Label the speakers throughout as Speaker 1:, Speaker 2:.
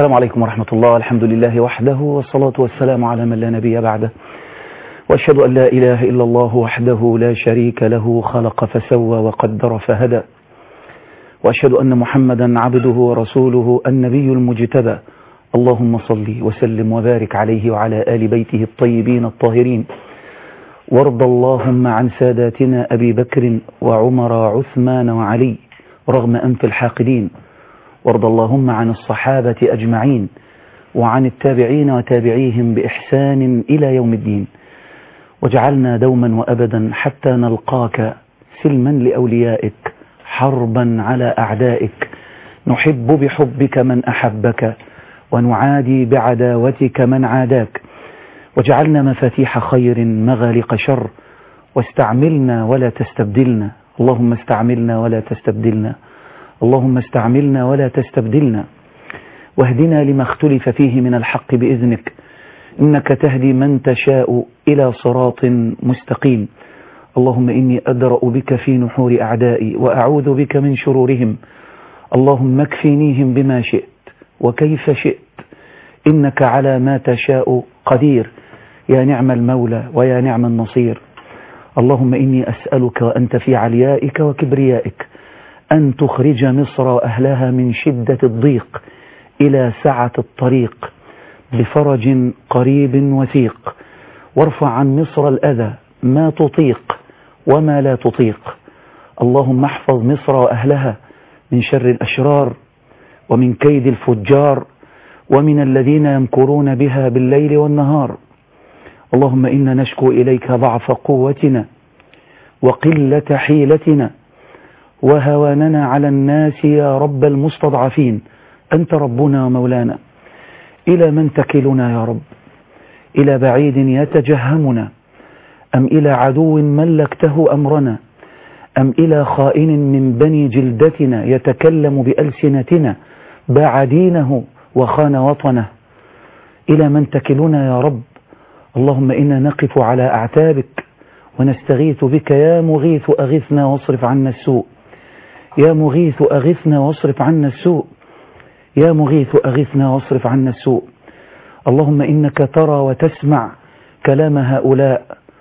Speaker 1: السلام عليكم ورحمة الله الحمد لله وحده والصلاة والسلام على من لا نبي بعده وأشهد أن لا إله إلا الله وحده لا شريك له خلق فسوى وقدر فهدى وأشهد أن محمدا عبده ورسوله النبي المجتبى اللهم صل وسلم وبارك عليه وعلى آل بيته الطيبين الطاهرين وارض اللهم عن ساداتنا أبي بكر وعمر وعثمان وعلي رغم أنف الحاقدين وارض اللهم عن الصحابة أجمعين وعن التابعين وتابعيهم بإحسان إلى يوم الدين وجعلنا دوما وأبدا حتى نلقاك سلما لأوليائك حربا على أعدائك نحب بحبك من أحبك ونعادي بعداوتك من عاداك وجعلنا مفاتيح خير مغالق شر واستعملنا ولا تستبدلنا اللهم استعملنا ولا تستبدلنا اللهم استعملنا ولا تستبدلنا واهدنا لما اختلف فيه من الحق بإذنك إنك تهدي من تشاء إلى صراط مستقيم اللهم إني أدرأ بك في نحور أعدائي وأعوذ بك من شرورهم اللهم اكفنيهم بما شئت وكيف شئت إنك على ما تشاء قدير يا نعم المولى ويا نعم النصير اللهم إني أسألك وأنت في عليائك وكبريائك أن تخرج مصر وأهلها من شدة الضيق إلى سعة الطريق بفرج قريب وثيق وارفع عن مصر الأذى ما تطيق وما لا تطيق اللهم احفظ مصر وأهلها من شر الأشرار ومن كيد الفجار ومن الذين يمكرون بها بالليل والنهار اللهم إنا نشكو إليك ضعف قوتنا وقلة حيلتنا وهواننا على الناس يا رب المستضعفين أنت ربنا ومولانا إلى من تكلنا يا رب إلى بعيد يتجهمنا أم إلى عدو ملكته أمرنا أم إلى خائن من بني جلدتنا يتكلم بألسنتنا باع دينه وخان وطنه إلى من تكلنا يا رب اللهم إنا نقف على أعتابك ونستغيث بك يا مغيث أغثنا واصرف عنا السوء يا مغيث أغثنا واصرف عنا السوء يا مغيث أغثنا واصرف عنا السوء اللهم إنك ترى وتسمع كلام هؤلاء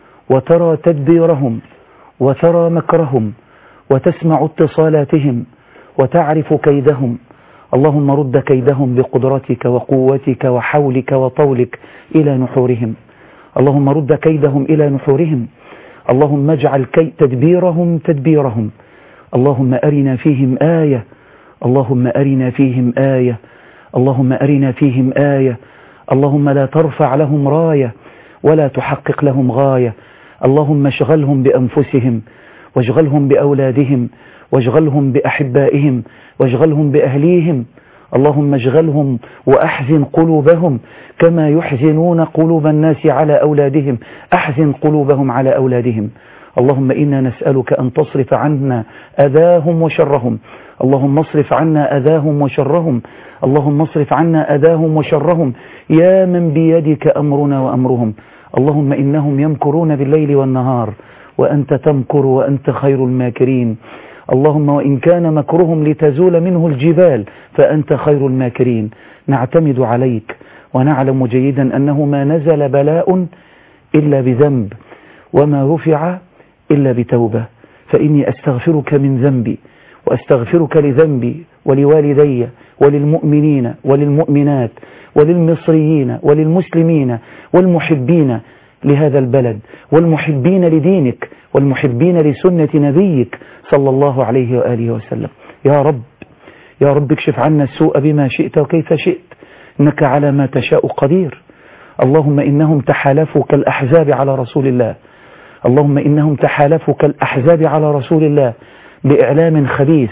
Speaker 1: وترى تدبيرهم وترى مكرهم وتسمع اتصالاتهم وتعرف كيدهم اللهم رد كيدهم بقدرتك وقوتك وحولك وطولك إلى نحورهم اللهم رد كيدهم إلى نحورهم اللهم اجعل كي تدبيرهم تدبيرهم اللهم أرنا فيهم آية اللهم أرنا فيهم آية اللهم أرنا فيهم آية اللهم لا ترفع لهم راية ولا تحقق لهم غاية اللهم اشغلهم بأنفسهم واشغلهم بأولادهم واشغلهم بأحبائهم واشغلهم بأهليهم اللهم اشغلهم وأحزن قلوبهم كما يحزنون قلوب الناس على أولادهم أحزن قلوبهم على أولادهم اللهم إنا نسألك أن تصرف عنا أذاهم وشرهم اللهم اصرف عنا أذاهم وشرهم اللهم اصرف عنا أذاهم وشرهم يا من بيدك أمرنا وأمرهم اللهم إنهم يمكرون بالليل والنهار وأنت تمكر وأنت خير الماكرين اللهم وإن كان مكرهم لتزول منه الجبال فأنت خير الماكرين نعتمد عليك ونعلم جيدا أنه ما نزل بلاء إلا بذنب وما رفع إلا بتوبة فإني أستغفرك من ذنبي وأستغفرك لذنبي ولوالدي وللمؤمنين وللمؤمنات وللمصريين وللمسلمين والمحبين لهذا البلد والمحبين لدينك والمحبين لسنة نبيك صلى الله عليه وآله وسلم يا رب يا رب اكشف عنا السوء بما شئت وكيف شئت إنك على ما تشاء قدير اللهم إنهم تحالفوا كالأحزاب على رسول الله اللهم إنهم تحالفوا كالأحزاب على رسول الله بإعلام خبيث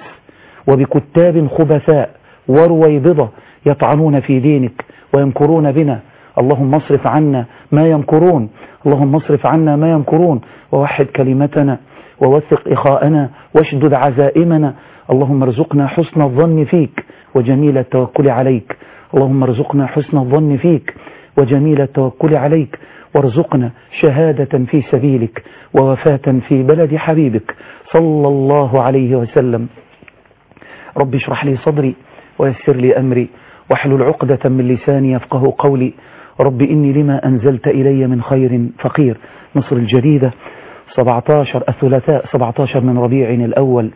Speaker 1: وبكتاب خبثاء ورويبضة يطعنون في دينك ويمكرون بنا اللهم اصرف عنا ما يمكرون اللهم اصرف عنا ما يمكرون ووحد كلمتنا ووثق إخاءنا واشدد عزائمنا اللهم ارزقنا حسن الظن فيك وجميل التوكل عليك اللهم ارزقنا حسن الظن فيك وجميل التوكل عليك وارزقنا شهادة في سبيلك ووفاة في بلد حبيبك صلى الله عليه وسلم رب اشرح لي صدري ويسر لي أمري واحلل عقدة من لساني يفقه قولي رب إني لما أنزلت إلي من خير فقير مصر الجديدة 17 الثلاثاء 17 من ربيع الأول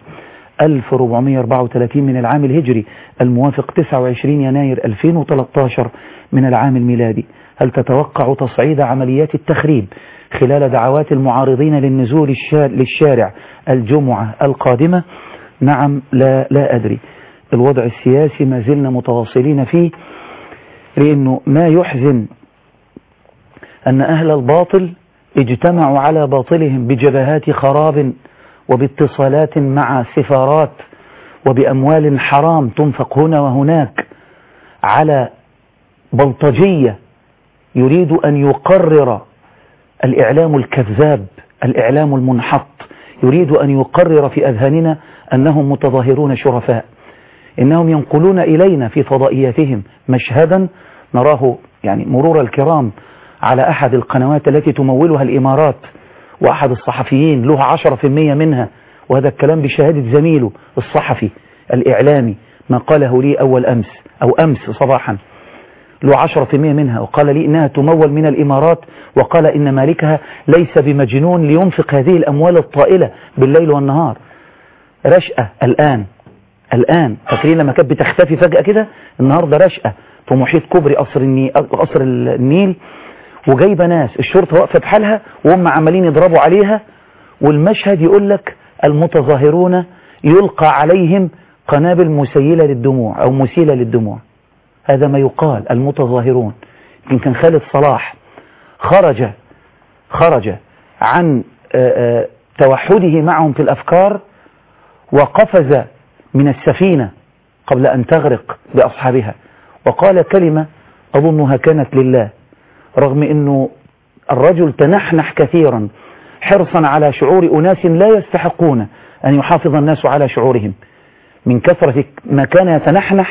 Speaker 1: 1434 من العام الهجري الموافق 29 يناير 2013 من العام الميلادي هل تتوقع تصعيد عمليات التخريب خلال دعوات المعارضين للنزول للشارع الجمعة القادمة نعم لا لا أدري الوضع السياسي ما زلنا متواصلين فيه لأنه ما يحزن أن أهل الباطل اجتمعوا على باطلهم بجبهات خراب وباتصالات مع سفارات وبأموال حرام تنفق هنا وهناك على بلطجية يريد أن يقرر الإعلام الكذاب الإعلام المنحط يريد أن يقرر في أذهاننا أنهم متظاهرون شرفاء إنهم ينقلون إلينا في فضائياتهم مشهدا نراه يعني مرور الكرام على أحد القنوات التي تمولها الإمارات وأحد الصحفيين له عشرة في المية منها وهذا الكلام بشهادة زميله الصحفي الإعلامي ما قاله لي أول أمس أو أمس صباحا له عشرة في المية منها وقال لي إنها تمول من الإمارات وقال إن مالكها ليس بمجنون لينفق هذه الأموال الطائلة بالليل والنهار رشأة الآن الآن فاكرين لما كانت بتختفي فجأة كده النهاردة رشأة في محيط كوبري قصر النيل, قصر النيل وجايبه ناس الشرطة واقفة بحالها وهم عمالين يضربوا عليها والمشهد يقول لك المتظاهرون يلقى عليهم قنابل مسيلة للدموع أو مسيلة للدموع هذا ما يقال المتظاهرون يمكن كان خالد صلاح خرج خرج عن توحده معهم في الأفكار وقفز من السفينة قبل أن تغرق بأصحابها وقال كلمة أظنها كانت لله رغم أنه الرجل تنحنح كثيرا حرصا على شعور أناس لا يستحقون أن يحافظ الناس على شعورهم من كثرة ما كان يتنحنح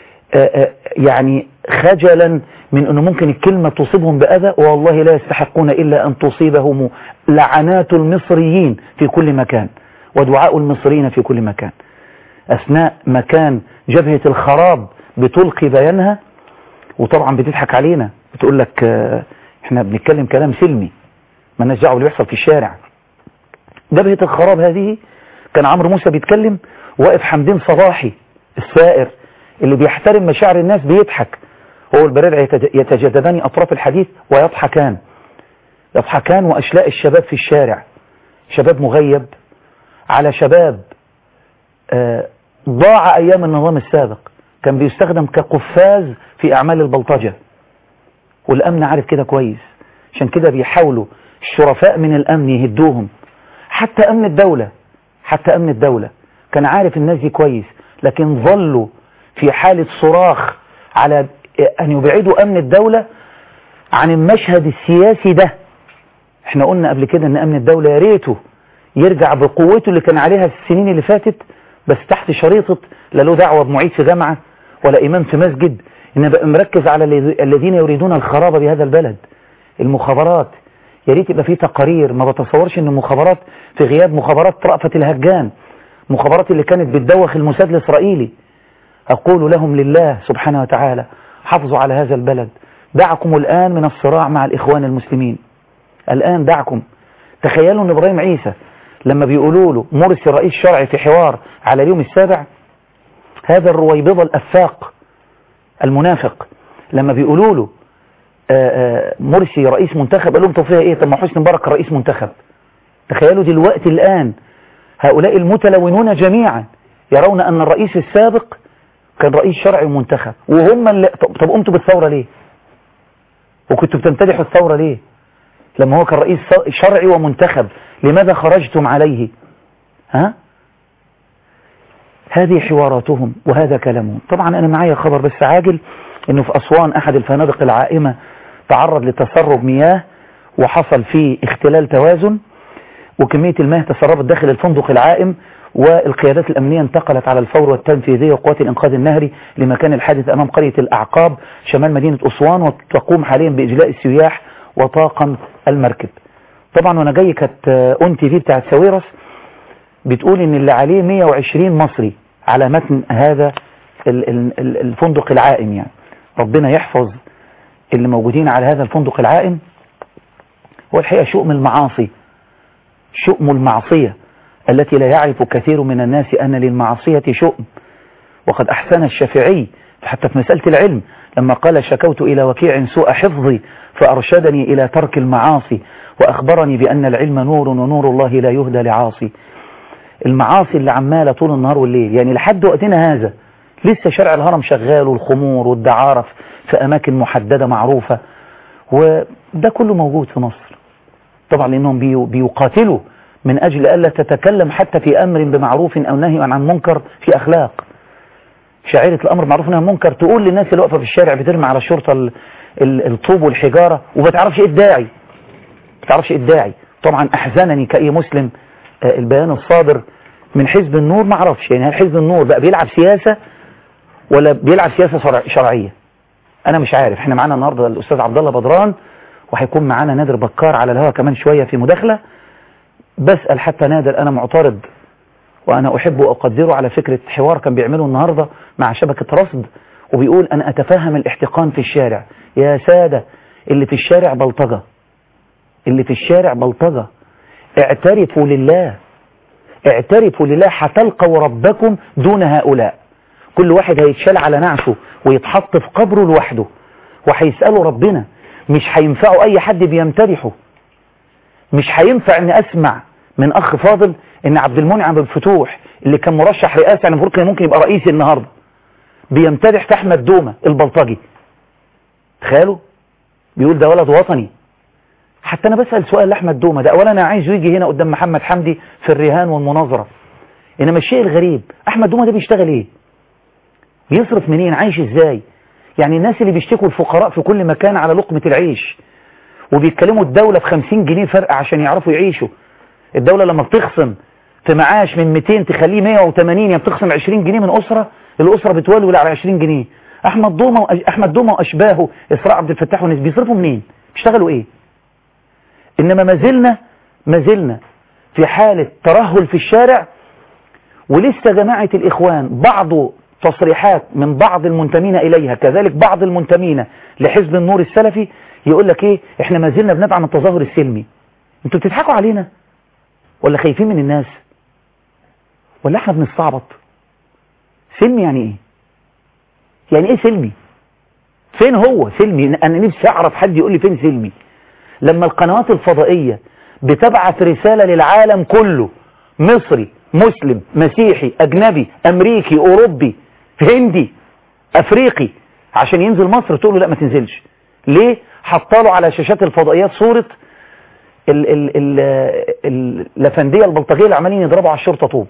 Speaker 1: يعني خجلا من أنه ممكن الكلمة تصيبهم بأذى والله لا يستحقون إلا أن تصيبهم لعنات المصريين في كل مكان ودعاء المصريين في كل مكان أثناء ما كان جبهة الخراب بتلقي بيانها وطبعا بتضحك علينا بتقول لك احنا بنتكلم كلام سلمي ما لناش دعوه باللي بيحصل في الشارع جبهة الخراب هذه كان عمرو موسى بيتكلم واقف حمدين صباحي السائر اللي بيحترم مشاعر الناس بيضحك هو البرير يتجددان أطراف الحديث ويضحكان يضحكان وأشلاء الشباب في الشارع شباب مغيب على شباب ضاع أيام النظام السابق كان بيستخدم كقفاز في أعمال البلطجة والأمن عارف كده كويس عشان كده بيحاولوا الشرفاء من الأمن يهدوهم حتى أمن الدولة حتى أمن الدولة كان عارف الناس دي كويس لكن ظلوا في حالة صراخ على أن يبعدوا أمن الدولة عن المشهد السياسي ده احنا قلنا قبل كده ان أمن الدولة يا ريته يرجع بقوته اللي كان عليها السنين اللي فاتت بس تحت شريطة لا له دعوة بمعيد في جامعة ولا إمام في مسجد إن بقى مركز على الذين يريدون الخراب بهذا البلد المخابرات يا ريت يبقى في تقارير ما بتصورش ان المخابرات في غياب مخابرات رأفت الهجان مخابرات اللي كانت بتدوخ الموساد الإسرائيلي أقول لهم لله سبحانه وتعالى حافظوا على هذا البلد دعكم الآن من الصراع مع الإخوان المسلمين الآن دعكم تخيلوا أن إبراهيم عيسى لما بيقولوا له مرسي رئيس شرعي في حوار على اليوم السابع هذا الرويبضة الأفاق المنافق لما بيقولوا له مرسي رئيس منتخب قال لهم طب فيها ايه طب ما حسني مبارك رئيس منتخب تخيلوا دلوقتي الآن هؤلاء المتلونون جميعا يرون أن الرئيس السابق كان رئيس شرعي ومنتخب وهم اللي طب, طب قمتوا بالثورة ليه وكنتوا بتمتدحوا الثورة ليه لما هو كان رئيس شرعي ومنتخب لماذا خرجتم عليه ها هذه حواراتهم وهذا كلامهم طبعا أنا معايا خبر بس عاجل أنه في أسوان أحد الفنادق العائمة تعرض لتسرب مياه وحصل فيه اختلال توازن وكمية المياه تسربت داخل الفندق العائم والقيادات الأمنية انتقلت على الفور والتنفيذية وقوات الإنقاذ النهري لمكان الحادث أمام قرية الأعقاب شمال مدينة أسوان وتقوم حاليا بإجلاء السياح وطاقم المركب طبعا وانا جاي كانت اون تي في بتاعت ساويرس بتقول ان اللي عليه 120 مصري على متن هذا ال- ال- ال- الفندق العائم يعني ربنا يحفظ اللي موجودين على هذا الفندق العائم هو الحقيقة شؤم المعاصي شؤم المعصية التي لا يعرف كثير من الناس أن للمعصية شؤم وقد أحسن الشافعي حتى في مسألة العلم لما قال شكوت إلى وكيع سوء حفظي فأرشدني إلى ترك المعاصي وأخبرني بأن العلم نور ونور الله لا يهدى لعاصي المعاصي اللي عمالة طول النهار والليل يعني لحد وقتنا هذا لسه شارع الهرم شغال والخمور والدعارة في أماكن محددة معروفة وده كله موجود في مصر طبعا لأنهم بيو- بيقاتلوا من أجل ألا تتكلم حتى في أمر بمعروف أو نهي عن منكر في أخلاق شعيرة الأمر معروف أنها منكر تقول للناس اللي واقفة في الشارع بترمي على الشرطة ال- ال- الطوب والحجارة وما تعرفش إيه الداعي ما تعرفش إيه الداعي طبعا أحزنني كأي مسلم آه، البيان الصادر من حزب النور ما اعرفش يعني هل حزب النور بقى بيلعب سياسة ولا بيلعب سياسة شرع- شرعية انا مش عارف احنا معانا النهارده الاستاذ عبد الله بدران وهيكون معانا نادر بكار على الهواء كمان شوية في مداخلة بسأل حتى نادر انا معترض وانا احب واقدره على فكرة حوار كان بيعمله النهاردة مع شبكة رصد وبيقول انا اتفهم الاحتقان في الشارع يا سادة اللي في الشارع بلطجة اللي في الشارع بلطجة اعترفوا لله اعترفوا لله هتلقوا ربكم دون هؤلاء كل واحد هيتشال على نعشه ويتحط في قبره لوحده وهيسألوا ربنا مش هينفعوا اي حد بيمتدحه مش هينفع ان اسمع من اخ فاضل ان عبد المنعم بن فتوح اللي كان مرشح رئاسة يعني المفروض كان ممكن يبقى رئيسي النهاردة بيمتدح في احمد دومة البلطجي تخيلوا بيقول ده ولد وطني حتى انا بسأل سؤال لاحمد دومة ده اولا انا عايز يجي هنا قدام محمد حمدي في الرهان والمناظرة انما الشيء الغريب احمد دومة ده بيشتغل ايه بيصرف منين عايش ازاي يعني الناس اللي بيشتكوا الفقراء في كل مكان على لقمة العيش وبيتكلموا الدولة ب 50 جنيه فرق عشان يعرفوا يعيشوا الدولة لما بتخصم في معاش من 200 تخليه 180 يعني بتخصم 20 جنيه من أسرة الأسرة بتولول على 20 جنيه أحمد دومة وأج... أحمد دومة وأشباهه إسراء عبد الفتاح والناس بيصرفوا منين بيشتغلوا إيه إنما ما زلنا ما زلنا في حالة ترهل في الشارع ولسه جماعة الإخوان بعض تصريحات من بعض المنتمين إليها كذلك بعض المنتمين لحزب النور السلفي يقول لك إيه إحنا ما زلنا بندعم التظاهر السلمي أنتوا بتضحكوا علينا ولا خايفين من الناس ولا احنا بنستعبط سلمي يعني ايه يعني ايه سلمي فين هو سلمي انا نفسي اعرف حد يقول لي فين سلمي لما القنوات الفضائية بتبعث رسالة للعالم كله مصري مسلم مسيحي اجنبي امريكي اوروبي هندي افريقي عشان ينزل مصر تقول له لا ما تنزلش ليه حطاله على شاشات الفضائيات صورة ال ال ال ال الافنديه البلطجيه اللي عمالين يضربوا على الشرطه طوب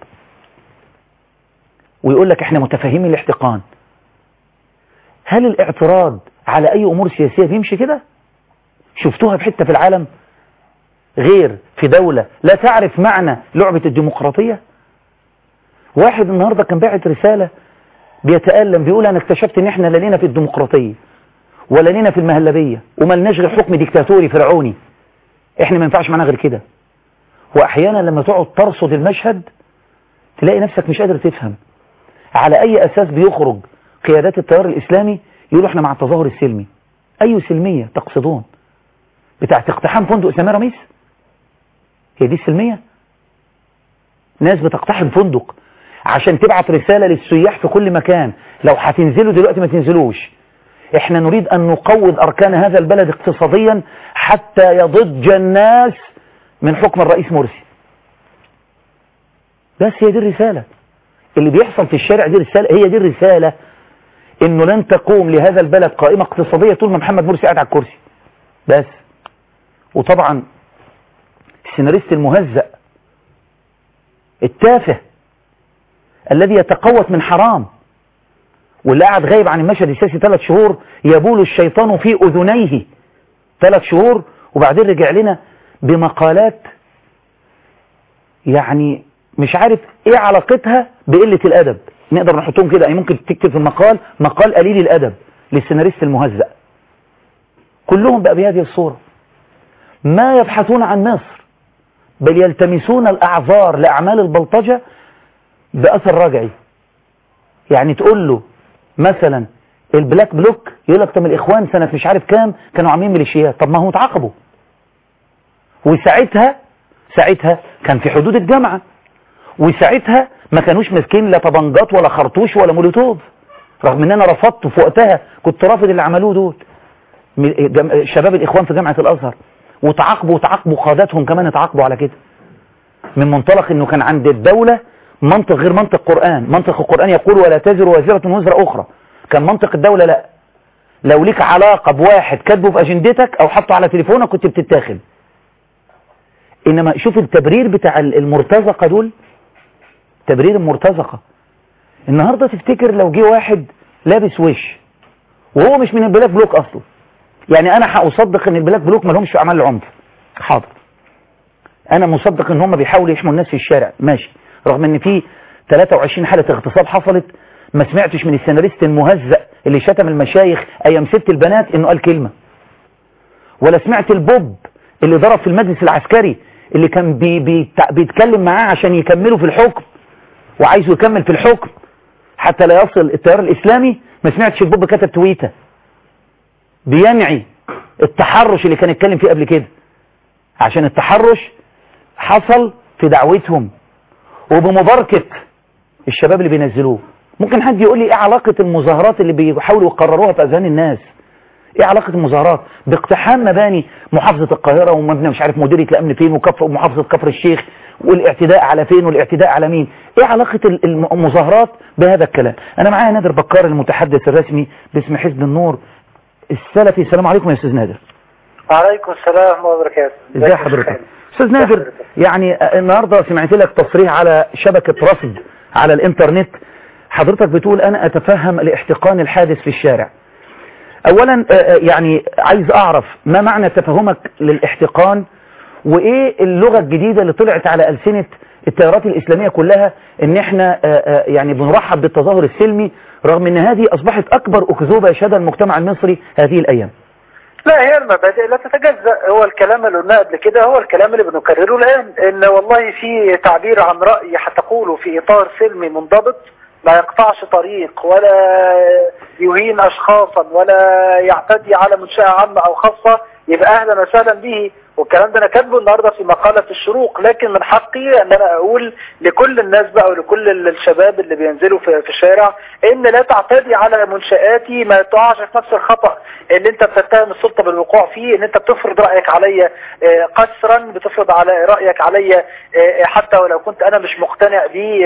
Speaker 1: ويقول لك احنا متفاهمين الاحتقان هل الاعتراض على اي امور سياسيه بيمشي كده شفتوها في حته في العالم غير في دوله لا تعرف معنى لعبه الديمقراطيه واحد النهارده كان باعت رساله بيتالم بيقول انا اكتشفت ان احنا لا لينا في الديمقراطيه ولا لينا في المهلبيه وما لناش غير حكم ديكتاتوري فرعوني احنا ما ينفعش معانا غير كده واحيانا لما تقعد ترصد المشهد تلاقي نفسك مش قادر تفهم على اي اساس بيخرج قيادات التيار الاسلامي يقولوا احنا مع التظاهر السلمي اي سلمية تقصدون بتاعت اقتحام فندق سمير رميس هي دي السلمية ناس بتقتحم فندق عشان تبعت رسالة للسياح في كل مكان لو هتنزلوا دلوقتي ما تنزلوش احنا نريد ان نقوض اركان هذا البلد اقتصاديا حتى يضج الناس من حكم الرئيس مرسي بس هي دي الرسالة اللي بيحصل في الشارع دي رسالة هي دي الرسالة انه لن تقوم لهذا البلد قائمة اقتصادية طول ما محمد مرسي قاعد على الكرسي بس وطبعا السيناريست المهزأ التافه الذي يتقوت من حرام واللي قاعد غايب عن المشهد السياسي ثلاث شهور يبول الشيطان في أذنيه ثلاث شهور وبعدين رجع لنا بمقالات يعني مش عارف ايه علاقتها بقلة الأدب نقدر نحطهم كده يعني ممكن تكتب في المقال مقال قليل الأدب للسيناريست المهزأ كلهم بقى بهذه الصورة ما يبحثون عن مصر بل يلتمسون الأعذار لأعمال البلطجة بأثر رجعي يعني تقول له مثلا البلاك بلوك يقول لك طب الاخوان سنة مش عارف كام كانوا عاملين ميليشيات طب ما هم اتعاقبوا وساعتها ساعتها كان في حدود الجامعة وساعتها ما كانوش ماسكين لا طبنجات ولا خرطوش ولا مولوتوف رغم ان انا رفضت في وقتها كنت رافض اللي عملوه دول شباب الاخوان في جامعة الازهر وتعاقبوا وتعاقبوا قاداتهم كمان اتعاقبوا على كده من منطلق انه كان عند الدولة منطق غير منطق القرآن منطق القرآن يقول ولا تزر وازرة وزر اخرى كان منطق الدولة لا لو ليك علاقة بواحد كاتبه في اجندتك او حطه على تليفونك كنت بتتاخد انما شوف التبرير بتاع المرتزقة دول تبرير المرتزقة النهاردة تفتكر لو جه واحد لابس وش وهو مش من البلاك بلوك اصلا يعني انا هأصدق ان البلاك بلوك ما لهمش في اعمال العنف حاضر انا مصدق ان هم بيحاولوا يحموا الناس في الشارع ماشي رغم ان في 23 حالة اغتصاب حصلت ما سمعتش من السيناريست المهزأ اللي شتم المشايخ ايام ست البنات انه قال كلمة ولا سمعت البوب اللي ضرب في المجلس العسكري اللي كان بي بي بيتكلم معاه عشان يكملوا في الحكم وعايزه يكمل في الحكم حتى لا يصل التيار الاسلامي ما سمعتش البوب كتب تويته بينعي التحرش اللي كان يتكلم فيه قبل كده عشان التحرش حصل في دعوتهم وبمباركة الشباب اللي بينزلوه ممكن حد يقول لي ايه علاقة المظاهرات اللي بيحاولوا يقرروها في اذهان الناس ايه علاقة المظاهرات باقتحام مباني محافظة القاهرة ومبنى مش عارف مديرية الامن فين وكفر ومحافظة كفر الشيخ والاعتداء على فين والاعتداء على مين ايه علاقة المظاهرات بهذا الكلام انا معايا نادر بكار المتحدث الرسمي باسم حزب النور السلفي السلام عليكم يا استاذ نادر
Speaker 2: وعليكم السلام ورحمة الله وبركاته
Speaker 1: ازي حضرتك استاذ نادر يعني النهاردة سمعت لك تصريح على شبكة رصد على الانترنت حضرتك بتقول انا اتفهم الاحتقان الحادث في الشارع اولا يعني عايز اعرف ما معنى تفهمك للاحتقان وايه اللغة الجديدة اللي طلعت على ألسنة التيارات الإسلامية كلها ان احنا يعني بنرحب بالتظاهر السلمي رغم ان هذه اصبحت اكبر اكذوبة يشهدها المجتمع المصري هذه الايام
Speaker 2: لا هي المبادئ لا تتجزأ هو الكلام اللي قلناه قبل كده هو الكلام اللي بنكرره الآن ان والله في تعبير عن رأي هتقوله في إطار سلمي منضبط ما يقطعش طريق ولا يهين أشخاصا ولا يعتدي على منشأة عامة أو خاصة يبقى أهلا وسهلا به والكلام ده انا كاتبه النهارده في مقالة الشروق لكن من حقي ان انا اقول لكل الناس بقى ولكل الشباب اللي بينزلوا في, في الشارع ان لا تعتدي على منشآتي ما تقعش في نفس الخطأ اللي انت بتتهم السلطة بالوقوع فيه ان انت بتفرض رأيك عليا قسرا بتفرض على رأيك عليا حتى ولو كنت انا مش مقتنع بيه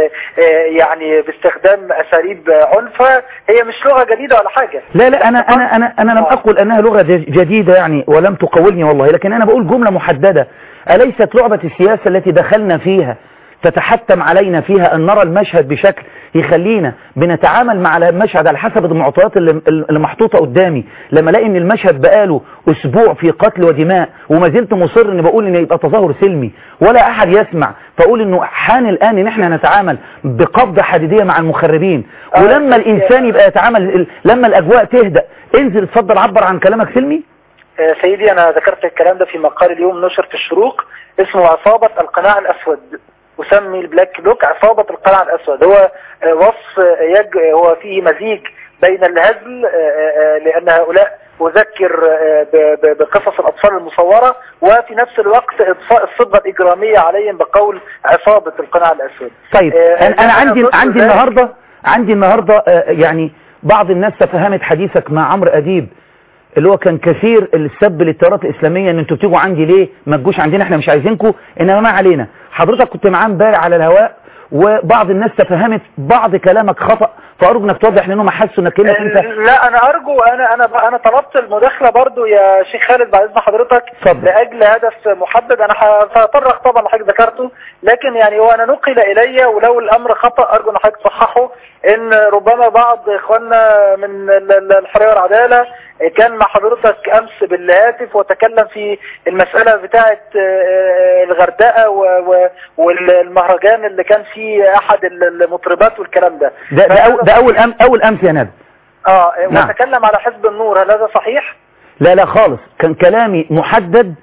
Speaker 2: يعني باستخدام اساليب عنف هي مش لغة جديدة ولا حاجة
Speaker 1: لا لا انا انا انا انا لم اقل انها لغة جديدة يعني ولم تقولني والله لكن أنا بقول جملة محددة أليست لعبة السياسة التي دخلنا فيها تتحتم علينا فيها أن نرى المشهد بشكل يخلينا بنتعامل مع المشهد على حسب المعطيات اللي, اللي محطوطة قدامي لما الاقي ان المشهد بقاله اسبوع في قتل ودماء وما زلت مصر ان بقول ان يبقى تظاهر سلمي ولا احد يسمع فاقول انه حان الان ان احنا نتعامل بقبضة حديدية مع المخربين ولما الانسان يبقى يتعامل لما الاجواء تهدأ انزل اتفضل عبر عن كلامك سلمي
Speaker 2: سيدي انا ذكرت الكلام ده في مقال اليوم نشر في الشروق اسمه عصابة القناع الاسود اسمي البلاك بلوك عصابة القناع الاسود هو وصف يج هو فيه مزيج بين الهزل لان هؤلاء اذكر بقصص الاطفال المصورة وفي نفس الوقت اضفاء الصدمة الاجرامية عليهم بقول عصابة القناع الاسود
Speaker 1: طيب انا, أنا عندي عندي النهاردة عندي النهاردة يعني بعض الناس تفهمت حديثك مع عمرو اديب اللي هو كان كثير السب للتيارات الاسلاميه ان انتوا بتيجوا عندي ليه ما تجوش عندنا احنا مش عايزينكم انما ما علينا حضرتك كنت معاه امبارح على الهواء وبعض الناس تفهمت بعض كلامك خطأ فارجو انك توضح لانهم حسوا انك كانك انت
Speaker 2: لا انا ارجو انا انا انا طلبت المداخله برضو يا شيخ خالد بعد اذن حضرتك
Speaker 1: فضل.
Speaker 2: لاجل هدف محدد انا هتطرق طبعا لحضرتك ذكرته لكن يعني هو انا نقل الي ولو الامر خطا ارجو ان حضرتك تصححه ان ربما بعض اخواننا من الحريه والعداله كان مع حضرتك امس بالهاتف وتكلم في المساله بتاعه الغردقه والمهرجان اللي كان فيه احد المطربات والكلام ده
Speaker 1: ده, ده, أول, ده اول أم اول امس يا نادر
Speaker 2: اه نعم. وتكلم على حزب النور هل هذا صحيح
Speaker 1: لا لا خالص كان كلامي محدد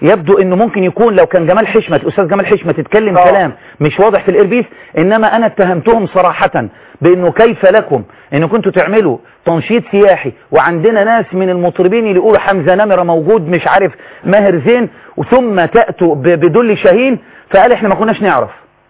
Speaker 1: يبدو انه ممكن يكون لو كان جمال حشمت الاستاذ جمال حشمت اتكلم
Speaker 2: آه.
Speaker 1: كلام مش واضح في الايربيس انما انا اتهمتهم صراحة بانه كيف لكم ان كنتوا تعملوا تنشيط سياحي وعندنا ناس من المطربين اللي يقولوا حمزة نمرة موجود مش عارف ماهر زين وثم تأتوا ب- بدل شاهين فقال احنا ما كناش نعرف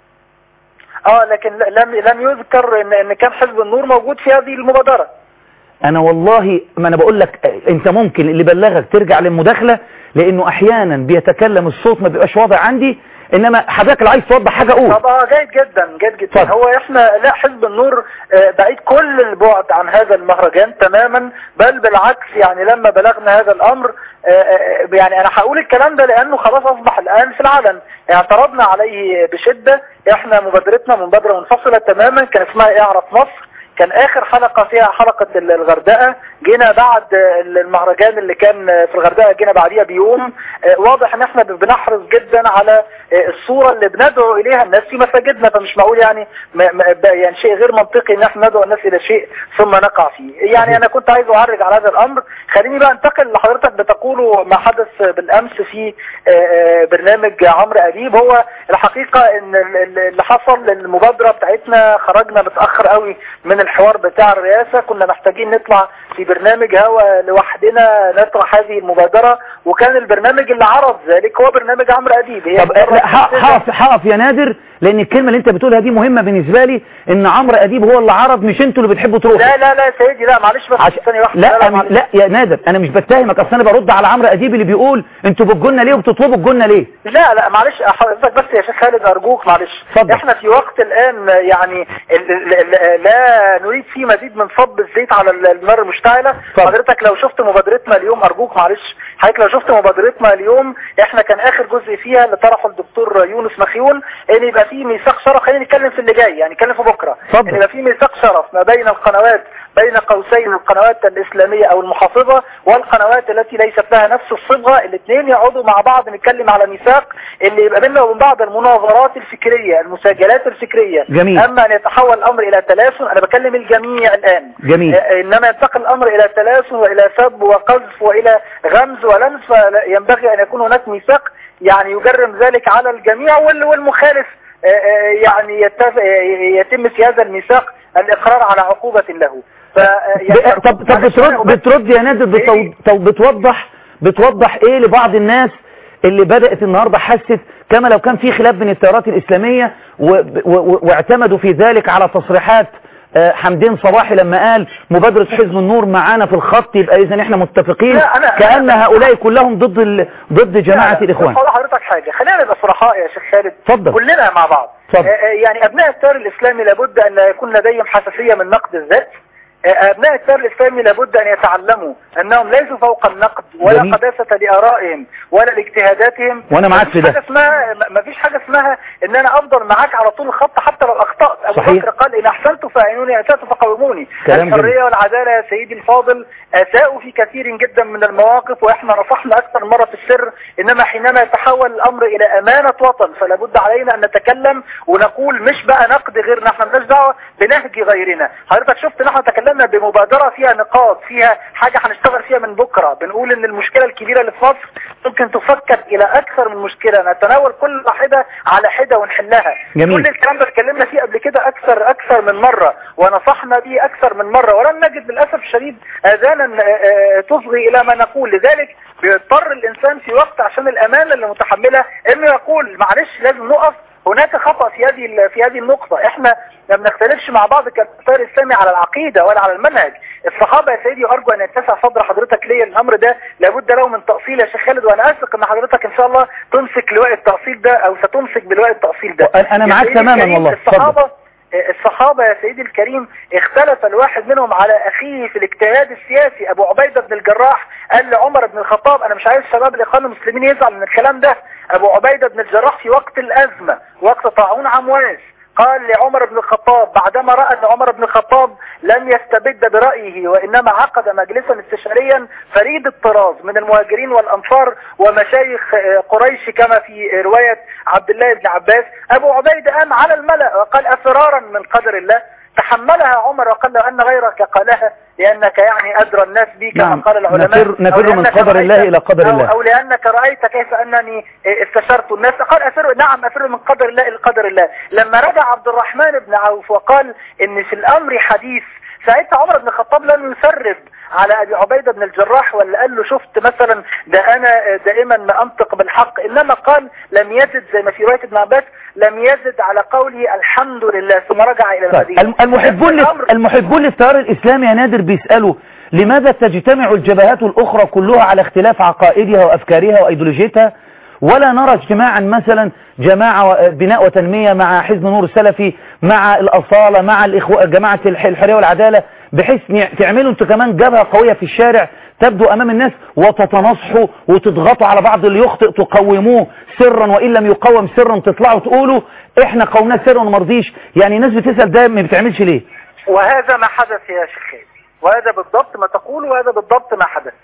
Speaker 2: اه لكن لم لم يذكر ان ان كان حزب النور موجود في هذه المبادرة
Speaker 1: انا والله ما انا بقول لك آه، انت ممكن اللي بلغك ترجع للمداخلة لانه احيانا بيتكلم الصوت ما بيبقاش واضح عندي انما حضرتك اللي عايز توضح حاجة قول
Speaker 2: طب اه جيد جدا جيد جدا
Speaker 1: اتفضل.
Speaker 2: هو احنا لا حزب النور آه، بعيد كل البعد عن هذا المهرجان تماما بل بالعكس يعني لما بلغنا هذا الامر آه، آه، يعني انا هقول الكلام ده لانه خلاص اصبح الان في العلن اعترضنا عليه بشدة احنا مبادرتنا مبادرة منفصلة تماما كان اسمها اعرف مصر كان اخر حلقة فيها حلقة ال- الغردقة جينا بعد ال- المهرجان اللي كان في الغردقة جينا بعديها بيوم آه، واضح ان احنا بنحرص جدا على آه، الصورة اللي بندعو اليها الناس في مساجدنا فمش معقول يعني ما ما- ب- يعني شيء غير منطقي ان احنا ندعو الناس الى شيء ثم نقع فيه يعني انا كنت عايز اعرج على هذا الامر خليني بقى انتقل لحضرتك بتقوله ما حدث بالامس في آه، آه، برنامج عمرو اديب هو الحقيقة ان ال- ال- اللي حصل المبادرة بتاعتنا خرجنا متأخر قوي من الحوار بتاع الرئاسة كنا محتاجين نطلع في برنامج هوا لوحدنا نطرح هذه المبادرة وكان البرنامج اللي عرض ذلك هو برنامج عمرو اديب هي
Speaker 1: طب آه،
Speaker 2: مجرد
Speaker 1: لا ح-
Speaker 2: نموذج.
Speaker 1: حقف حقف يا نادر لان الكلمة اللي انت بتقولها دي مهمة بالنسبة لي ان عمرو اديب هو اللي عرض مش انتوا اللي بتحبوا تروحوا
Speaker 2: لا لا لا يا سيدي لا معلش بس
Speaker 1: عش...
Speaker 2: ثانية واحدة
Speaker 1: لا لا,
Speaker 2: معلش.
Speaker 1: لا يا نادر انا مش بتهمك اصل انا برد على عمرو اديب اللي بيقول انتوا بتجولنا ليه وبتطلبوا الجنة ليه
Speaker 2: لا لا معلش حضرتك بس يا شيخ خالد ارجوك معلش
Speaker 1: اتفضل.
Speaker 2: احنا في وقت الان يعني ال- ال- ال- لا نريد فيه مزيد من صب الزيت على ال- النار المشتعله
Speaker 1: اتفضل.
Speaker 2: حضرتك لو شفت مبادرتنا اليوم ارجوك معلش حضرتك لو شفت مبادرتنا اليوم احنا كان اخر جزء فيها اللي طرحه الدكتور يونس مخيون ان يبقى في ميثاق شرف خلينا نتكلم في اللي جاي يعني نتكلم في بكره
Speaker 1: اتفضل.
Speaker 2: ان يبقى في ميثاق شرف ما بين القنوات بين قوسين القنوات الإسلامية أو المحافظة والقنوات التي ليست لها نفس الصبغة الاثنين يقعدوا مع بعض نتكلم على ميثاق اللي يبقى بيننا وبين بعض المناظرات الفكرية المساجلات الفكرية
Speaker 1: جميل.
Speaker 2: أما أن يتحول الأمر إلى تلاسن أنا بكلم الجميع الآن
Speaker 1: جميل.
Speaker 2: آه، إنما ينتقل الأمر إلى تلاسن وإلى سب وقذف وإلى غمز ولمس فينبغي أن يكون هناك ميثاق يعني يجرم ذلك على الجميع وال- والمخالف آه، آه، يعني يتف- آه، يتم في هذا الميثاق الإقرار على عقوبة له ف
Speaker 1: ب- طب طب بترد بترد يا نادر بتو- طب بتوضح بتوضح ايه لبعض الناس اللي بدأت النهاردة حست كما لو كان في خلاف بين التيارات الإسلامية و- و- واعتمدوا في ذلك على تصريحات آه، حمدين صباحي لما قال مبادرة حزب النور معانا في الخط يبقى إذا احنا متفقين
Speaker 2: لا، أنا-
Speaker 1: كأن
Speaker 2: أنا-
Speaker 1: هؤلاء كلهم ضد ال... ضد جماعة الإخوان
Speaker 2: أقول لحضرتك حاجة خلينا نبقى صرحاء يا شيخ خالد
Speaker 1: اتفضل.
Speaker 2: كلنا مع بعض
Speaker 1: اتفضل.
Speaker 2: آه، آه، يعني أبناء التيار الإسلامي لابد أن يكون لديهم حساسية من نقد الذات آه، أبناء التيار الإسلامي لابد أن يتعلموا أنهم ليسوا فوق النقد ولا
Speaker 1: جميل.
Speaker 2: قداسة لآرائهم ولا لاجتهاداتهم
Speaker 1: وأنا معاك
Speaker 2: مفيش
Speaker 1: في ده.
Speaker 2: حاجة اسمها ما فيش حاجة اسمها ان انا افضل معاك على طول الخط حتى لو اخطأت ابو
Speaker 1: صحيح.
Speaker 2: بكر قال ان احسنت فاعينوني اسأت فقوموني
Speaker 1: كلام جميل.
Speaker 2: الحرية والعدالة يا سيدي الفاضل اساءوا في كثير جدا من المواقف واحنا نصحنا اكثر مرة في السر انما حينما يتحول الامر الى امانة وطن فلا بد علينا ان نتكلم ونقول مش بقى نقد غيرنا احنا مالناش دعوه بنهج غيرنا حضرتك شفت ان احنا تكلمنا بمبادرة فيها نقاط فيها حاجة هنشتغل فيها من بكرة بنقول ان المشكلة الكبيرة اللي في مصر ممكن تفكك الى اكثر من مشكلة نتناول كل واحدة على حدة ونحلها
Speaker 1: جميل.
Speaker 2: كل الكلام ده اتكلمنا فيه قبل كده اكثر اكثر من مرة ونصحنا به اكثر من مرة ولم نجد للاسف الشديد اذانا آه، آه، تصغي الى ما نقول لذلك بيضطر الانسان في وقت عشان الامانة اللي متحملة انه يقول معلش لازم نقف هناك خطأ في هذه ال- في هذه النقطة احنا ما بنختلفش مع بعض كالتيار الاسلامي على العقيدة ولا على المنهج الصحابة يا سيدي ارجو ان يتسع صدر حضرتك ليا الامر ده لابد له من تأصيل يا شيخ خالد وانا اثق ان حضرتك ان شاء الله تمسك لواء التأصيل ده او ستمسك بلواء التأصيل ده
Speaker 1: أنا- أنا
Speaker 2: يا
Speaker 1: معاك
Speaker 2: سيدي
Speaker 1: تماماً
Speaker 2: الكريم،
Speaker 1: والله.
Speaker 2: الصحابة الصحابة يا سيدي الكريم اختلف الواحد منهم على اخيه في الاجتهاد السياسي ابو عبيدة بن الجراح قال لعمر بن الخطاب انا مش عايز شباب الاخوان المسلمين يزعل من الكلام ده ابو عبيدة بن الجراح في وقت الازمة وقت طاعون عمواس قال لعمر بن الخطاب بعدما رأى أن عمر بن الخطاب لم يستبد برأيه وإنما عقد مجلسا استشاريا فريد الطراز من المهاجرين والأنصار ومشايخ آه، قريش كما في رواية عبد الله بن عباس أبو عبيدة قام على الملأ وقال أفرارا من قدر الله تحملها عمر وقال لو أن غيرك قالها لانك يعني ادرى الناس بي كما
Speaker 1: نعم.
Speaker 2: قال العلماء
Speaker 1: نفر-
Speaker 2: أو
Speaker 1: نفر من
Speaker 2: لأنك
Speaker 1: قدر
Speaker 2: رأيت-
Speaker 1: الله إلى قدر
Speaker 2: أو-
Speaker 1: الله.
Speaker 2: او لانك رايت كيف انني استشرت الناس قال افر نعم افر من قدر الله الى قدر الله لما رجع عبد الرحمن بن عوف وقال ان في الامر حديث ساعتها عمر بن الخطاب لم يسرب على ابي عبيده بن الجراح ولا قال له شفت مثلا ده انا دائما ما انطق بالحق انما قال لم يزد زي ما في روايه ابن عباس لم يزد على قوله الحمد لله ثم رجع الى
Speaker 1: طيب
Speaker 2: المدينه
Speaker 1: الم- المحبون
Speaker 2: نفس
Speaker 1: لل-
Speaker 2: الأمر.
Speaker 1: المحبون للتيار الإسلامي يا نادر بيسألوا لماذا تجتمع الجبهات الأخرى كلها على اختلاف عقائدها وأفكارها وأيديولوجيتها ولا نرى اجتماعا مثلا جماعة و- بناء وتنمية مع حزب نور السلفي مع الأصالة مع الإخوة جماعة الح- الحرية والعدالة بحيث ن- تعملوا انتوا كمان جبهة قوية في الشارع تبدو أمام الناس وتتناصحوا وتضغطوا على بعض اللي يخطئ تقوموه سرا وإن لم يقوم سرا تطلعوا تقولوا احنا قومناه سرا ومرضيش يعني الناس بتسأل ده ما بتعملش ليه
Speaker 2: وهذا ما حدث يا شيخ خالد وهذا بالضبط ما تقول وهذا بالضبط ما حدث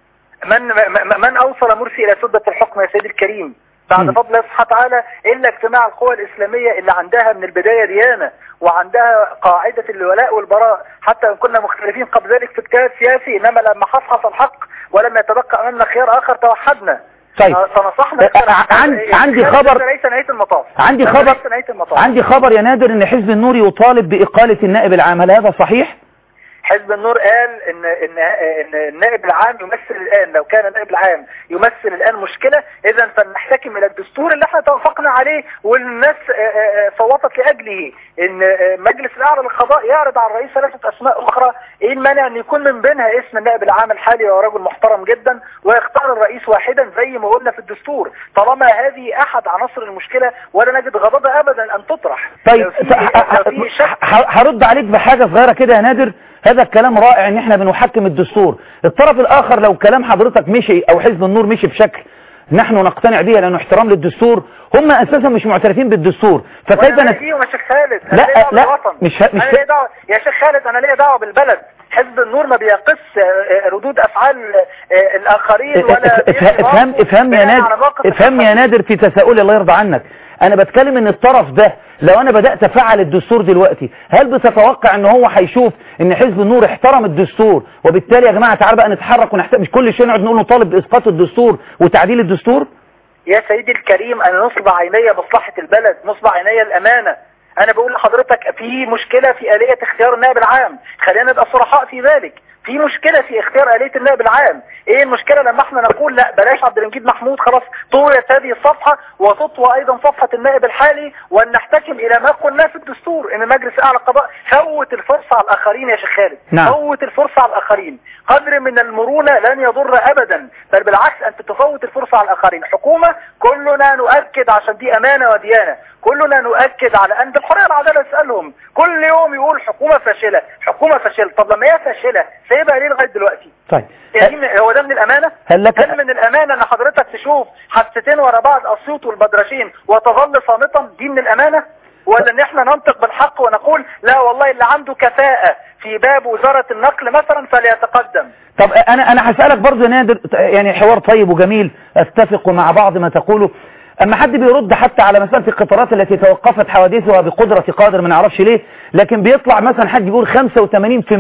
Speaker 2: من م- من اوصل مرسي الى سدة الحكم يا سيدي الكريم بعد
Speaker 1: مم.
Speaker 2: فضل الله سبحانه وتعالى الا اجتماع القوى الاسلاميه اللي عندها من البدايه ديانه وعندها قاعده الولاء والبراء حتى ان كنا مختلفين قبل ذلك في الكيان السياسي انما لما حصحص الحق ولم يتبقى امامنا خيار اخر توحدنا
Speaker 1: طيب.
Speaker 2: فنصحنا
Speaker 1: أه، عن- عندي خبر-
Speaker 2: ليس نهايه المطاف
Speaker 1: عندي
Speaker 2: هذا
Speaker 1: خبر
Speaker 2: ليس نهايه المطاف
Speaker 1: عندي خبر يا نادر ان حزب النور يطالب بإقالة النائب العام هل هذا صحيح؟
Speaker 2: حزب النور قال ان ان ان النائب العام يمثل الان لو كان النائب العام يمثل الان مشكله اذا فلنحتكم الى الدستور اللي احنا توافقنا عليه والناس آه، آه، صوتت لاجله ان آه، مجلس الاعلى للقضاء يعرض على الرئيس ثلاثه اسماء اخرى ايه المانع ان يكون من بينها اسم النائب العام الحالي وهو رجل محترم جدا ويختار الرئيس واحدا زي ما قلنا في الدستور طالما هذه احد عناصر المشكله ولا نجد غضبها ابدا ان تطرح
Speaker 1: طيب
Speaker 2: لو في- لو في شك
Speaker 1: ه- هرد عليك بحاجة صغيرة كده يا نادر هذا الكلام رائع ان احنا بنحكم الدستور الطرف الاخر لو كلام حضرتك مشي او حزب النور مشي بشكل نحن نقتنع به لانه احترام للدستور هم اساسا مش معترفين بالدستور فكيف
Speaker 2: وانا
Speaker 1: نت...
Speaker 2: فيهم يا شيخ خالد
Speaker 1: لا،
Speaker 2: أنا ليا دعوة
Speaker 1: لا،
Speaker 2: بالوطن.
Speaker 1: مش ه- مش
Speaker 2: انا
Speaker 1: ه-
Speaker 2: ليا دعوه يا شيخ خالد انا ليا دعوه بالبلد حزب النور ما بيقص آه، آه، ردود افعال آه، الاخرين ولا
Speaker 1: افهم افهم افهم يا
Speaker 2: بناء على
Speaker 1: نادر
Speaker 2: موقف
Speaker 1: افهم يا
Speaker 2: الآخرين.
Speaker 1: نادر في تساؤلي الله يرضى عنك انا بتكلم ان الطرف ده لو انا بدأت افعل الدستور دلوقتي هل بتتوقع ان هو هيشوف ان حزب النور احترم الدستور وبالتالي يا جماعة تعالى بقى نتحرك ونحتاج مش كل شيء نقعد نقول نطالب باسقاط الدستور وتعديل الدستور
Speaker 2: يا سيدي الكريم انا نصب عيني مصلحة البلد نصب عيني الامانة انا بقول لحضرتك في مشكلة في آلية اختيار النائب العام خلينا نبقى صرحاء في ذلك في مشكلة في اختيار آلية النائب العام ايه المشكلة لما احنا نقول لا بلاش عبد المجيد محمود خلاص طويت هذه الصفحة وتطوى ايضا صفحة النائب الحالي وان نحتكم الى ما قلناه في الدستور ان مجلس اعلى القضاء فوت الفرصة على الاخرين يا شيخ خالد
Speaker 1: نعم.
Speaker 2: فوت الفرصة على الاخرين قدر من المرونة لن يضر ابدا بل بالعكس انت تفوت الفرصة على الاخرين حكومة كلنا نؤكد عشان دي امانة وديانة كلنا نؤكد على ان بالحرية العدالة اسألهم كل يوم يقول حكومة فاشلة حكومة فاشلة طب لما هي فاشلة سايبها ليه لغاية دلوقتي
Speaker 1: طيب
Speaker 2: يعني من- هو ده من الامانة
Speaker 1: هل لك
Speaker 2: هل من الامانة ان حضرتك تشوف حادثتين ورا بعض اسيوط والبدرشين وتظل صامتا دي من الامانة ولا ان احنا ننطق بالحق ونقول لا والله اللي عنده كفاءة في باب وزارة النقل مثلا فليتقدم
Speaker 1: طب انا انا هسألك برضه يا نادر يعني حوار طيب وجميل اتفق مع بعض ما تقوله اما حد بيرد حتى على مسألة القطارات التي توقفت حوادثها بقدرة قادر ما نعرفش ليه لكن بيطلع مثلا حد بيقول 85%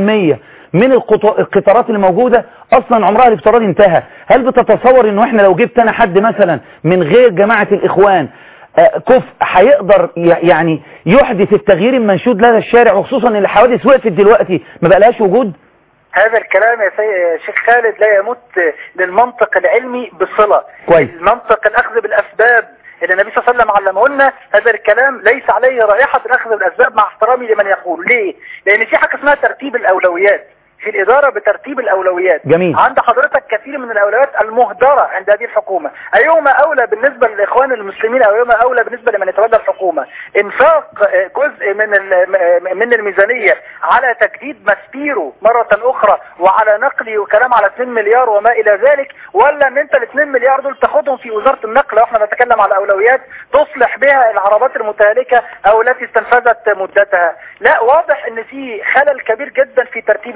Speaker 1: من القط- القطارات اللي موجودة اصلا عمرها الافتراضي انتهى هل بتتصور انه احنا لو جبت انا حد مثلا من غير جماعة الاخوان آه، كفء هيقدر ي- يعني يحدث التغيير المنشود لدى الشارع وخصوصا ان الحوادث وقفت دلوقتي ما بقالهاش وجود
Speaker 2: هذا الكلام يا سي- يا شيخ خالد لا يمت للمنطق العلمي بصلة
Speaker 1: كويس.
Speaker 2: المنطق الأخذ بالأسباب اللي النبي صلى الله عليه وسلم علمه لنا هذا الكلام ليس عليه رائحة الأخذ بالأسباب مع احترامي لمن يقول ليه؟ لأن في حاجة اسمها ترتيب الأولويات في الإدارة بترتيب الأولويات
Speaker 1: جميل.
Speaker 2: عند حضرتك كثير من الأولويات المهدرة عند هذه الحكومة أيهما أولى بالنسبة للإخوان المسلمين أو أيهما أولى بالنسبة لمن يتولى الحكومة إنفاق آه، جزء من ال- من الميزانية على تجديد ماسبيرو مرة أخرى وعلى نقل وكلام على 2 مليار وما إلى ذلك ولا أن أنت ال 2 مليار دول تاخدهم في وزارة النقل لو احنا نتكلم على أولويات تصلح بها العربات المتهالكة أو التي استنفذت مدتها لا واضح أن في خلل كبير جدا في ترتيب الأولويات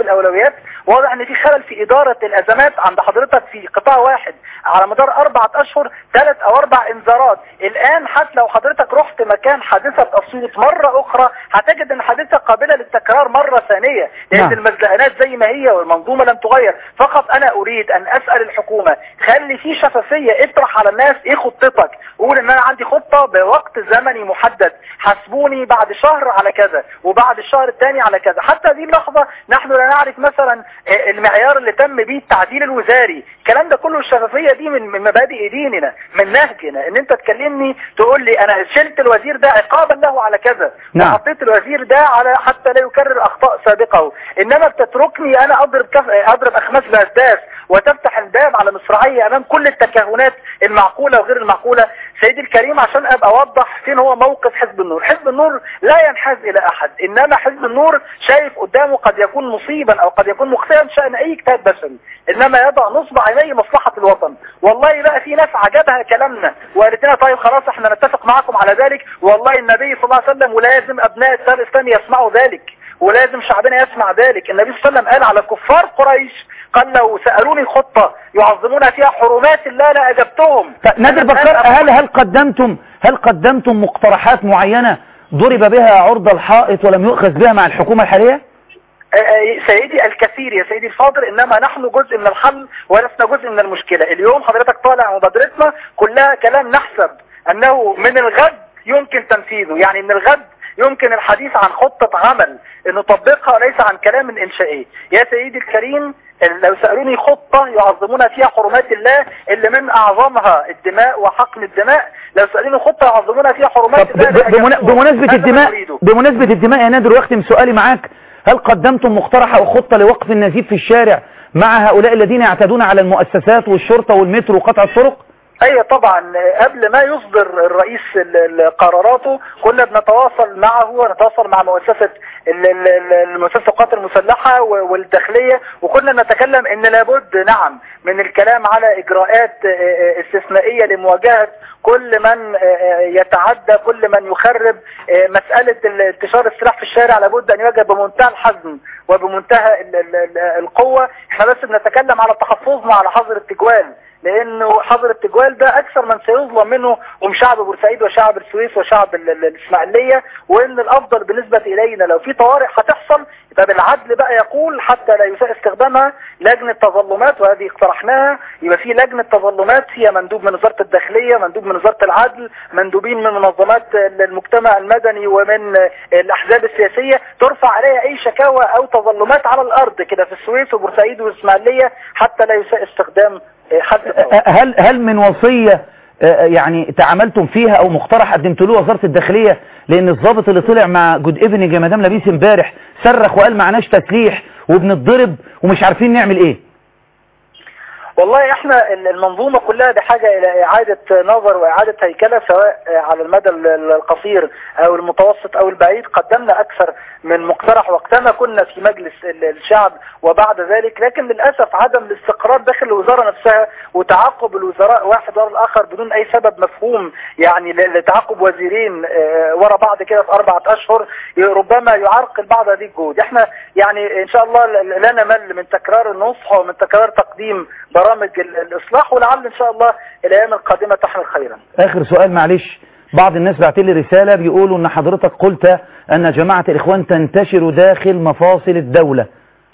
Speaker 2: المستشفيات واضح ان في خلل في اداره الازمات عند حضرتك في قطاع واحد على مدار اربعة اشهر ثلاث او اربع انذارات الان حتى لو حضرتك رحت مكان حادثة اسيوط مرة اخرى هتجد ان الحادثة قابلة للتكرار مرة ثانية لان
Speaker 1: نعم.
Speaker 2: المزدقنات زي ما هي والمنظومة لم تغير فقط انا اريد ان اسأل الحكومة خلي في شفافية اطرح على الناس ايه خطتك قول ان انا عندي خطة بوقت زمني محدد حاسبوني بعد شهر على كذا وبعد الشهر الثاني على كذا حتى هذه اللحظة نحن لا نعرف مثلا آه، المعيار اللي تم به التعديل الوزاري الكلام ده كله الشفافية دي من من مبادئ ديننا من نهجنا ان انت تكلمني تقول لي انا شلت الوزير ده عقابا له على كذا
Speaker 1: نعم.
Speaker 2: وحطيت الوزير ده على حتى لا يكرر اخطاء سابقه انما بتتركني انا اضرب كف... اضرب اخماس باسداس وتفتح الباب على مصراعيه امام كل التكهنات المعقوله وغير المعقوله سيدي الكريم عشان ابقى اوضح فين هو موقف حزب النور حزب النور لا ينحاز الى احد انما حزب النور شايف قدامه قد يكون مصيبا او قد يكون مخطئا شان اي اجتهاد بشري انما يضع نصب عينيه مصلحه الوطن والله بقى في ناس عجبها كلامنا وقالت لنا طيب خلاص احنا نتفق معكم على ذلك والله النبي صلى الله عليه وسلم ولازم ابناء الدار الاسلامي يسمعوا ذلك ولازم شعبنا يسمع ذلك النبي صلى الله عليه وسلم قال على كفار قريش قال لو سألوني خطة يعظمون فيها حرمات الله لأجبتهم
Speaker 1: طيب نادر بكر هل هل قدمتم هل قدمتم مقترحات معينة ضرب بها عرض الحائط ولم يؤخذ بها مع الحكومة الحالية؟
Speaker 2: آه، آه، سيدي الكثير يا سيدي الفاضل انما نحن جزء من الحل ولسنا جزء من المشكلة اليوم حضرتك طالع مبادرتنا كلها كلام نحسب انه من الغد يمكن تنفيذه يعني من الغد يمكن الحديث عن خطة عمل نطبقها وليس عن كلام انشائي يا سيدي الكريم لو سألوني خطة يعظمون فيها حرمات الله اللي من اعظمها الدماء وحقن الدماء لو سألوني خطة يعظمون فيها حرمات
Speaker 1: طب
Speaker 2: الله
Speaker 1: ب- بمنا-
Speaker 2: لأجبتهم.
Speaker 1: بمناسبة
Speaker 2: هذا ما
Speaker 1: الدماء
Speaker 2: نريده.
Speaker 1: بمناسبة الدماء يا نادر واختم سؤالي معاك هل قدمتم مقترح أو خطة لوقف النزيف في الشارع مع هؤلاء الذين يعتدون على المؤسسات والشرطة والمترو وقطع الطرق؟
Speaker 2: ايوه طبعا قبل ما يصدر الرئيس ال- ال- قراراته كنا بنتواصل معه ونتواصل مع مؤسسة ال- ال- ال- المؤسسة القوات المسلحة و- والداخلية وكنا نتكلم ان لابد نعم من الكلام على اجراءات آه، آه، استثنائية لمواجهة كل من آه، آه، يتعدى كل من يخرب آه، مسألة ال- انتشار السلاح في الشارع لابد ان يواجه بمنتهى الحزم وبمنتهى ال- ال- ال- القوة احنا بس بنتكلم على تحفظنا على حظر التجوال لانه حظر التجوال ده اكثر من سيظلم منه هم شعب بورسعيد وشعب السويس وشعب ال- ال- الاسماعيليه وان الافضل بالنسبه الينا لو في طوارئ هتحصل يبقى بالعدل بقى يقول حتى لا يساء استخدامها لجنه تظلمات وهذه اقترحناها يبقى في لجنه تظلمات فيها مندوب من وزاره الداخليه مندوب من وزاره العدل مندوبين من منظمات ال- المجتمع المدني ومن الاحزاب السياسيه ترفع عليها اي شكاوى او تظلمات على الارض كده في السويس وبورسعيد والاسماعيليه حتى لا يساء استخدام حد الطوارئ.
Speaker 1: هل هل من وصية آه، يعني تعاملتم فيها او مقترح قدمت له وزارة الداخلية لان الضابط اللي طلع مع جود ايفنينج يا مدام لبيس امبارح صرخ وقال معناش تسليح وبنتضرب ومش عارفين نعمل ايه
Speaker 2: والله احنا المنظومة كلها بحاجة الى اعادة نظر واعادة هيكلة سواء على المدى القصير او المتوسط او البعيد قدمنا اكثر من مقترح وقتما كنا في مجلس الشعب وبعد ذلك لكن للأسف عدم الاستقرار داخل الوزارة نفسها وتعاقب الوزراء واحد ورا الاخر بدون اي سبب مفهوم يعني لتعاقب وزيرين اه، ورا بعض كده في اربعة اشهر ربما يعرقل بعض هذه الجهود احنا يعني ان شاء الله لا نمل من تكرار النصح ومن تكرار تقديم برامج ال- الاصلاح ولعل ان شاء الله الايام القادمة تحمل خيرا
Speaker 1: اخر سؤال معلش بعض الناس بعت لي رسالة بيقولوا ان حضرتك قلت ان جماعة الاخوان تنتشر داخل مفاصل الدولة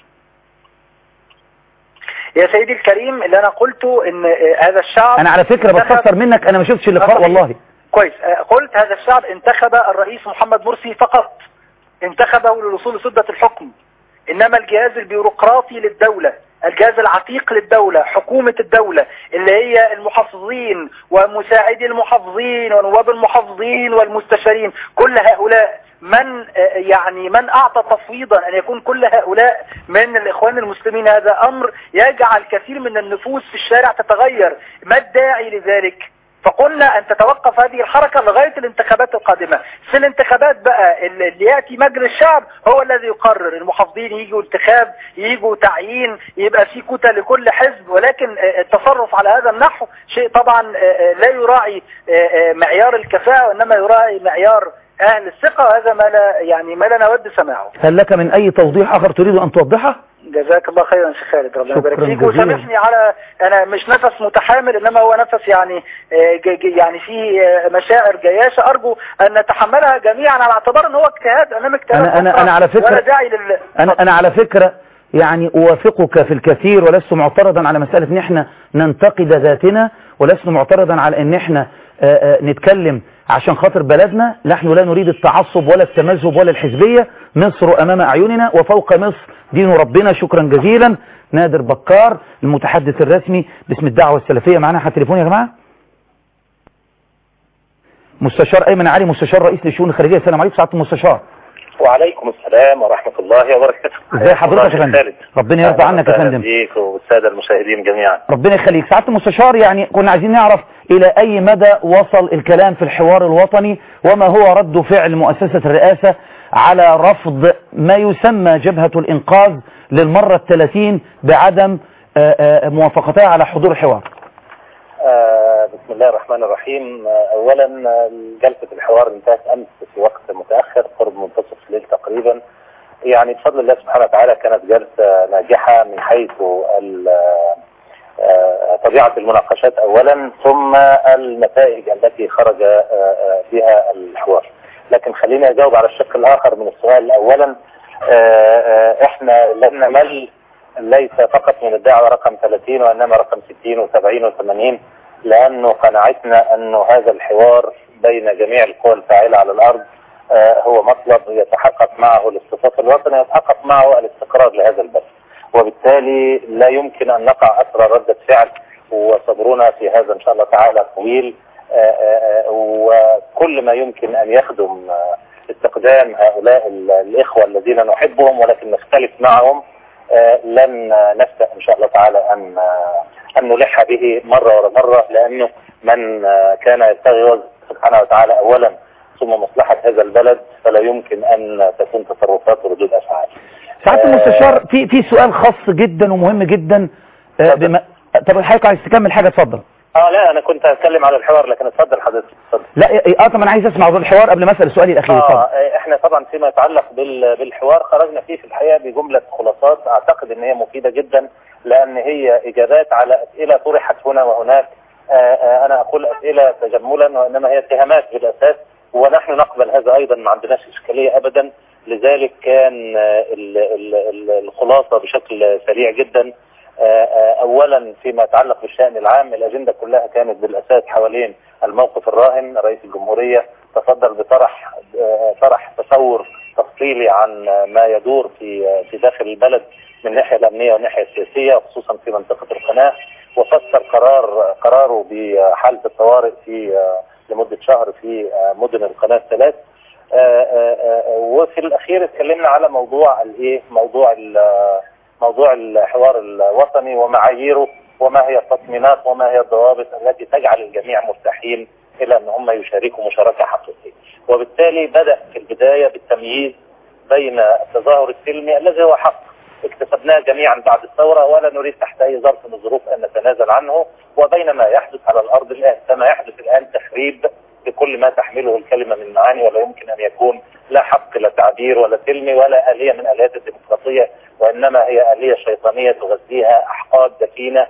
Speaker 2: يا سيدي الكريم اللي انا قلته ان اه، هذا الشعب
Speaker 1: انا على فكرة
Speaker 2: انتخب-
Speaker 1: بستفسر منك انا ما شفتش اللقاء
Speaker 2: صحيح.
Speaker 1: والله
Speaker 2: كويس آه، قلت هذا الشعب انتخب الرئيس محمد مرسي فقط انتخبه للوصول لسدة الحكم انما الجهاز البيروقراطي للدولة الجهاز العتيق للدولة حكومة الدولة اللي هي المحافظين ومساعدي المحافظين ونواب المحافظين والمستشارين كل هؤلاء من آه، يعني من اعطى تفويضا ان يكون كل هؤلاء من الاخوان المسلمين هذا امر يجعل كثير من النفوس في الشارع تتغير ما الداعي لذلك فقلنا ان تتوقف هذه الحركة لغاية الانتخابات القادمة في الانتخابات بقى اللي اللي يأتي مجلس الشعب هو الذي يقرر المحافظين يجوا انتخاب يجوا تعيين يبقى في كتل لكل حزب ولكن آه، التصرف على هذا النحو شيء طبعا آه، آه، لا يراعي آه، آه، معيار الكفاءة وانما يراعي معيار اهل الثقة وهذا ما لا يعني ما لا نود سماعه
Speaker 1: هل لك من اي توضيح اخر تريد ان توضحه
Speaker 2: جزاك الله خيرا يا شيخ خالد ربنا
Speaker 1: شكراً
Speaker 2: يبارك فيك
Speaker 1: جزيلاً.
Speaker 2: وسامحني على انا مش نفس متحامل انما هو نفس يعني آه، ج- ج- يعني في آه، مشاعر جياشه ارجو ان نتحملها جميعا على اعتبار ان هو اجتهاد امام اجتهاد
Speaker 1: أنا- أنا-
Speaker 2: أخرى
Speaker 1: أنا على فكرة-
Speaker 2: ولا داعي لل
Speaker 1: أنا, أنا على فكرة يعني أوافقك في الكثير ولست معترضا على مسألة ان احنا ننتقد ذاتنا ولست معترضا على ان احنا آه، آه، نتكلم عشان خاطر بلدنا نحن لا نريد التعصب ولا التمذهب ولا الحزبية مصر أمام أعيننا وفوق مصر دين ربنا شكرا جزيلا نادر بكار المتحدث الرسمي باسم الدعوة السلفية معنا على التليفون يا جماعة مستشار أيمن علي مستشار رئيس للشؤون الخارجية السلام عليكم سعادة المستشار
Speaker 3: وعليكم السلام ورحمة الله وبركاته
Speaker 1: ازي حضرتك يا
Speaker 3: الله
Speaker 1: فندم
Speaker 3: خالد.
Speaker 1: ربنا يرضى
Speaker 3: أهلاً
Speaker 1: عنك يا
Speaker 3: وسهلاً
Speaker 1: فندم
Speaker 3: بيك والسادة المشاهدين جميعا
Speaker 1: ربنا يخليك سعادة المستشار يعني كنا عايزين نعرف إلى أي مدى وصل الكلام في الحوار الوطني وما هو رد فعل مؤسسة الرئاسة على رفض ما يسمى جبهة الإنقاذ للمرة الثلاثين بعدم آه، آه، موافقتها على حضور الحوار
Speaker 3: آه بسم الله الرحمن الرحيم آه أولا آه، جلسة الحوار انتهت أمس في وقت متأخر قرب منتصف الليل تقريبا يعني بفضل الله سبحانه وتعالى كانت جلسة ناجحة من حيث ال- آه، طبيعة المناقشات أولا ثم النتائج التي خرج آه، آه، بها الحوار لكن خليني أجاوب على الشق الآخر من السؤال أولا آه، آه، إحنا لن نمل ليس فقط من الدعوة رقم 30 وإنما رقم 60 و70 و80 لأنه قناعتنا أنه هذا الحوار بين جميع القوى الفاعلة على الأرض آه، هو مطلب يتحقق معه الاصطفاف الوطني يتحقق معه الاستقرار لهذا البلد وبالتالي لا يمكن أن نقع أثر ردة فعل وصبرنا في هذا إن شاء الله تعالى طويل آه، آه، آه، وكل ما يمكن أن يخدم آه، استقدام هؤلاء ال- الإخوة الذين نحبهم ولكن نختلف معهم آه، لن نفتح إن شاء الله تعالى أن آه، أن نلح به مرة ورا مرة لأنه من آه، كان يبتغي وجه سبحانه وتعالى أولا ثم مصلحة هذا البلد فلا يمكن أن تكون تصرفات وردود أفعال
Speaker 1: سعادة
Speaker 3: آه،
Speaker 1: المستشار في في سؤال خاص جدا ومهم جدا آه،
Speaker 3: اتفضل.
Speaker 1: بما طب الحضرتك عايز تكمل حاجة اتفضل
Speaker 3: اه لا انا كنت هتكلم على الحوار لكن اتفضل حضرتك اتفضل
Speaker 1: لا اه طب انا عايز اسمع الحوار قبل ما اسال سؤالي الاخير اتفضل
Speaker 3: اه احنا طبعا فيما يتعلق بال- بالحوار خرجنا فيه في الحقيقه بجمله خلاصات اعتقد ان هي مفيده جدا لان هي اجابات على اسئله طرحت هنا وهناك آه، آه، انا اقول اسئله تجملا وانما هي اتهامات بالاساس ونحن نقبل هذا ايضا ما عندناش اشكاليه ابدا لذلك كان آه، ال- ال- ال- الخلاصه بشكل سريع جدا آه، آه، اولا فيما يتعلق بالشان العام الاجنده كلها كانت بالاساس حوالين الموقف الراهن رئيس الجمهوريه تفضل بطرح آه، طرح تصور تفصيلي عن آه، ما يدور في آه، في داخل البلد من الناحيه الامنيه والناحيه السياسيه خصوصا في منطقه القناه وفسر قرار قراره بحاله الطوارئ في آه، لمده شهر في آه، مدن القناه الثلاث آه، آه، آه، وفي الاخير اتكلمنا على موضوع الايه موضوع ال- موضوع الحوار الوطني ومعاييره وما هي التطمينات وما هي الضوابط التي تجعل الجميع مرتاحين الى ان هم يشاركوا مشاركه حقيقيه وبالتالي بدا في البدايه بالتمييز بين التظاهر السلمي الذي هو حق اكتسبناه جميعا بعد الثوره ولا نريد تحت اي ظرف من الظروف ان نتنازل عنه وبين ما يحدث على الارض الان كما يحدث الان تخريب بكل ما تحمله الكلمه من معاني ولا يمكن ان يكون لا حق لا تعبير ولا سلمي ولا اليه من اليات الديمقراطيه وانما هي اليه شيطانيه تغذيها احقاد دفينه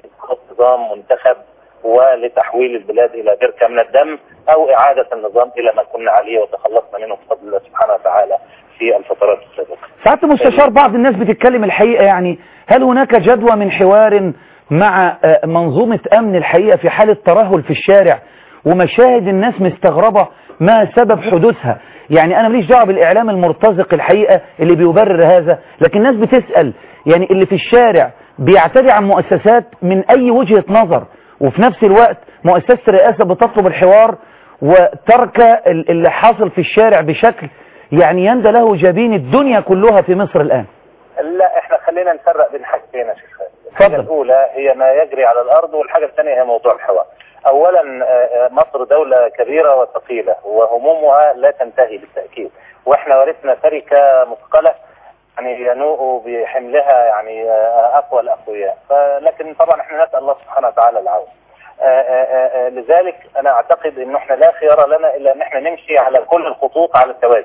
Speaker 3: نظام منتخب ولتحويل البلاد الى بركه من الدم او اعاده النظام الى ما كنا عليه وتخلصنا منه بفضل الله سبحانه وتعالى في الفترات السابقه.
Speaker 1: سعادة المستشار بعض الناس بتتكلم الحقيقة يعني هل هناك جدوى من حوار مع آه، منظومة أمن الحقيقة في حالة ترهل في الشارع ومشاهد الناس مستغربة ما سبب حدوثها يعني أنا ماليش دعوة بالإعلام المرتزق الحقيقة اللي بيبرر هذا لكن الناس بتسأل يعني اللي في الشارع بيعتدي عن مؤسسات من أي وجهة نظر وفي نفس الوقت مؤسسة الرئاسة بتطلب الحوار وترك ال- اللي حاصل في الشارع بشكل يعني يندى له جبين الدنيا كلها في مصر الآن
Speaker 3: لا احنا خلينا نفرق بين حاجتين يا شيخ خالد. الحاجه
Speaker 1: اتفضل.
Speaker 3: الاولى هي ما يجري على الارض والحاجه الثانيه هي موضوع الحوار. اولا آه، آه، مصر دوله كبيره وثقيله وهمومها لا تنتهي بالتاكيد واحنا ورثنا تركه مثقله يعني ينوء بحملها يعني آه، اقوى الاقوياء فلكن طبعا احنا نسال الله سبحانه وتعالى العون. آه، آه، آه، لذلك انا اعتقد ان احنا لا خيار لنا الا ان احنا نمشي على كل الخطوط على التوازي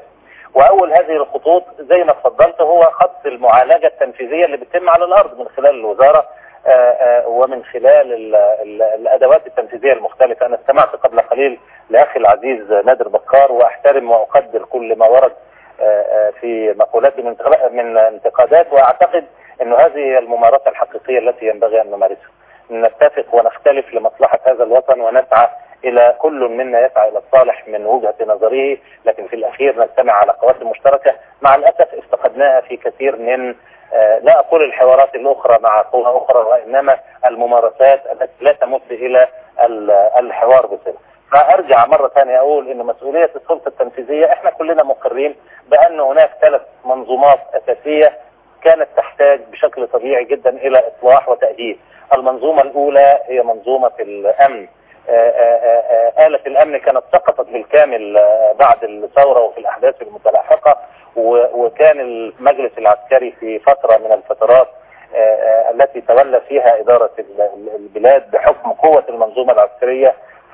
Speaker 3: واول هذه الخطوط زي ما اتفضلت هو خط المعالجه التنفيذيه اللي بتتم على الارض من خلال الوزاره آه، آه، ومن خلال ال- ال- الادوات التنفيذيه المختلفه انا استمعت قبل قليل لاخي العزيز نادر بكار واحترم واقدر كل ما ورد آه، آه، في مقولاته من انتقا- من انتقادات واعتقد انه هذه هي الممارسه الحقيقيه التي ينبغي ان نمارسها نتفق ونختلف لمصلحه هذا الوطن ونسعى الى كل منا يسعى الى الصالح من وجهه نظره لكن في الاخير نجتمع على قواسم مشتركه مع الاسف افتقدناها في كثير من آه، لا اقول الحوارات الاخرى مع قوى اخرى وانما الممارسات التي لا تمت الى ال- الحوار بصله. فارجع مره ثانيه اقول ان مسؤوليه السلطه التنفيذيه احنا كلنا مقرين بان هناك ثلاث منظومات اساسيه كانت تحتاج بشكل طبيعي جدا الى اصلاح وتأديب. المنظومه الاولى هي منظومه الامن. آه، آه، آه، آلة الأمن كانت سقطت بالكامل آه، بعد الثورة وفي الأحداث المتلاحقة و- وكان المجلس العسكري في فترة من الفترات آه، آه، التي تولى فيها إدارة ال- ال- البلاد بحكم قوة المنظومة العسكرية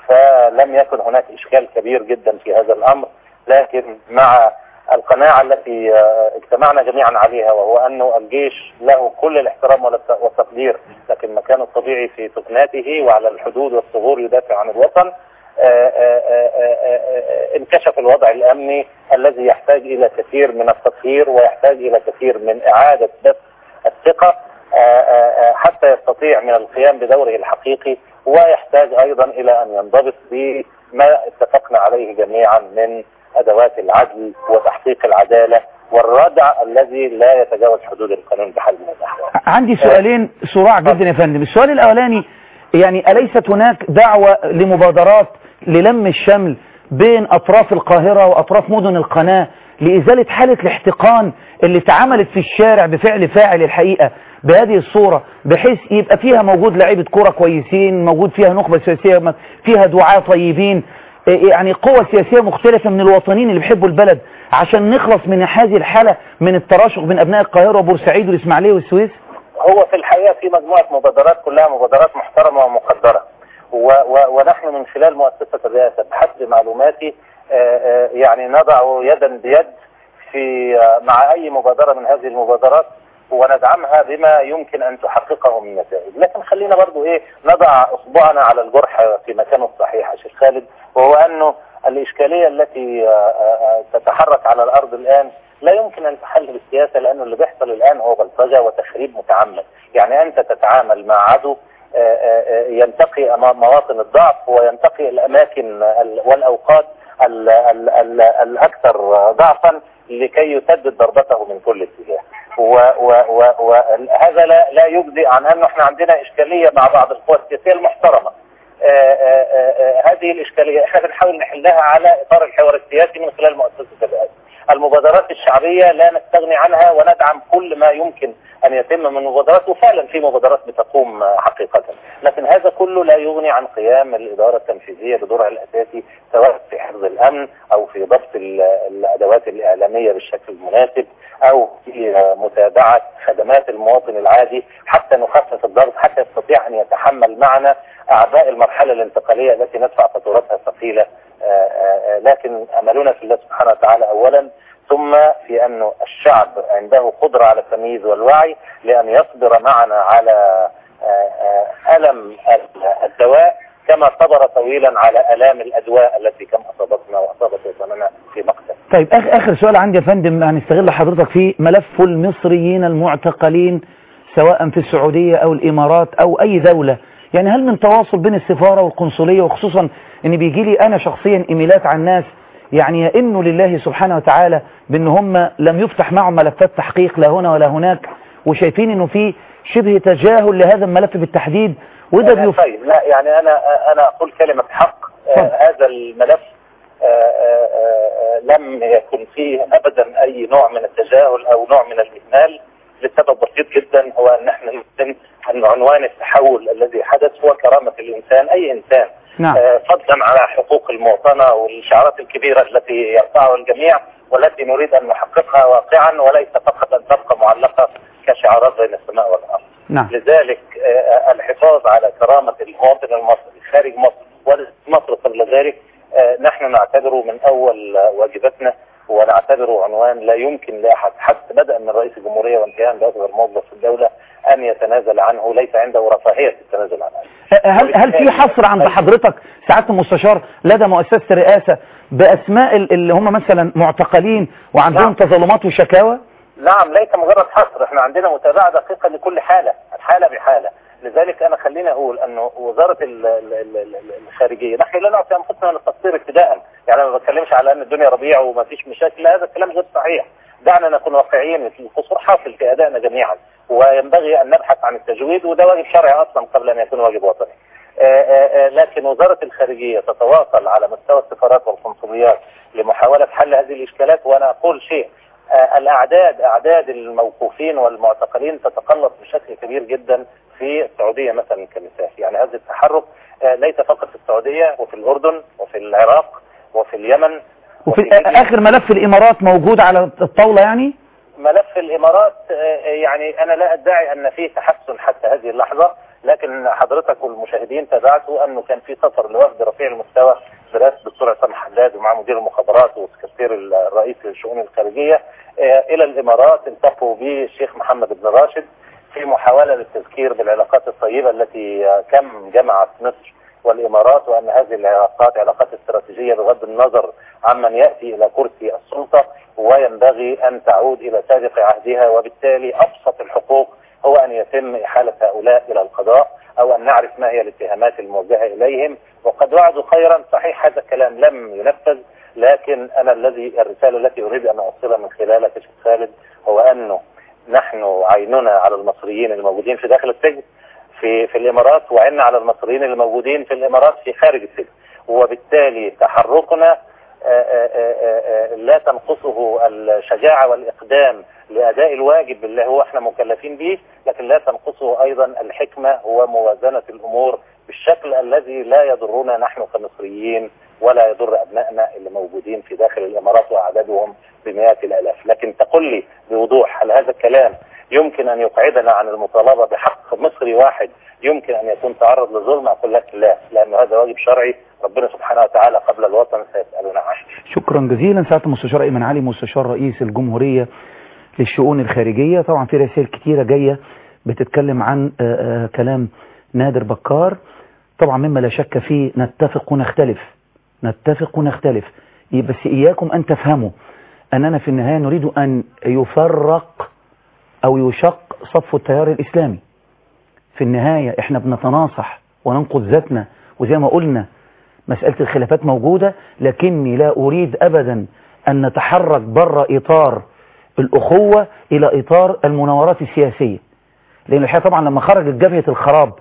Speaker 3: فلم يكن هناك إشكال كبير جدا في هذا الأمر لكن مع القناعة التي آه، اجتمعنا جميعا عليها وهو أنه الجيش له كل الاحترام والت- والتقدير لكن مكانه الطبيعي في سكناته وعلى الحدود والثغور يدافع عن الوطن آه، آه، آه، آه، آه، انكشف الوضع الأمني الذي يحتاج إلى كثير من التطهير ويحتاج إلى كثير من إعادة بث الثقة آه، آه، آه، حتى يستطيع من القيام بدوره الحقيقي ويحتاج أيضا إلى أن ينضبط بما اتفقنا عليه جميعا من أدوات العدل وتحقيق العدالة والردع الذي لا يتجاوز حدود القانون بحال من الأحوال
Speaker 1: عندي سؤالين صراع جدا يا فندم السؤال الأولاني يعني أليست هناك دعوة لمبادرات للم الشمل بين أطراف القاهرة وأطراف مدن القناة لإزالة حالة الاحتقان اللي اتعملت في الشارع بفعل فاعل الحقيقة بهذه الصورة بحيث يبقى فيها موجود لعيبة كرة كويسين موجود فيها نخبة سياسية فيها دعاة طيبين يعني قوة سياسية مختلفة من الوطنيين اللي بيحبوا البلد عشان نخلص من هذه الحالة من التراشق بين أبناء القاهرة وبورسعيد والإسماعيلية والسويس
Speaker 3: هو في الحقيقة في مجموعة مبادرات كلها مبادرات محترمة ومقدرة و و ونحن من خلال مؤسسة الرئاسة بحسب معلوماتي آه، آه، يعني نضع يدا بيد في آه، مع أي مبادرة من هذه المبادرات وندعمها بما يمكن أن تحققه من نتائج لكن خلينا برضو إيه نضع أصبعنا على الجرح في مكانه الصحيح يا شيخ خالد وهو أنه الإشكالية التي آه، آه، تتحرك على الأرض الآن لا يمكن أن تحل بالسياسة لأنه اللي بيحصل الآن هو بلطجة وتخريب متعمد يعني أنت تتعامل مع عدو آه، آه، ينتقي أمام مواطن الضعف وينتقي الأماكن ال- والأوقات ال- ال- ال- الأكثر ضعفا لكي يسدد ضربته من كل اتجاه وهذا لا لا يجزي عن أنه احنا عندنا إشكالية مع بعض القوى السياسية المحترمة آه، آه، آه، آه، هذه الإشكالية احنا بنحاول نحلها على إطار الحوار السياسي من خلال مؤسسة الرئاسة المبادرات الشعبية لا نستغني عنها وندعم كل ما يمكن أن يتم من مبادرات وفعلا في مبادرات بتقوم آه، حقيقة لكن هذا كله لا يغني عن قيام الإدارة التنفيذية بدورها الأساسي سواء في حفظ الأمن أو في ضبط ال- الأدوات الإعلامية بالشكل المناسب أو في آه، متابعة خدمات المواطن العادي حتى نخفف الضغط حتى يستطيع أن يتحمل معنا أعباء المرحلة الانتقالية التي ندفع فاتورتها ثقيلة آه، آه، آه، لكن أملنا في الله سبحانه وتعالى أولا ثم في أن الشعب عنده قدرة على التمييز والوعي لأن يصبر معنا على آه، آه، ألم ال- الدواء كما صبر طويلا على آلام الأدواء التي كم أصابتنا وأصابت وطننا في مقتل
Speaker 1: طيب آخر, آخر سؤال عندي يا فندم هنستغل حضرتك فيه ملف المصريين المعتقلين سواء في السعودية أو الإمارات أو أي دولة يعني هل من تواصل بين السفارة والقنصلية وخصوصا ان بيجي لي انا شخصيا ايميلات عن ناس يعني يئنوا لله سبحانه وتعالى بان هم لم يفتح معهم ملفات تحقيق لا هنا ولا هناك وشايفين انه في شبه تجاهل لهذا الملف بالتحديد وده
Speaker 3: لا،
Speaker 1: بيف...
Speaker 3: طيب لا يعني انا انا اقول كلمه حق آه،
Speaker 1: اتفضل.
Speaker 3: هذا الملف آه، آه، آه، لم يكن فيه ابدا اي نوع من التجاهل او نوع من الاهمال لسبب بسيط جدا هو ان احنا نؤمن ان عنوان التحول الذي حدث هو كرامه الانسان اي انسان
Speaker 1: نعم
Speaker 3: آه، فضلا على حقوق المواطنه والشعارات الكبيره التي يرفعها الجميع والتي نريد ان نحققها واقعا وليس فقط ان تبقى معلقه كشعارات بين السماء والارض.
Speaker 1: نعم
Speaker 3: لذلك آه، الحفاظ على كرامة المواطن المصري خارج مصر ومصر قبل ذلك آه، نحن نعتبره من أول آه، واجباتنا ونعتبره عنوان لا يمكن لاحد حتى بدأ من رئيس الجمهورية وانتهاء بأصغر موظف في الدولة أن يتنازل عنه ليس عنده رفاهية التنازل عنه
Speaker 1: هل هل في حصر عند حضرتك سعاده المستشار لدى مؤسسه الرئاسه باسماء ال- اللي هم مثلا معتقلين وعندهم
Speaker 3: نعم.
Speaker 1: تظلمات وشكاوى
Speaker 3: نعم ليس مجرد حصر احنا عندنا متابعة دقيقة لكل حالة حالة بحالة لذلك انا خليني اقول انه وزارة ال- ال- ال- ال- الخارجية نحن لا نعطي انفسنا من التقصير ابتداء يعني انا ما بتكلمش على ان الدنيا ربيع وما فيش مشاكل لا هذا الكلام غير صحيح دعنا نكون واقعيين القصور حاصل في ادائنا جميعا وينبغي ان نبحث عن التجويد وده واجب شرعي اصلا قبل ان يكون واجب وطني آه، آه، آه، لكن وزارة الخارجية تتواصل على مستوى السفارات والقنصليات لمحاولة حل هذه الإشكالات وأنا أقول شيء آه، الأعداد أعداد الموقوفين والمعتقلين تتقلص بشكل كبير جدا في السعودية مثلا كمثال يعني هذا التحرك آه، ليس فقط في السعودية وفي الأردن وفي العراق وفي اليمن
Speaker 1: وفي
Speaker 3: ليبيا.
Speaker 1: اخر ملف الامارات موجود على الطاوله يعني
Speaker 3: ملف الامارات آه، يعني انا لا ادعي ان فيه تحسن حتى هذه اللحظه لكن حضرتك والمشاهدين تابعتوا انه كان في سفر لوفد رفيع المستوى برئاسه الدكتور عصام حداد ومع مدير المخابرات والسكرتير الرئيس للشؤون الخارجيه آه، الى الامارات التقوا بالشيخ محمد بن راشد في محاوله للتذكير بالعلاقات الطيبه التي آه، كم جمعت مصر والامارات وان هذه العلاقات علاقات استراتيجيه بغض النظر عمن ياتي الى كرسي السلطه وينبغي ان تعود الى سابق عهدها وبالتالي ابسط الحقوق هو ان يتم احاله هؤلاء الى القضاء او ان نعرف ما هي الاتهامات الموجهه اليهم وقد وعدوا خيرا صحيح هذا الكلام لم ينفذ لكن انا الذي الرساله التي اريد ان اوصلها من خلالك يا شيخ خالد هو انه نحن عيننا على المصريين الموجودين في داخل السجن في في الامارات وعين على المصريين الموجودين في الامارات في خارج السجن وبالتالي تحركنا آه، آه، آه، آه، لا تنقصه الشجاعة والإقدام لأداء الواجب اللي هو احنا مكلفين به لكن لا تنقصه أيضا الحكمة وموازنة الأمور بالشكل الذي لا يضرنا نحن كمصريين ولا يضر أبنائنا اللي موجودين في داخل الإمارات وأعدادهم بمئات الآلاف لكن تقول لي بوضوح هل هذا الكلام يمكن أن يقعدنا عن المطالبة بحق مصري واحد يمكن أن يكون تعرض لظلم أقول لك لا لأن هذا واجب شرعي ربنا سبحانه وتعالى قبل الوطن سيسألنا عنه
Speaker 1: شكرا جزيلا سعاده المستشار ايمن علي مستشار رئيس الجمهوريه للشؤون الخارجيه طبعا في رسائل كتيره جايه بتتكلم عن آه، آه، كلام نادر بكار طبعا مما لا شك فيه نتفق ونختلف نتفق ونختلف إيه بس اياكم ان تفهموا اننا في النهايه نريد ان يفرق او يشق صف التيار الاسلامي في النهايه احنا بنتناصح وننقذ ذاتنا وزي ما قلنا مسألة الخلافات موجودة لكني لا أريد أبدا أن نتحرك بره إطار الأخوة إلى إطار المناورات السياسية لأن الحقيقة طبعا لما خرجت جبهة الخراب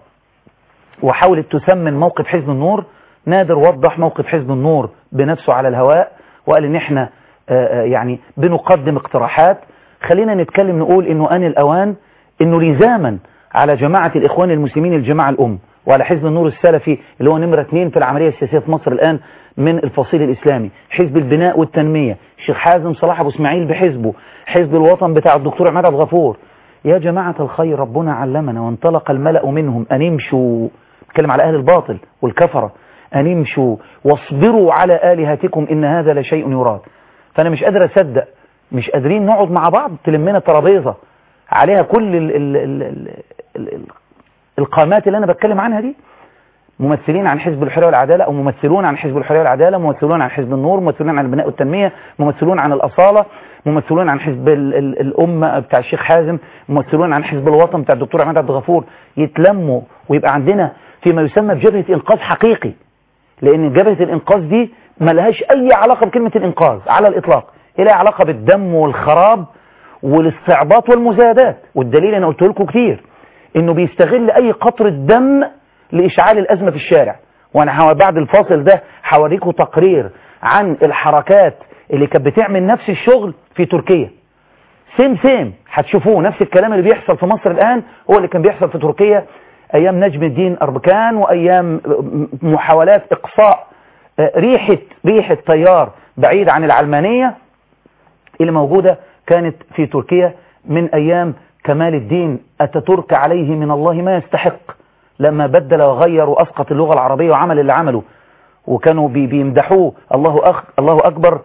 Speaker 1: وحاولت تسمن موقف حزب النور نادر وضح موقف حزب النور بنفسه على الهواء وقال ان احنا آه، آه، يعني بنقدم اقتراحات خلينا نتكلم نقول انه ان الاوان انه لزاما على جماعة الاخوان المسلمين الجماعة الام وعلى حزب النور السلفي اللي هو نمرة اثنين في العملية السياسية في مصر الان من الفصيل الاسلامي حزب البناء والتنمية الشيخ حازم صلاح ابو اسماعيل بحزبه حزب الوطن بتاع الدكتور عماد عبد الغفور يا جماعة الخير ربنا علمنا وانطلق الملأ منهم أن امشوا نتكلم على أهل الباطل والكفرة أن امشوا واصبروا على آلهتكم إن هذا لشيء يراد فأنا مش قادر أصدق مش قادرين نقعد مع بعض تلمنا ترابيزة عليها كل ال ال ال ال ال ال القامات اللي أنا بتكلم عنها دي ممثلين عن حزب الحرية والعدالة أو ممثلون عن حزب الحرية والعدالة ممثلون عن حزب النور ممثلون عن البناء والتنمية ممثلون عن الأصالة ممثلون عن حزب ال ال الأمة بتاع الشيخ حازم ممثلون عن حزب الوطن بتاع الدكتور عماد عبد الغفور يتلموا ويبقى عندنا فيما يسمى بجبهة إنقاذ حقيقي لأن جبهة الإنقاذ دي ملهاش أي علاقة بكلمة الإنقاذ على الإطلاق هي لها علاقة بالدم والخراب والاستعباط والمزايدات والدليل أنا قلت لكم كتير إنه بيستغل أي قطرة دم لإشعال الأزمة في الشارع وأنا هو- بعد الفاصل ده هوريكم تقرير عن الحركات اللي كانت بتعمل نفس الشغل في تركيا سيم سيم هتشوفوه نفس الكلام اللي بيحصل في مصر الآن هو اللي كان بيحصل في تركيا أيام نجم الدين أربكان وأيام محاولات إقصاء آه، ريحة ريحة تيار بعيد عن العلمانية اللي موجودة كانت في تركيا من أيام كمال الدين أتترك عليه من الله ما يستحق لما بدل وغير وأسقط اللغة العربية وعمل اللي عمله وكانوا بي- بيمدحوه الله أخ الله أكبر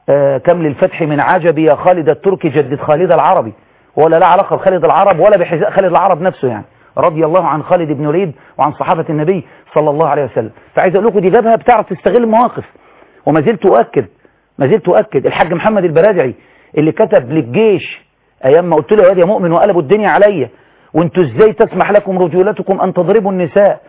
Speaker 1: آه كمل الفتح من عجب يا خالد التركي جدد خالد العربي ولا لا علاقة بخالد العرب ولا بحذاء خالد العرب نفسه يعني رضي الله عن خالد بن وليد وعن صحابة النبي صلى الله عليه وسلم فعايز اقول لكم دي جابها بتعرف تستغل المواقف وما زلت اؤكد ما زلت اؤكد الحاج محمد البرادعي اللي كتب للجيش ايام ما قلت له يا مؤمن وقلبوا الدنيا عليا وانتوا ازاي تسمح لكم رجولتكم ان تضربوا النساء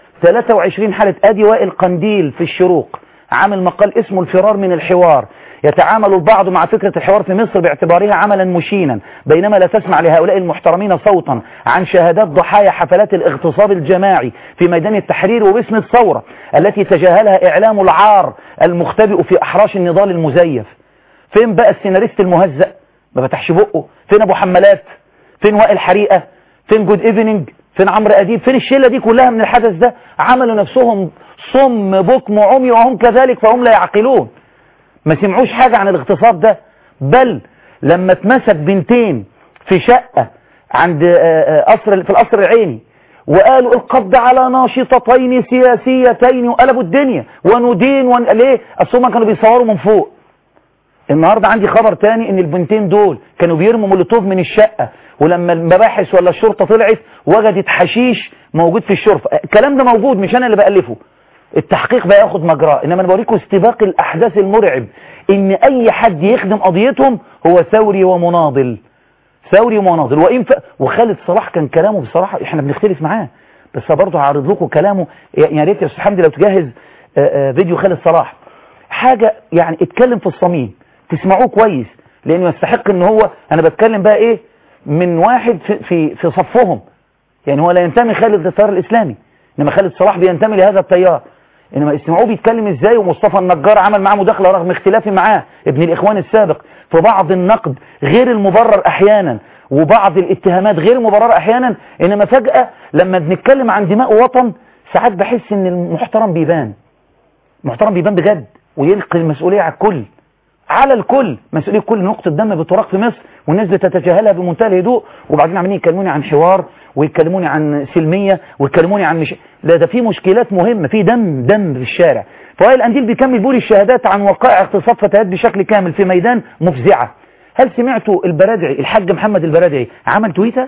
Speaker 1: 23 حالة ادي وائل قنديل في الشروق عامل مقال اسمه الفرار من الحوار يتعامل البعض مع فكرة الحوار في مصر باعتبارها عملا مشينا بينما لا تسمع لهؤلاء المحترمين صوتا عن شهادات ضحايا حفلات الاغتصاب الجماعي في ميدان التحرير وباسم الثورة التي تجاهلها إعلام العار المختبئ في أحراش النضال المزيف فين بقى السيناريست المهزأ ما فتحش بقه فين أبو حمالات فين وائل حريقة فين جود ايفنينج فين عمرو أديب فين الشلة دي كلها من الحدث ده عملوا نفسهم صم بكم عمي وهم كذلك فهم لا يعقلون ما سمعوش حاجة عن الاغتصاب ده بل لما اتمسك بنتين في شقة عند قصر في القصر العيني وقالوا القبض على ناشطتين سياسيتين وقلبوا الدنيا وندين ون... ليه اصل هم كانوا بيصوروا من فوق النهاردة عندي خبر تاني ان البنتين دول كانوا بيرموا مولوتوف من الشقة ولما المباحث ولا الشرطة طلعت وجدت حشيش موجود في الشرفة الكلام ده موجود مش انا اللي بألفه التحقيق بقى ياخد مجراه انما انا بوريكم استباق الاحداث المرعب ان اي حد يخدم قضيتهم هو ثوري ومناضل ثوري ومناضل وإن ف... وخالد صلاح كان كلامه بصراحة احنا بنختلف معاه بس برضه هعرض لكم كلامه يا ريت يا استاذ حمدي لو تجهز آآ آآ فيديو خالد صلاح حاجة يعني اتكلم في الصميم تسمعوه كويس لانه يستحق ان هو انا بتكلم بقى ايه من واحد في في, في صفهم يعني هو لا ينتمي خالد للتيار الاسلامي انما خالد صلاح بينتمي لهذا التيار انما اسمعوه بيتكلم ازاي ومصطفى النجار عمل معاه مداخله رغم اختلافي معاه ابن الاخوان السابق في بعض النقد غير المبرر احيانا وبعض الاتهامات غير المبررة احيانا انما فجأة لما بنتكلم عن دماء وطن ساعات بحس ان المحترم بيبان محترم بيبان بجد ويلقي المسؤولية على الكل على الكل مسؤولية كل نقطة دم بتراق في مصر والناس بتتجاهلها بمنتهى الهدوء وبعدين عمالين يكلموني عن حوار ويكلموني عن سلمية ويكلموني عن مش لا ده في مشكلات مهمة في دم دم في الشارع فوائل أنديل بيكمل بيقول الشهادات عن وقائع اغتصاب فتيات بشكل كامل في ميدان مفزعة هل سمعتوا البرادعي الحاج محمد البرادعي عمل تويتة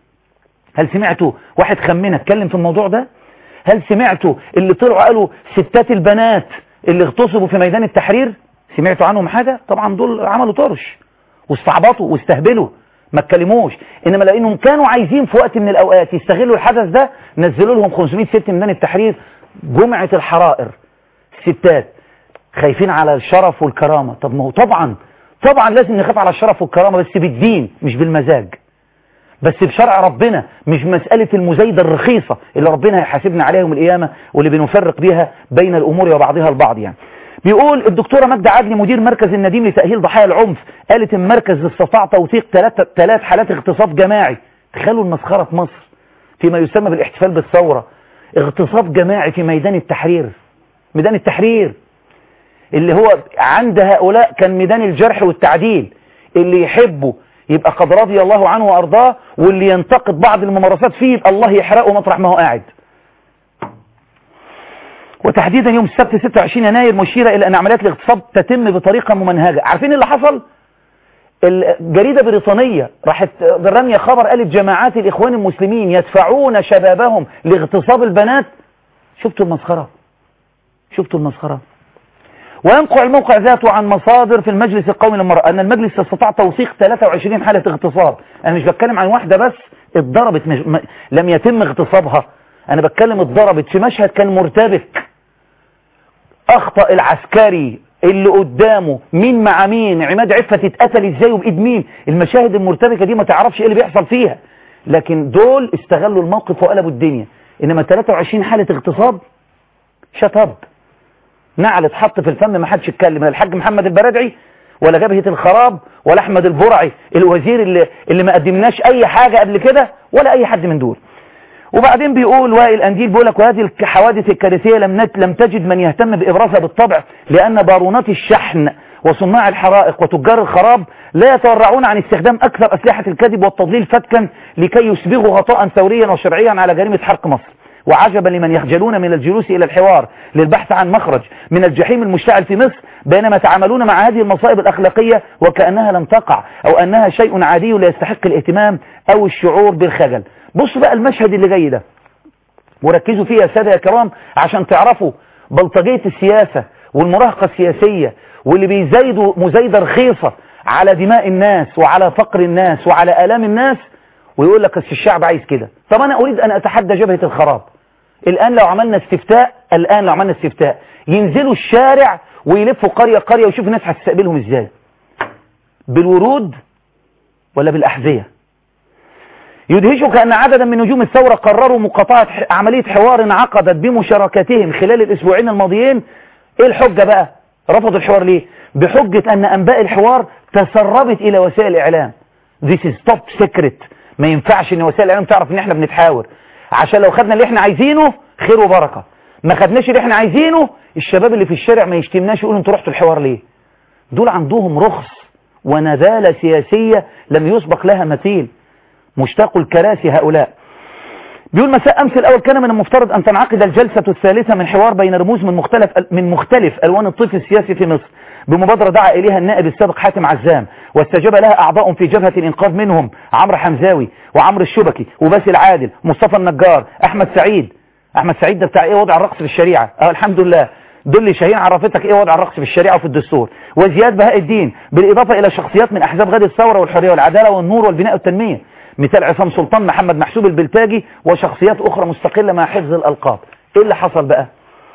Speaker 1: هل سمعتوا واحد خمنا اتكلم في الموضوع ده هل سمعتوا اللي طلعوا قالوا ستات البنات اللي اغتصبوا في ميدان التحرير سمعتوا عنهم حاجة طبعا دول عملوا طرش واستعبطوا واستهبلوا ما اتكلموش انما لانهم كانوا عايزين في وقت من الاوقات يستغلوا الحدث ده نزلوا لهم 500 ست ميدان التحرير جمعة الحرائر ستات خايفين على الشرف والكرامة طب ما هو طبعا طبعا لازم نخاف على الشرف والكرامة بس بالدين مش بالمزاج بس بشرع ربنا مش مسألة المزايدة الرخيصة اللي ربنا هيحاسبنا عليها يوم القيامة واللي بنفرق بيها بين الأمور وبعضها البعض يعني بيقول الدكتورة مجدة عدلي مدير مركز النديم لتأهيل ضحايا العنف قالت المركز استطاع توثيق ثلاث ثلاث حالات اغتصاب جماعي تخيلوا المسخرة في مصر فيما يسمى بالاحتفال بالثورة اغتصاب جماعي في ميدان التحرير ميدان التحرير اللي هو عند هؤلاء كان ميدان الجرح والتعديل اللي يحبه يبقى قد رضي الله عنه وأرضاه واللي ينتقد بعض الممارسات فيه يبقى الله يحرقه مطرح ما هو قاعد وتحديدا يوم السبت 26 يناير مشيرة إلى أن عمليات الاغتصاب تتم بطريقة ممنهجة عارفين اللي حصل الجريدة بريطانية راحت رمية خبر قالت جماعات الإخوان المسلمين يدفعون شبابهم لاغتصاب البنات شفتوا المسخرة شفتوا المسخرة وينقع الموقع ذاته عن مصادر في المجلس القومي للمرأة أن المجلس استطاع توثيق 23 حالة اغتصاب أنا مش بتكلم عن واحدة بس اتضربت مش م... لم يتم اغتصابها أنا بتكلم اتضربت في مشهد كان مرتبك أخطأ العسكري اللي قدامه مين مع مين عماد عفة اتقتل ازاي وبإيد مين المشاهد المرتبكة دي ما تعرفش ايه اللي بيحصل فيها لكن دول استغلوا الموقف وقلبوا الدنيا إنما 23 حالة اغتصاب شطب نعل اتحط في الفم ما حدش اتكلم لا الحاج محمد البرادعي ولا جبهة الخراب ولا احمد البرعي الوزير اللي, اللي ما قدمناش اي حاجة قبل كده ولا اي حد من دول وبعدين بيقول وائل انديل بيقول لك وهذه الحوادث الكارثيه لم لم تجد من يهتم بابرازها بالطبع لان بارونات الشحن وصناع الحرائق وتجار الخراب لا يتورعون عن استخدام اكثر اسلحه الكذب والتضليل فتكا لكي يسبغوا غطاء ثوريا وشرعيا على جريمه حرق مصر وعجبا لمن يخجلون من الجلوس إلى الحوار للبحث عن مخرج من الجحيم المشتعل في مصر بينما يتعاملون مع هذه المصائب الأخلاقية وكأنها لم تقع أو أنها شيء عادي لا يستحق الاهتمام أو الشعور بالخجل بصوا بقى المشهد اللي جاي ده وركزوا فيه يا سادة يا كرام عشان تعرفوا بلطجية السياسة والمراهقة السياسية واللي بيزايدوا مزايدة رخيصة على دماء الناس وعلى فقر الناس وعلى آلام الناس ويقول لك أصل الشعب عايز كده طب أنا أريد أن أتحدى جبهة الخراب الآن لو عملنا استفتاء الآن لو عملنا استفتاء ينزلوا الشارع ويلفوا قرية قرية ويشوفوا الناس هتستقبلهم ازاي بالورود ولا بالأحذية يدهشك أن عددا من نجوم الثورة قرروا مقاطعة عملية حوار انعقدت بمشاركتهم خلال الأسبوعين الماضيين إيه الحجة بقى رفضوا الحوار ليه بحجة أن أنباء الحوار تسربت إلى وسائل الإعلام This is top secret ما ينفعش ان وسائل الاعلام تعرف ان احنا بنتحاور عشان لو خدنا اللي احنا عايزينه خير وبركة ما خدناش اللي احنا عايزينه الشباب اللي في الشارع ما يشتمناش يقولوا انتوا رحتوا الحوار ليه دول عندهم رخص ونذالة سياسية لم يسبق لها مثيل مشتاق الكراسي هؤلاء بيقول مساء أمس الأول كان من المفترض أن تنعقد الجلسة الثالثة من حوار بين رموز من مختلف من مختلف ألوان الطيف السياسي في مصر بمبادرة دعا إليها النائب السابق حاتم عزام واستجاب لها أعضاء في جبهة الإنقاذ منهم عمرو حمزاوي وعمرو الشبكي وباسل عادل مصطفى النجار أحمد سعيد أحمد سعيد ده بتاع إيه وضع الرقص في الشريعة أه الحمد لله دول اللي شاهين عرفتك إيه وضع الرقص في الشريعة وفي الدستور وزياد بهاء الدين بالإضافة إلى شخصيات من أحزاب غد الثورة والحرية والعدالة والنور والبناء والتنمية مثال عصام سلطان محمد محسوب البلتاجي وشخصيات أخرى مستقلة مع حفظ الألقاب إيه اللي حصل بقى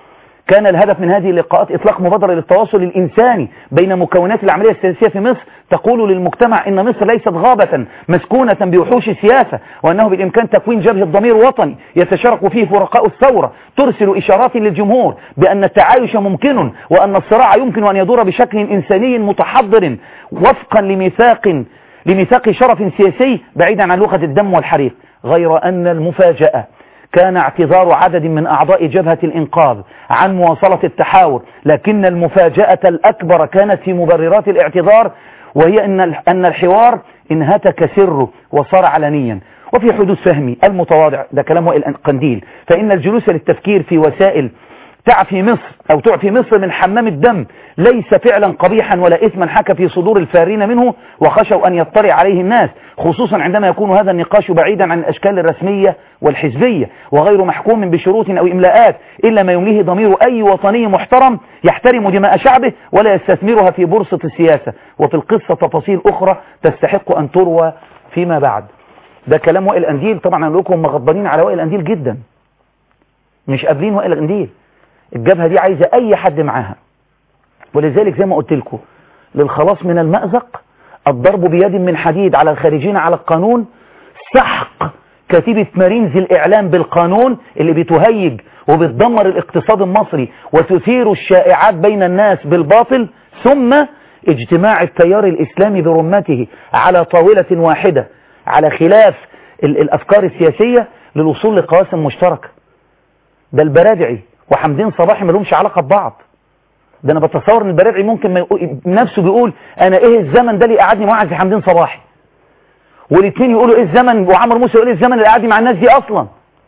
Speaker 1: كان الهدف من هذه اللقاءات إطلاق مبادرة للتواصل الإنساني بين مكونات العملية السياسية في مصر تقول للمجتمع إن مصر ليست غابة مسكونة بوحوش السياسة وأنه بالإمكان تكوين جبهة ضمير وطني يتشارك فيه فرقاء الثورة ترسل إشارات للجمهور بأن التعايش ممكن وأن الصراع يمكن أن يدور بشكل إنساني متحضر وفقا لميثاق لميثاق شرف سياسي بعيدا عن لغة الدم والحريق غير أن المفاجأة كان اعتذار عدد من أعضاء جبهة الإنقاذ عن مواصلة التحاور لكن المفاجأة الأكبر كانت في مبررات الاعتذار وهي أن أن الحوار انهتك سره وصار علنيا وفي حدود فهمي المتواضع ده كلام وائل قنديل فإن الجلوس للتفكير في وسائل تعفي مصر أو تعفي مصر من حمام الدم ليس فعلا قبيحا ولا إثما حكى في صدور الفارين منه وخشوا أن يطلع عليه الناس خصوصا عندما يكون هذا النقاش بعيدا عن الأشكال الرسمية والحزبية وغير محكوم بشروط أو إملاءات إلا ما يمليه ضمير أي وطني محترم يحترم دماء شعبه ولا يستثمرها في بورصة السياسة وفي القصة تفاصيل أخرى تستحق أن تروى فيما بعد ده كلام وائل أنديل طبعا أنا لكم مغضبانين على وائل أنديل جدا مش قابلين وائل أنديل الجبهة دي عايزة أي حد معاها ولذلك زي ما قلت لكم للخلاص من المأزق الضرب بيد من حديد على الخارجين على القانون سحق كتيبة مارينز الإعلام بالقانون اللي بتهيج وبتدمر الاقتصاد المصري وتثير الشائعات بين الناس بالباطل ثم اجتماع التيار الإسلامي برمته على طاولة واحدة على خلاف الأفكار السياسية للوصول لقواسم مشتركة ده البرادعي وحمدين صباحي ما لهمش علاقة ببعض ده انا بتصور ان البرادعي ممكن ما يقول نفسه بيقول انا ايه الزمن ده اللي قعدني مع زي حمدين صباحي والاثنين يقولوا ايه الزمن وعمر موسى يقول ايه الزمن اللي قعدني مع الناس دي اصلا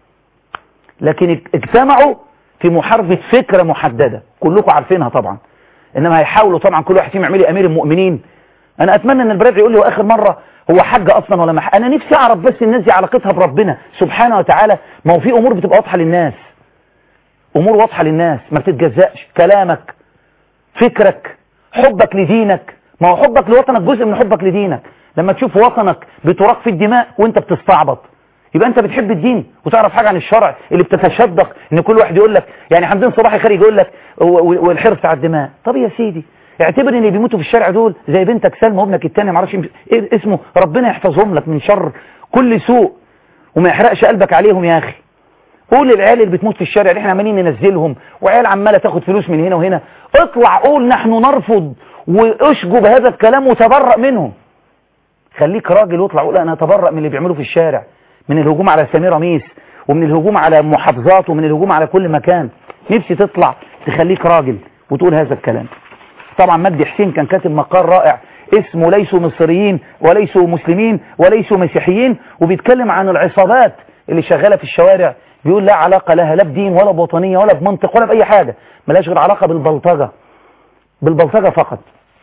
Speaker 1: لكن اجتمعوا في محاربة فكرة محددة كلكم عارفينها طبعا انما هيحاولوا طبعا كل واحد فيهم يعمل امير المؤمنين انا اتمنى ان البرادعي يقول لي واخر مرة هو حج اصلا ولا مح انا نفسي اعرف بس الناس دي علاقتها بربنا سبحانه وتعالى ما هو في امور بتبقى واضحة للناس امور واضحة للناس ما بتتجزأش كلامك فكرك حبك لدينك ما هو حبك لوطنك جزء من حبك لدينك لما تشوف وطنك بتراق في الدماء وانت بتستعبط يبقى انت بتحب الدين وتعرف حاجة عن الشرع اللي بتتشدق ان كل واحد يقول لك يعني حمدين صباحي خارج يقول لك والحرص على الدماء طب يا سيدي اعتبر ان اللي بيموتوا في الشارع دول زي بنتك سلمى وابنك التاني ما اعرفش ايه اسمه ربنا يحفظهم لك من شر كل سوء وما يحرقش قلبك عليهم يا اخي قول للعيال اللي بتموت في الشارع اللي احنا عمالين ننزلهم وعيال عماله تاخد فلوس من هنا وهنا اطلع قول نحن نرفض واشجب هذا الكلام وتبرأ منهم خليك راجل واطلع قول انا اتبرأ من اللي بيعملوه في الشارع من الهجوم على سميرة ميس ومن الهجوم على محافظات ومن الهجوم على كل مكان نفسي تطلع تخليك راجل وتقول هذا الكلام طبعا مجدي حسين كان كاتب مقال رائع اسمه ليسوا مصريين وليسوا مسلمين وليسوا مسيحيين وبيتكلم عن العصابات اللي شغالة في الشوارع بيقول لا علاقة لها لا بدين ولا بوطنية ولا بمنطق ولا بأي حاجة ملاش غير علاقة بالبلطجة بالبلطجة فقط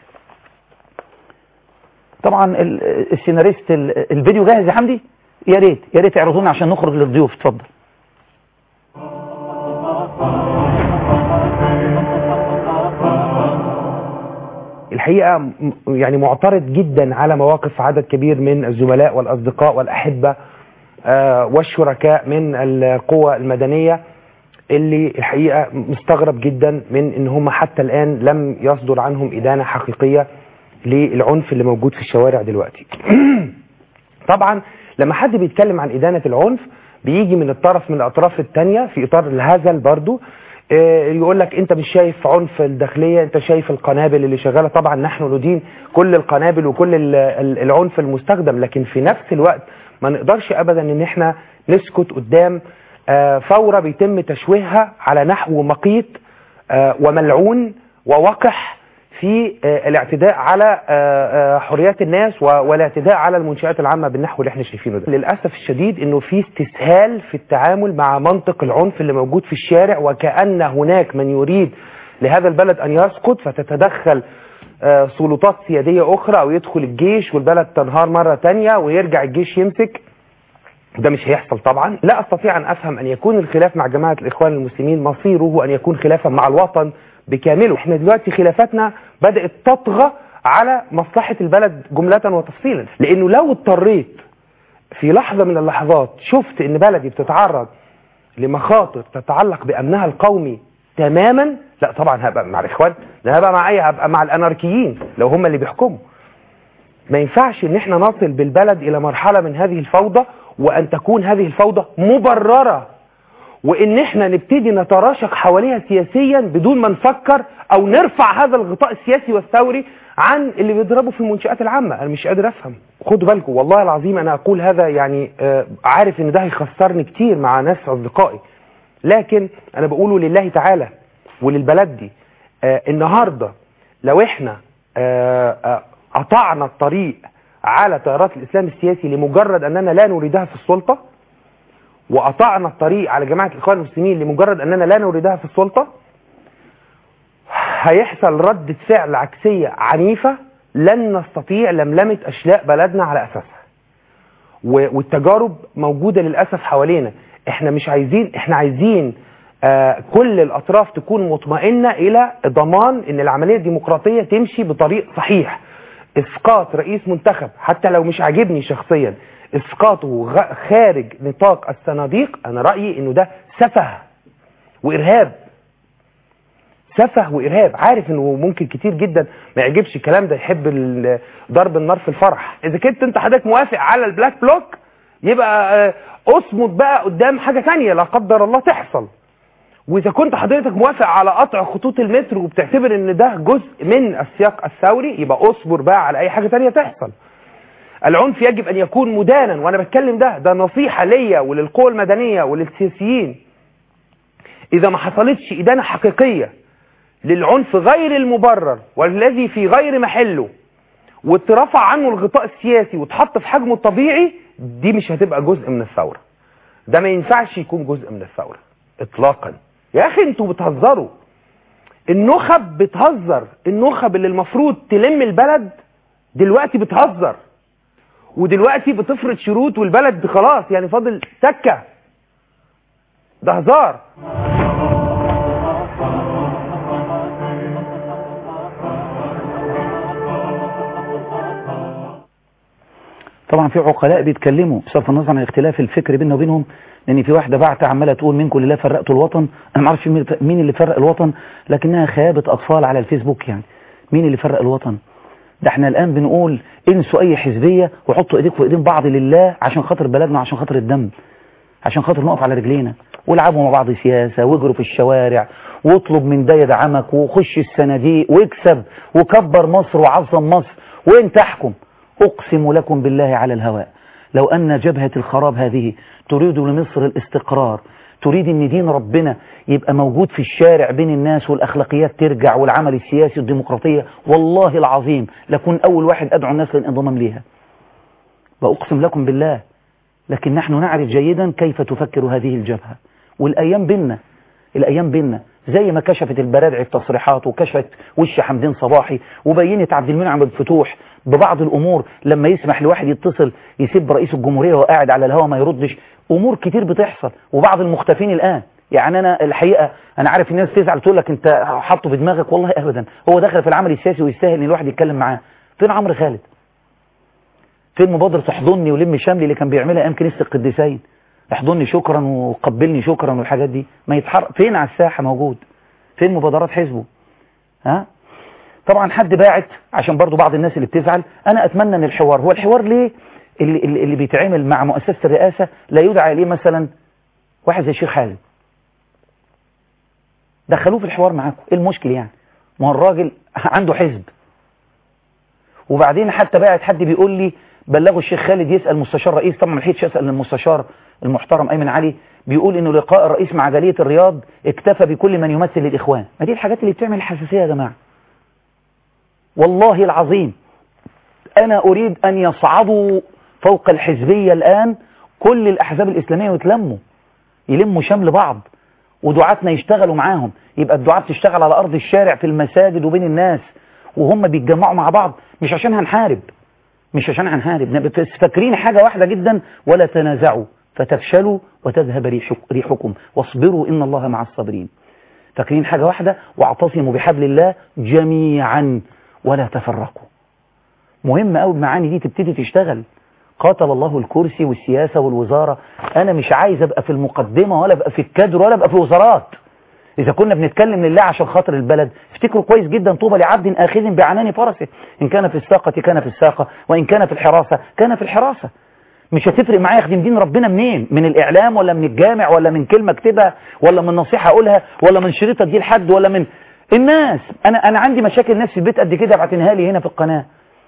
Speaker 1: طبعا ال- السيناريست ال- الفيديو جاهز يا حمدي يا ريت يا ريت اعرضونا عشان نخرج للضيوف اتفضل
Speaker 4: الحقيقة م- يعني معترض جدا على مواقف عدد كبير من الزملاء والأصدقاء والأحبة آه، والشركاء من القوى المدنية اللي الحقيقة مستغرب جدا من ان هم حتى الآن لم يصدر عنهم إدانة حقيقية للعنف اللي موجود في الشوارع دلوقتي طبعا لما حد بيتكلم عن إدانة العنف بيجي من الطرف من الأطراف التانية في إطار الهزل برضو آه، يقول لك انت مش شايف عنف الداخلية انت شايف القنابل اللي شغالة طبعا نحن ندين كل القنابل وكل ال- ال- العنف المستخدم لكن في نفس الوقت ما نقدرش ابدا ان احنا نسكت قدام آه، ثورة بيتم تشويهها على نحو مقيت آه، وملعون ووقح في آه، الاعتداء على آه، آه، حريات الناس و- والاعتداء على المنشآت العامة بالنحو اللي احنا شايفينه ده للأسف الشديد انه في استسهال في التعامل مع منطق العنف اللي موجود في الشارع وكأن هناك من يريد لهذا البلد أن يسقط فتتدخل آه، سلطات سيادية أخرى أو يدخل الجيش والبلد تنهار مرة تانية ويرجع الجيش يمسك ده مش هيحصل طبعا لا استطيع ان افهم ان يكون الخلاف مع جماعه الاخوان المسلمين مصيره ان يكون خلافا مع الوطن بكامله احنا دلوقتي خلافاتنا بدات تطغى على مصلحه البلد جمله وتفصيلا لانه لو اضطريت في لحظه من اللحظات شفت ان بلدي بتتعرض لمخاطر تتعلق بامنها القومي تماما لا طبعا هبقى مع الاخوان لا هبقى مع اي هبقى مع الاناركيين لو هم اللي بيحكموا ما ينفعش ان احنا نصل بالبلد الى مرحلة من هذه الفوضى وان تكون هذه الفوضى مبررة وان احنا نبتدي نتراشق حواليها سياسيا بدون ما نفكر او نرفع هذا الغطاء السياسي والثوري عن اللي بيضربوا في المنشآت العامة انا مش قادر افهم خدوا بالكم والله العظيم انا اقول هذا يعني آه، عارف ان ده هيخسرني كتير مع ناس اصدقائي لكن انا بقوله لله تعالى وللبلد دي آه النهارده لو احنا آه آه قطعنا الطريق على تيارات الاسلام السياسي لمجرد اننا لا نريدها في السلطه وقطعنا الطريق على جماعه الاخوان المسلمين لمجرد اننا لا نريدها في السلطه هيحصل ردة فعل عكسية عنيفة لن نستطيع لملمة أشلاء بلدنا على أساسها و- والتجارب موجودة للأسف حوالينا احنا مش عايزين احنا عايزين آه كل الأطراف تكون مطمئنة إلى ضمان أن العملية الديمقراطية تمشي بطريق صحيح إسقاط رئيس منتخب حتى لو مش عاجبني شخصيا إسقاطه غ- خارج نطاق الصناديق أنا رأيي أنه ده سفه وإرهاب سفه وارهاب عارف انه ممكن كتير جدا ما يعجبش الكلام ده يحب ال- ضرب النار في الفرح اذا كنت انت حضرتك موافق على البلاك بلوك يبقى آه، اصمت بقى قدام حاجه تانية لا قدر الله تحصل واذا كنت حضرتك موافق على قطع خطوط المترو وبتعتبر ان ده جزء من السياق الثوري يبقى اصبر بقى على اي حاجه تانية تحصل العنف يجب ان يكون مدانا وانا بتكلم ده ده نصيحه ليا وللقوى المدنيه وللسياسيين اذا ما حصلتش ادانه حقيقيه للعنف غير المبرر والذي في غير محله واترفع عنه الغطاء السياسي واتحط في حجمه الطبيعي دي مش هتبقى جزء من الثورة ده ما ينفعش يكون جزء من الثورة اطلاقا يا اخي انتوا بتهزروا النخب بتهزر النخب اللي المفروض تلم البلد دلوقتي بتهزر ودلوقتي بتفرض شروط والبلد خلاص يعني فاضل سكة ده هزار
Speaker 1: طبعا في عقلاء بيتكلموا بصرف النظر عن اختلاف الفكر بيننا وبينهم لان في واحده بعت عماله تقول منكم لله فرقتوا الوطن انا ما اعرفش مين مين اللي فرق الوطن لكنها خيابه اطفال على الفيسبوك يعني مين اللي فرق الوطن ده احنا الان بنقول انسوا اي حزبيه وحطوا ايديكم في ايدين بعض لله عشان خاطر بلدنا عشان خاطر الدم عشان خاطر نقف على رجلينا والعبوا مع بعض سياسه واجروا في الشوارع واطلب من ده يدعمك وخش الصناديق واكسب وكبر مصر وعظم مصر وانت احكم أقسم لكم بالله على الهواء لو أن جبهة الخراب هذه تريد لمصر الاستقرار تريد أن دين ربنا يبقى موجود في الشارع بين الناس والأخلاقيات ترجع والعمل السياسي والديمقراطية والله العظيم لكون أول واحد أدعو الناس للانضمام ليها بأقسم لكم بالله لكن نحن نعرف جيدا كيف تفكر هذه الجبهة والأيام بينا الأيام بينا زي ما كشفت البرادعي التصريحات وكشفت وش حمدين صباحي وبينت عبد المنعم الفتوح ببعض الأمور لما يسمح لواحد يتصل يسب رئيس الجمهورية وهو قاعد على الهوا ما يردش أمور كتير بتحصل وبعض المختفين الآن يعني أنا الحقيقة أنا عارف الناس تزعل تقول لك أنت حاطه في دماغك والله أبدا هو دخل في العمل السياسي ويستاهل إن الواحد يتكلم معاه فين عمرو خالد فين مبادرة احضني ولم شملي اللي كان بيعملها أيام كنيسة القديسين احضني شكرا وقبلني شكرا والحاجات دي ما يتحرك فين على الساحة موجود فين مبادرات حزبه ها طبعا حد باعت عشان برضو بعض الناس اللي بتزعل انا اتمنى ان الحوار هو الحوار ليه اللي, اللي اللي بيتعمل مع مؤسسة الرئاسة لا يدعى ليه مثلا واحد زي الشيخ حازم دخلوه في الحوار معاكم ايه المشكل يعني ما هو الراجل عنده حزب وبعدين حتى باعت حد بيقول لي بلغوا الشيخ خالد يسأل مستشار رئيس طبعا ما لحقتش اسال المستشار المحترم ايمن علي بيقول انه لقاء الرئيس مع جاليه الرياض اكتفى بكل من يمثل الاخوان ما دي الحاجات اللي بتعمل الحساسيه يا جماعه والله العظيم انا اريد ان يصعدوا فوق الحزبيه الان كل الاحزاب الاسلاميه ويتلموا يلموا شمل بعض ودعاتنا يشتغلوا معاهم يبقى الدعاة بتشتغل على ارض الشارع في المساجد وبين الناس وهم بيتجمعوا مع بعض مش عشان هنحارب مش عشان هنحارب بس فاكرين حاجة واحدة جدا ولا تنازعوا فتفشلوا وتذهب ريحك ريحكم واصبروا إن الله مع الصابرين فاكرين حاجة واحدة واعتصموا بحبل الله جميعا ولا تفرقوا مهم قوي المعاني دي تبتدي تشتغل قاتل الله الكرسي والسياسة والوزارة أنا مش عايز أبقى في المقدمة ولا أبقى في الكادر ولا أبقى في وزارات إذا كنا بنتكلم لله عشان خاطر البلد افتكروا كويس جدا طوبى لعبد آخذ بعنان فرسه إن كان في الساقة كان في الساقة وإن كان في الحراسة كان في الحراسة مش هتفرق معايا اخدم دين ربنا منين من الإعلام ولا من الجامع ولا من كلمة اكتبها ولا من نصيحة أقولها ولا من شريطة دي لحد ولا من الناس أنا أنا عندي مشاكل نفسي في البيت قد كده ابعتنها لي هنا في القناة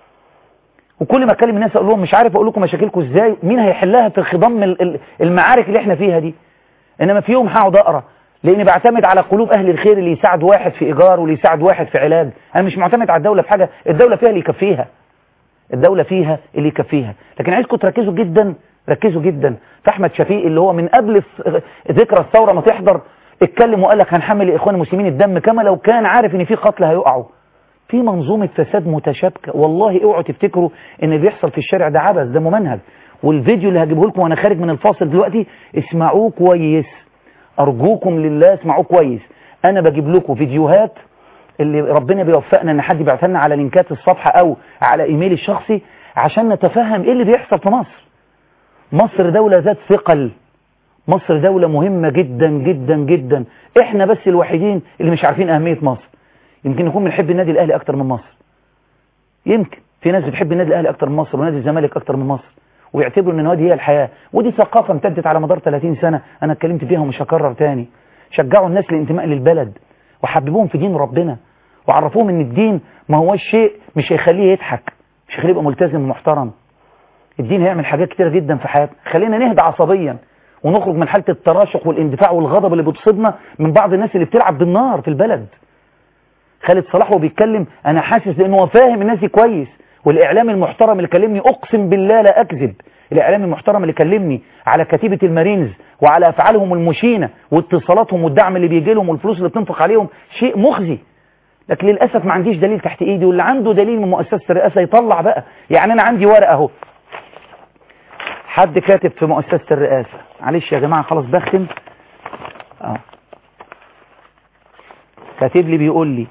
Speaker 1: وكل ما اكلم الناس اقول لهم مش عارف اقول لكم مشاكلكم ازاي مين هيحلها في خضم المعارك اللي احنا فيها دي انما في يوم هقعد اقرا لاني بعتمد على قلوب اهل الخير اللي يساعد واحد في ايجار واللي يساعد واحد في علاج انا مش معتمد على الدوله في حاجه الدوله فيها اللي يكفيها الدوله فيها اللي يكفيها لكن عايزكم تركزوا جدا ركزوا جدا في احمد شفيق اللي هو من قبل ذكرى الثوره ما تحضر اتكلم وقال لك هنحمل الاخوان المسلمين الدم كما لو كان عارف ان في قتل هيقعوا في منظومة فساد متشابكة والله اوعوا تفتكروا ان اللي بيحصل في الشارع ده عبث ده ممنهج والفيديو اللي هجيبه لكم وانا خارج من الفاصل دلوقتي اسمعوه كويس ارجوكم لله اسمعوه كويس انا بجيب لكم فيديوهات اللي ربنا بيوفقنا ان حد يبعث لنا على لينكات الصفحة او على ايميلي الشخصي عشان نتفهم ايه اللي بيحصل في مصر مصر دولة ذات ثقل مصر دولة مهمة جدا جدا جدا احنا بس الوحيدين اللي مش عارفين اهمية مصر يمكن نكون بنحب النادي الاهلي اكتر من مصر يمكن في ناس بتحب النادي الاهلي اكتر من مصر ونادي الزمالك اكتر من مصر ويعتبروا ان النادي هي الحياة ودي ثقافة امتدت على مدار 30 سنة انا اتكلمت فيها ومش هكرر تاني شجعوا الناس للانتماء للبلد وحببوهم في دين ربنا وعرفوهم ان الدين ما هوش شيء مش هيخليه يضحك مش هيخليه يبقى ملتزم ومحترم الدين هيعمل حاجات كتيرة جدا في حياتنا خلينا نهدى عصبيا ونخرج من حالة التراشق والاندفاع والغضب اللي بتصيبنا من بعض الناس اللي بتلعب بالنار في البلد خالد صلاح وهو بيتكلم انا حاسس لانه هو فاهم الناس دي كويس والاعلام المحترم اللي كلمني اقسم بالله لا اكذب الاعلام المحترم اللي كلمني على كتيبة المارينز وعلى افعالهم المشينة واتصالاتهم والدعم اللي بيجي لهم والفلوس اللي بتنفق عليهم شيء مخزي لكن للاسف ما عنديش دليل تحت ايدي واللي عنده دليل من مؤسسة الرئاسة يطلع بقى يعني انا عندي ورقة اهو حد كاتب في مؤسسة الرئاسة معلش يا جماعة خلاص بختم اه كاتب لي بيقول لي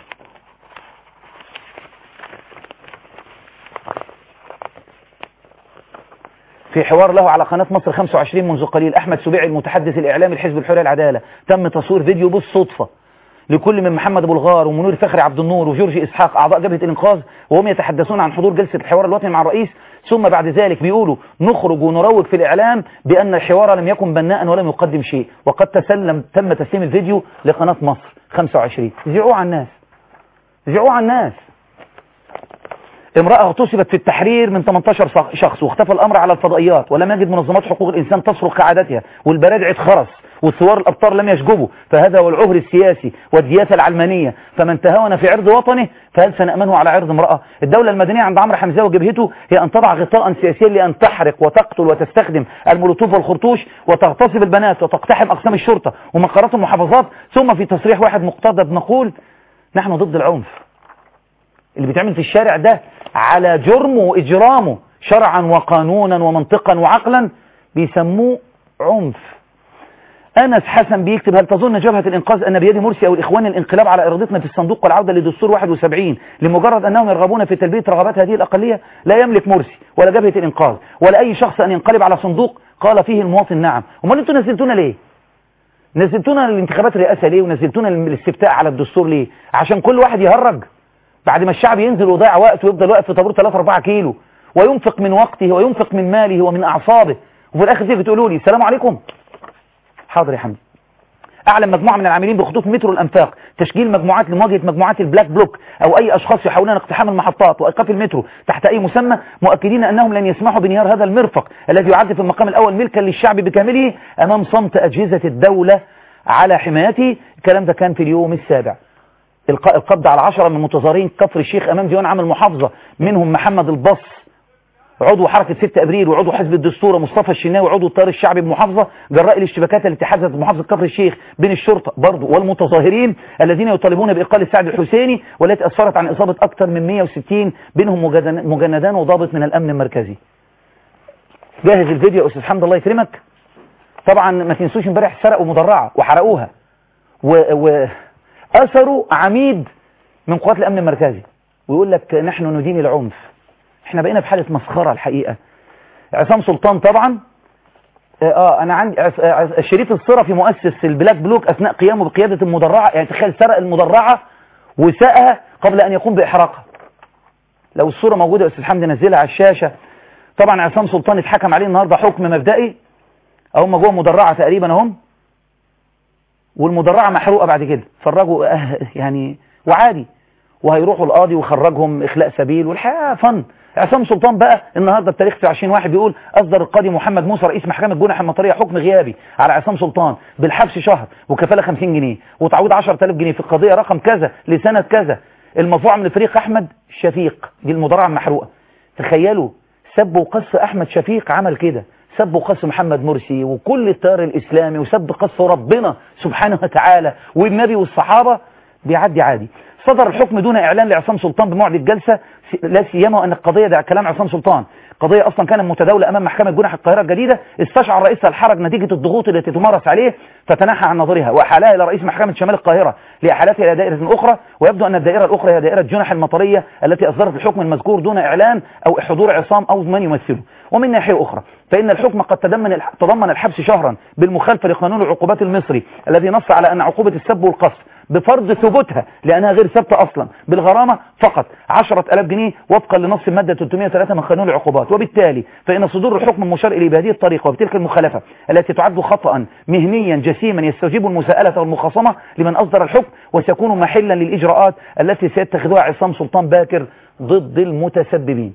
Speaker 1: في حوار له على قناة مصر 25 منذ قليل أحمد سبيعي المتحدث الإعلامي لحزب الحرية العدالة تم تصوير فيديو بالصدفة لكل من محمد أبو الغار ومنير فخري عبد النور وجورجي إسحاق أعضاء جبهة الإنقاذ وهم يتحدثون عن حضور جلسة الحوار الوطني مع الرئيس ثم بعد ذلك بيقولوا نخرج ونروج في الإعلام بأن الحوار لم يكن بناء ولم يقدم شيء وقد تسلم تم تسليم الفيديو لقناة مصر 25 زعوه على الناس زعوه على الناس امرأة اغتصبت في التحرير من 18 شخص واختفى الأمر على الفضائيات ولم يجد منظمات حقوق الإنسان تصرخ كعادتها والبرادع اتخرس وثوار الأبطار لم يشجبوا فهذا هو العهر السياسي والدياسة العلمانية فمن تهاون في عرض وطنه فهل سنأمنه على عرض امرأة الدولة المدنية عند عمرو حمزاوي وجبهته هي أن تضع غطاء سياسيا لأن تحرق وتقتل وتستخدم المولوتوف والخرطوش وتغتصب البنات وتقتحم أقسام الشرطة ومقرات المحافظات ثم في تصريح واحد مقتضب نقول نحن ضد العنف اللي بيتعمل في الشارع ده على جرمه وإجرامه شرعا وقانونا ومنطقا وعقلا بيسموه عنف أنس حسن بيكتب هل تظن جبهة الإنقاذ أن بيد مرسي أو الإخوان الانقلاب على إرادتنا في الصندوق والعودة لدستور 71 لمجرد أنهم يرغبون في تلبية رغبات هذه الأقلية لا يملك مرسي ولا جبهة الإنقاذ ولا أي شخص أن ينقلب على صندوق قال فيه المواطن نعم امال أنتوا نزلتونا ليه نزلتونا الانتخابات الرئاسة ليه ونزلتونا الاستفتاء على الدستور ليه عشان كل واحد يهرج بعد ما الشعب ينزل ويضيع وقته ويفضل واقف في طابور 3 4 كيلو وينفق من وقته وينفق من ماله ومن أعصابه وفي الآخر تيجي تقولوا لي السلام عليكم حاضر يا حمدي أعلم مجموعة من العاملين بخطوط مترو الأنفاق تشكيل مجموعات لمواجهة مجموعات البلاك بلوك أو أي أشخاص يحاولون اقتحام المحطات وإيقاف المترو تحت أي مسمى مؤكدين أنهم لن يسمحوا بانهيار هذا المرفق الذي يعد في المقام الأول ملكا للشعب بكامله أمام صمت أجهزة الدولة على حمايته الكلام ده كان في اليوم السابع إلقاء القبض على عشرة من متظاهرين كفر الشيخ أمام ديوان عام المحافظة منهم محمد البص عضو حركة 6 أبريل وعضو حزب الدستور مصطفى الشناوي عضو التيار الشعبي بمحافظة جراء الاشتباكات التي حدثت بمحافظة كفر الشيخ بين الشرطة برضه والمتظاهرين الذين يطالبون بإقالة سعد الحسيني والتي أسفرت عن إصابة أكثر من 160 بينهم مجندان وضابط من الأمن المركزي جاهز الفيديو يا أستاذ حمد الله يكرمك طبعا ما تنسوش امبارح سرقوا مدرعة وحرقوها وأثروا عميد من قوات الأمن المركزي ويقول لك نحن ندين العنف احنا بقينا في حالة مسخرة الحقيقة عصام سلطان طبعا اه انا عندي عس- عس- الشريف الصرفي مؤسس البلاك بلوك اثناء قيامه بقيادة المدرعة يعني تخيل سرق المدرعة وساقها قبل ان يقوم باحراقها لو الصورة موجودة يا استاذ حمدي نزلها على الشاشة طبعا عصام سلطان اتحكم عليه النهاردة حكم مبدئي هم جوه مدرعة تقريبا اهم والمدرعة محروقة بعد كده فرجوا اه يعني وعادي وهيروحوا القاضي ويخرجهم اخلاء سبيل والحقيقه فن عصام سلطان بقى النهارده بتاريخ 20 واحد بيقول اصدر القاضي محمد موسى رئيس محكمه جنح المطريه حكم غيابي على عصام سلطان بالحبس شهر وكفاله 50 جنيه وتعويض 10000 جنيه في القضيه رقم كذا لسنه كذا المرفوعه من فريق احمد شفيق دي المدرعه المحروقه تخيلوا سب وقص احمد شفيق عمل كده سب وقص محمد مرسي وكل التيار الاسلامي وسب قص ربنا سبحانه وتعالى والنبي والصحابه بيعدي عادي صدر الحكم دون إعلان لعصام سلطان بموعد الجلسة لا سيما أن القضية ده كلام عصام سلطان قضية أصلا كانت متداولة أمام محكمة جنح القاهرة الجديدة استشعر رئيسها الحرج نتيجة الضغوط التي تمارس عليه فتنحى عن نظرها وأحالها إلى رئيس محكمة شمال القاهرة لإحالتها إلى دائرة أخرى ويبدو أن الدائرة الأخرى هي دائرة جنح المطرية التي أصدرت الحكم المذكور دون إعلان أو حضور عصام أو من يمثله ومن ناحية أخرى فإن الحكم قد تضمن الح- تضمن الحبس شهرا بالمخالفة لقانون العقوبات المصري الذي نص على أن عقوبة السب والقصف بفرض ثبوتها لأنها غير ثابتة أصلا بالغرامة فقط 10000 جنيه وفقا لنص المادة 303 من قانون العقوبات وبالتالي فإن صدور الحكم المشار إليه بهذه الطريقة وبتلك المخالفة التي تعد خطأ مهنيا جسيما يستوجب المساءلة والمخاصمة لمن أصدر الحكم وسيكون محلا للإجراءات التي سيتخذها عصام سلطان باكر ضد المتسببين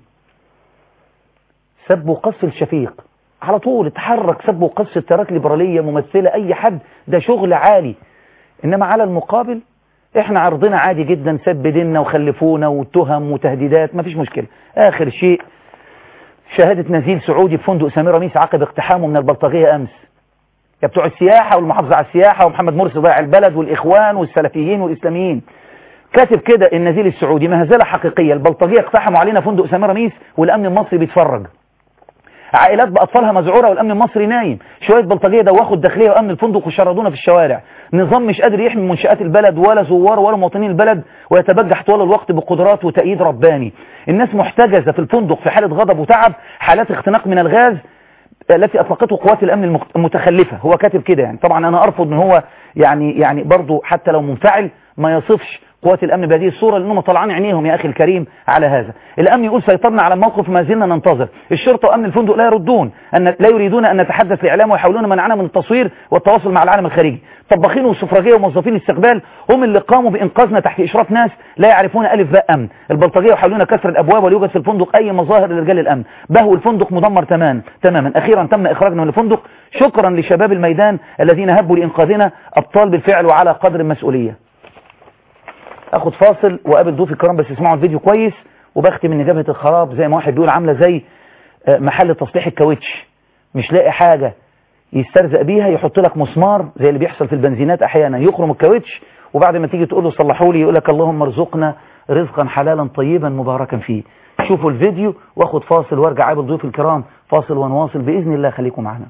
Speaker 1: سب وقص الشفيق على طول اتحرك سب وقص التيارات الليبرالية ممثلة أي حد ده شغل عالي إنما على المقابل احنا عرضنا عادي جدا سب ديننا وخلفونا وتهم وتهديدات مفيش مشكلة آخر شيء شهادة نزيل سعودي في فندق سمير رميس عقب اقتحامه من البلطجية أمس يا بتوع السياحة والمحافظة على السياحة ومحمد مرسي ضيع البلد والإخوان والسلفيين والإسلاميين كاتب كده النزيل السعودي مهزلة حقيقية البلطجية اقتحموا علينا فندق سمير رميس والأمن المصري بيتفرج عائلات بأطفالها مذعورة والأمن المصري نايم شوية بلطجية دوخوا الداخلية وأمن الفندق وشردونا في الشوارع نظام مش قادر يحمي منشآت البلد ولا زوار ولا مواطنين البلد ويتبجح طوال الوقت بقدرات وتأييد رباني الناس محتجزة في الفندق في حالة غضب وتعب حالات اختناق من الغاز التي أطلقته قوات الأمن المخت- المتخلفة هو كاتب كده يعني طبعا أنا أرفض أن هو يعني يعني برضه حتى لو منفعل ما يصفش قوات الامن بهذه الصوره لانهم طلعان عينيهم يا اخي الكريم على هذا الامن يقول سيطرنا على الموقف ما زلنا ننتظر الشرطه وامن الفندق لا يردون ان لا يريدون ان نتحدث لاعلام ويحاولون منعنا من التصوير والتواصل مع العالم الخارجي طباخين وسفرجيه وموظفين الاستقبال هم اللي قاموا بانقاذنا تحت اشراف ناس لا يعرفون الف باء امن البلطجيه يحاولون كسر الابواب ولا يوجد في الفندق اي مظاهر لرجال الامن بهو الفندق مدمر تماما تماما اخيرا تم اخراجنا من الفندق شكرا لشباب الميدان الذين هبوا لانقاذنا ابطال بالفعل وعلى قدر المسؤوليه اخد فاصل وقابل ضيوفي الكرام بس اسمعوا الفيديو كويس وبختم ان جبهه الخراب زي ما واحد بيقول عامله زي آه، محل تصليح الكاوتش مش لاقي حاجه يسترزق بيها يحط لك مسمار زي اللي بيحصل في البنزينات احيانا يخرم الكاوتش وبعد ما تيجي تقول له صلحوا لي يقول لك اللهم ارزقنا رزقا حلالا طيبا مباركا فيه شوفوا الفيديو واخد فاصل وارجع قابل ضيوف الكرام فاصل ونواصل باذن الله خليكم معنا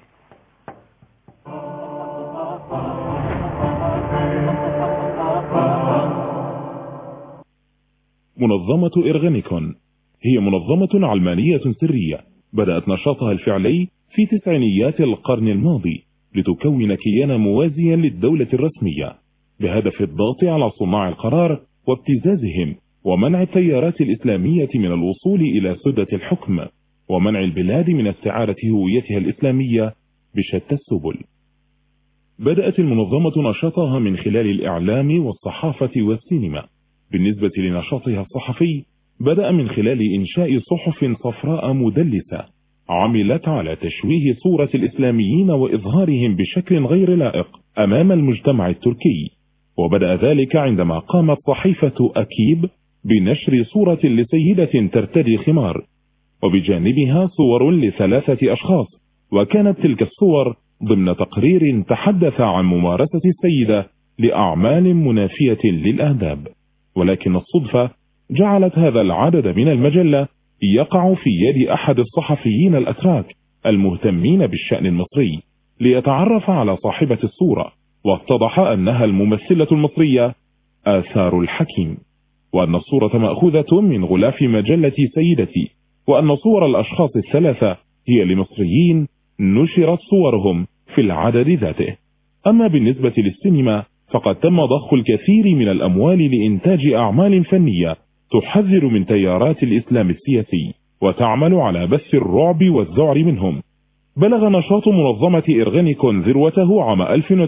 Speaker 5: منظمة إرغنيكون هي منظمة علمانية سرية بدأت نشاطها الفعلي في تسعينيات القرن الماضي لتكون كيانا موازيا للدولة الرسمية بهدف الضغط على صناع القرار وابتزازهم ومنع التيارات الإسلامية من الوصول إلى سدة الحكم ومنع البلاد من استعارة هويتها الإسلامية بشتى السبل بدأت المنظمة نشاطها من خلال الإعلام والصحافة والسينما بالنسبة لنشاطها الصحفي بدأ من خلال إنشاء صحف صفراء مدلسة عملت على تشويه صورة الإسلاميين وإظهارهم بشكل غير لائق أمام المجتمع التركي وبدأ ذلك عندما قامت صحيفة أكيب بنشر صورة لسيدة ترتدي خمار وبجانبها صور لثلاثة أشخاص وكانت تلك الصور ضمن تقرير تحدث عن ممارسة السيدة لأعمال منافية للآداب ولكن الصدفة جعلت هذا العدد من المجلة يقع في يد أحد الصحفيين الأتراك المهتمين بالشأن المصري ليتعرف على صاحبة الصورة واتضح أنها الممثلة المصرية آثار الحكيم وأن الصورة مأخوذة من غلاف مجلة سيدتي وأن صور الأشخاص الثلاثة هي لمصريين نشرت صورهم في العدد ذاته أما بالنسبة للسينما فقد تم ضخ الكثير من الأموال لإنتاج أعمال فنية تحذر من تيارات الإسلام السياسي وتعمل على بث الرعب والذعر منهم بلغ نشاط منظمة إرغنيكون ذروته عام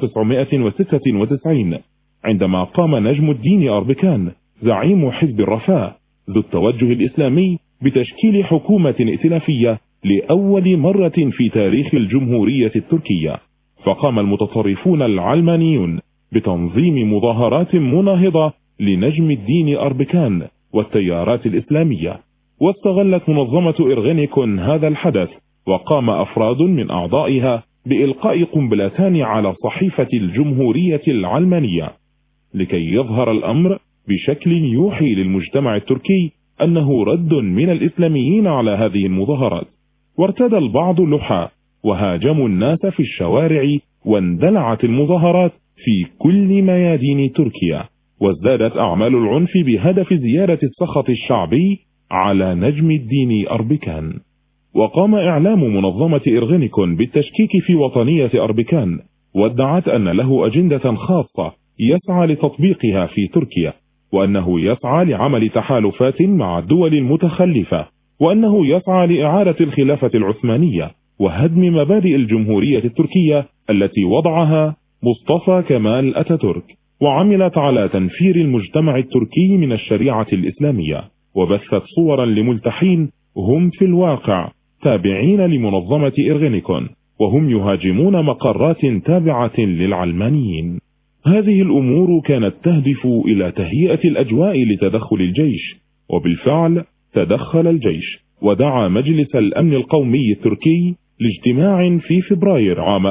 Speaker 5: 1996 عندما قام نجم الدين أربكان زعيم حزب الرفاه ذو التوجه الإسلامي بتشكيل حكومة ائتلافية لأول مرة في تاريخ الجمهورية التركية فقام المتطرفون العلمانيون بتنظيم مظاهرات مناهضة لنجم الدين أربكان والتيارات الإسلامية واستغلت منظمة إرغنيكون هذا الحدث وقام أفراد من أعضائها بإلقاء قنبلتان على صحيفة الجمهورية العلمانية لكي يظهر الأمر بشكل يوحي للمجتمع التركي أنه رد من الإسلاميين على هذه المظاهرات وارتدى البعض اللحى وهاجموا الناس في الشوارع واندلعت المظاهرات في كل ميادين تركيا وازدادت أعمال العنف بهدف زيادة السخط الشعبي على نجم الدين أربكان وقام إعلام منظمة إرغنيكون بالتشكيك في وطنية أربكان وادعت أن له أجندة خاصة يسعى لتطبيقها في تركيا وأنه يسعى لعمل تحالفات مع الدول المتخلفة وأنه يسعى لإعادة الخلافة العثمانية وهدم مبادئ الجمهورية التركية التي وضعها مصطفى كمال أتاتورك وعملت على تنفير المجتمع التركي من الشريعة الإسلامية وبثت صورا لملتحين هم في الواقع تابعين لمنظمة إرغنيكون وهم يهاجمون مقرات تابعة للعلمانيين هذه الأمور كانت تهدف إلى تهيئة الأجواء لتدخل الجيش وبالفعل تدخل الجيش ودعا مجلس الأمن القومي التركي لاجتماع في فبراير عام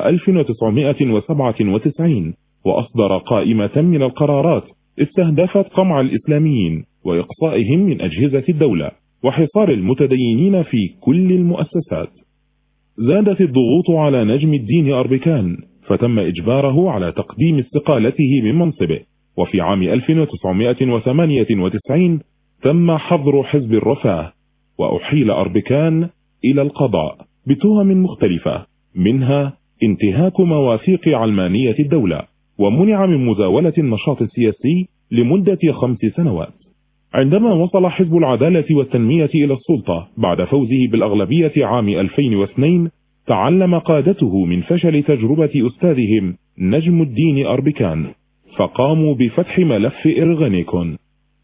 Speaker 5: 1997 وأصدر قائمة من القرارات استهدفت قمع الإسلاميين وإقصائهم من أجهزة الدولة وحصار المتدينين في كل المؤسسات زادت الضغوط على نجم الدين أربكان فتم إجباره على تقديم استقالته من منصبه وفي عام 1998 تم حظر حزب الرفاه وأحيل أربكان إلى القضاء بتهم مختلفة منها انتهاك مواثيق علمانية الدولة ومنع من مزاولة النشاط السياسي لمدة خمس سنوات عندما وصل حزب العدالة والتنمية إلى السلطة بعد فوزه بالأغلبية عام 2002 تعلم قادته من فشل تجربة أستاذهم نجم الدين أربكان فقاموا بفتح ملف إرغنيكون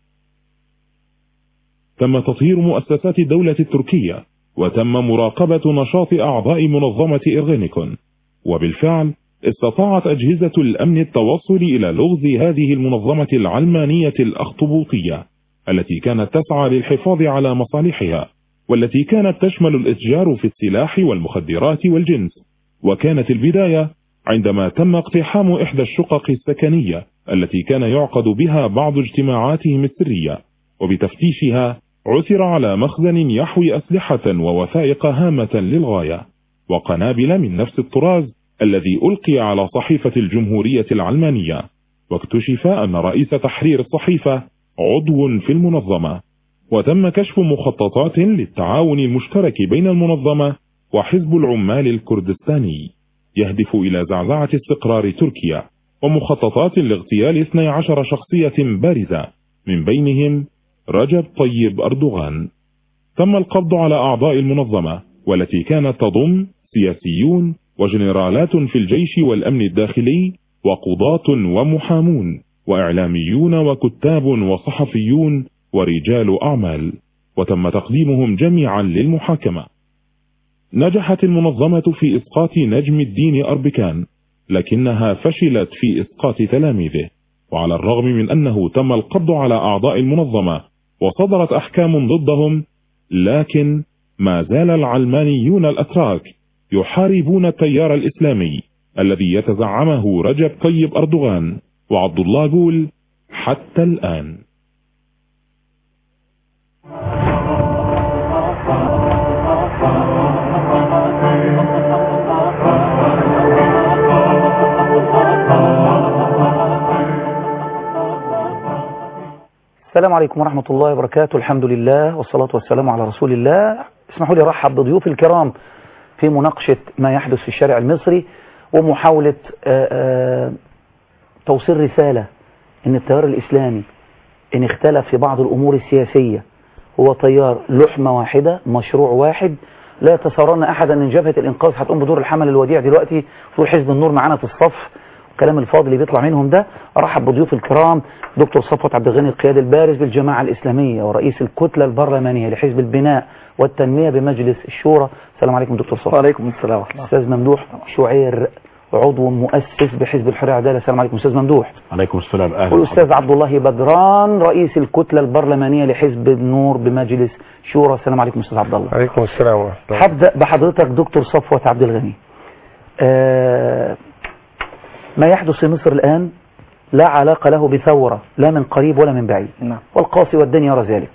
Speaker 5: تم تطهير مؤسسات الدولة التركية وتم مراقبة نشاط أعضاء منظمة إرغنيكون وبالفعل استطاعت أجهزة الأمن التوصل إلى لغز هذه المنظمة العلمانية الأخطبوطية التي كانت تسعى للحفاظ على مصالحها والتي كانت تشمل الإتجار في السلاح والمخدرات والجنس وكانت البداية عندما تم اقتحام إحدى الشقق السكنية التي كان يعقد بها بعض اجتماعاتهم السرية وبتفتيشها عثر على مخزن يحوي أسلحة ووثائق هامة للغاية وقنابل من نفس الطراز الذي ألقي على صحيفة الجمهورية العلمانية واكتشف أن رئيس تحرير الصحيفة عضو في المنظمة وتم كشف مخططات للتعاون المشترك بين المنظمة وحزب العمال الكردستاني يهدف إلى زعزعة استقرار تركيا ومخططات لاغتيال 12 شخصية بارزة من بينهم رجب طيب أردوغان تم القبض على أعضاء المنظمة والتي كانت تضم سياسيون وجنرالات في الجيش والأمن الداخلي وقضاة ومحامون وإعلاميون وكتاب وصحفيون ورجال أعمال وتم تقديمهم جميعا للمحاكمة نجحت المنظمة في إسقاط نجم الدين أربكان لكنها فشلت في إسقاط تلاميذه وعلى الرغم من أنه تم القبض على أعضاء المنظمة وصدرت أحكام ضدهم لكن ما زال العلمانيون الأتراك يحاربون التيار الإسلامي الذي يتزعمه رجب طيب أردوغان وعبد الله جول حتى الآن
Speaker 1: السلام عليكم ورحمة الله وبركاته الحمد لله والصلاة والسلام على رسول الله اسمحوا لي ارحب بضيوف الكرام في مناقشة ما يحدث في الشارع المصري ومحاولة آآ آآ توصيل رسالة ان التيار الاسلامي ان اختلف في بعض الامور السياسية هو تيار لحمة واحدة مشروع واحد لا يتسارن احدا ان جبهة الانقاذ هتقوم بدور الحمل الوديع دلوقتي دور حزب النور معانا في الصف الكلام الفاضي اللي بيطلع منهم ده ارحب بضيوف الكرام دكتور صفوت عبد الغني القيادي البارز بالجماعة الإسلامية ورئيس الكتلة البرلمانية لحزب البناء والتنمية بمجلس الشورى السلام عليكم دكتور صفوت
Speaker 6: وعليكم السلام ورحمة الله
Speaker 1: أستاذ ممدوح شعير عضو مؤسس بحزب الحرية والعدالة السلام عليكم أستاذ ممدوح
Speaker 7: عليكم السلام أهلا
Speaker 1: والأستاذ عبد الله بدران رئيس الكتلة البرلمانية لحزب النور بمجلس شورى السلام عليكم أستاذ عبد الله
Speaker 6: عليكم السلام ورحمة الله
Speaker 1: هبدأ بحضرتك دكتور صفوت عبد الغني آه ما يحدث في مصر الآن لا علاقة له بثورة لا من قريب ولا من بعيد
Speaker 6: نعم.
Speaker 1: والقاصي والدنيا يرى ذلك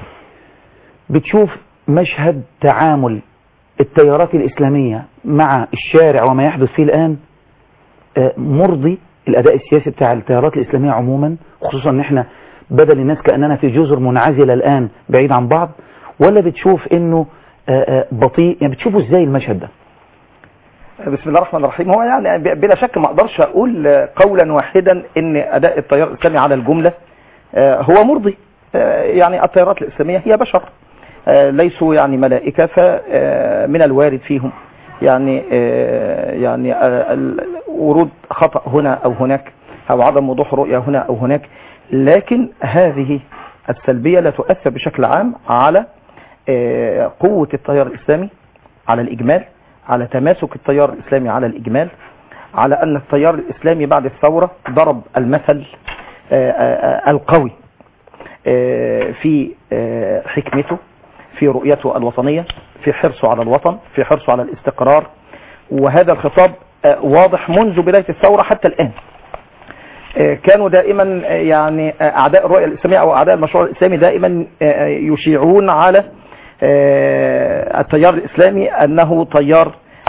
Speaker 1: بتشوف مشهد تعامل التيارات الإسلامية مع الشارع وما يحدث فيه الآن آه، مرضي الأداء السياسي بتاع التيارات الإسلامية عموما خصوصا ان احنا بدل الناس كأننا في جزر منعزلة الآن بعيد عن بعض ولا بتشوف انه آه، آه، بطيء يعني بتشوفوا ازاي المشهد ده
Speaker 6: بسم الله الرحمن الرحيم هو يعني ب- بلا شك ما اقدرش اقول آه، قولا واحدا ان اداء التيار الاسلامي على الجملة آه، هو مرضي آه، يعني التيارات الاسلامية هي بشر آه، ليسوا يعني ملائكة فمن الوارد فيهم يعني آه، يعني آه، ال- ورود خطأ هنا او هناك او عدم وضوح رؤية هنا او هناك لكن هذه السلبية لا تؤثر بشكل عام على آه، قوة التيار الإسلامي على الإجمال على تماسك التيار الإسلامي على الإجمال على أن التيار الإسلامي بعد الثورة ضرب المثل آه، آه، آه، القوي آه، في آه، حكمته في رؤيته الوطنية في حرصه على الوطن في حرصه على الاستقرار وهذا الخطاب آه، واضح منذ بداية الثورة حتى الآن آه، كانوا دائما آه، يعني آه، أعداء الرؤية الإسلامية أو أعداء المشروع الإسلامي دائما آه، يشيعون على آه، التيار الإسلامي أنه تيار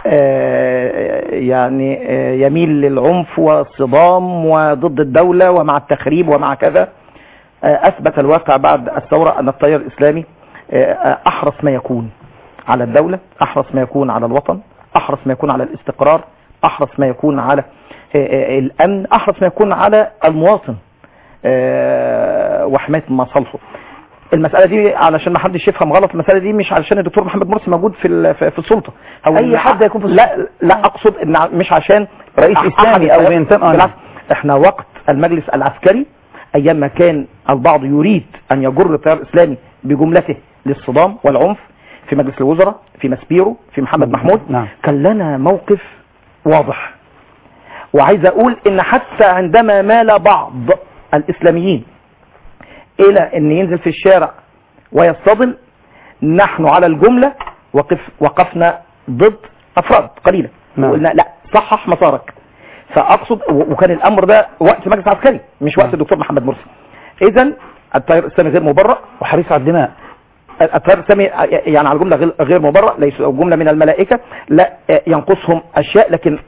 Speaker 6: آه، يعني آه، يميل للعنف والصدام وضد الدولة ومع التخريب ومع كذا آه، أثبت الواقع بعد الثورة أن التيار الإسلامي آه، أحرص ما يكون على الدولة أحرص ما يكون على الوطن أحرص ما يكون على الاستقرار أحرص ما يكون على آه، آه، الأمن أحرص ما يكون على المواطن آه، وحمايه مصالحه المساله دي علشان ما حدش يفهم غلط المساله دي مش علشان الدكتور محمد مرسي موجود في ال- في في السلطه او
Speaker 1: أي
Speaker 6: إن
Speaker 1: حد يكون في
Speaker 6: لا لا اقصد ان ع- مش عشان
Speaker 1: رئيس
Speaker 6: أحد
Speaker 1: إسلامي أو
Speaker 6: التيار-
Speaker 1: بينتمي- آه،
Speaker 6: بالعكس احنا وقت المجلس العسكري ايام ما كان البعض يريد ان يجر التيار الاسلامي بجملته للصدام والعنف في مجلس الوزراء في مسبيرو في محمد محمود
Speaker 1: نعم.
Speaker 6: كان لنا موقف واضح وعايز اقول ان حتى عندما مال بعض الاسلاميين الى ان ينزل في الشارع ويصطدم نحن على الجملة وقف وقفنا ضد افراد قليلة
Speaker 1: نعم.
Speaker 6: وقلنا لا صحح مسارك فاقصد و- وكان الامر ده وقت مجلس عسكري مش وقت
Speaker 1: نعم.
Speaker 6: الدكتور محمد مرسي اذا التيار الاسلامي غير مبرأ
Speaker 1: وحريص على الدماء
Speaker 6: التيار الاسلامي يعني على الجمله غير- غير مبرأ ليسوا جمله من الملائكه لا ينقصهم اشياء لكن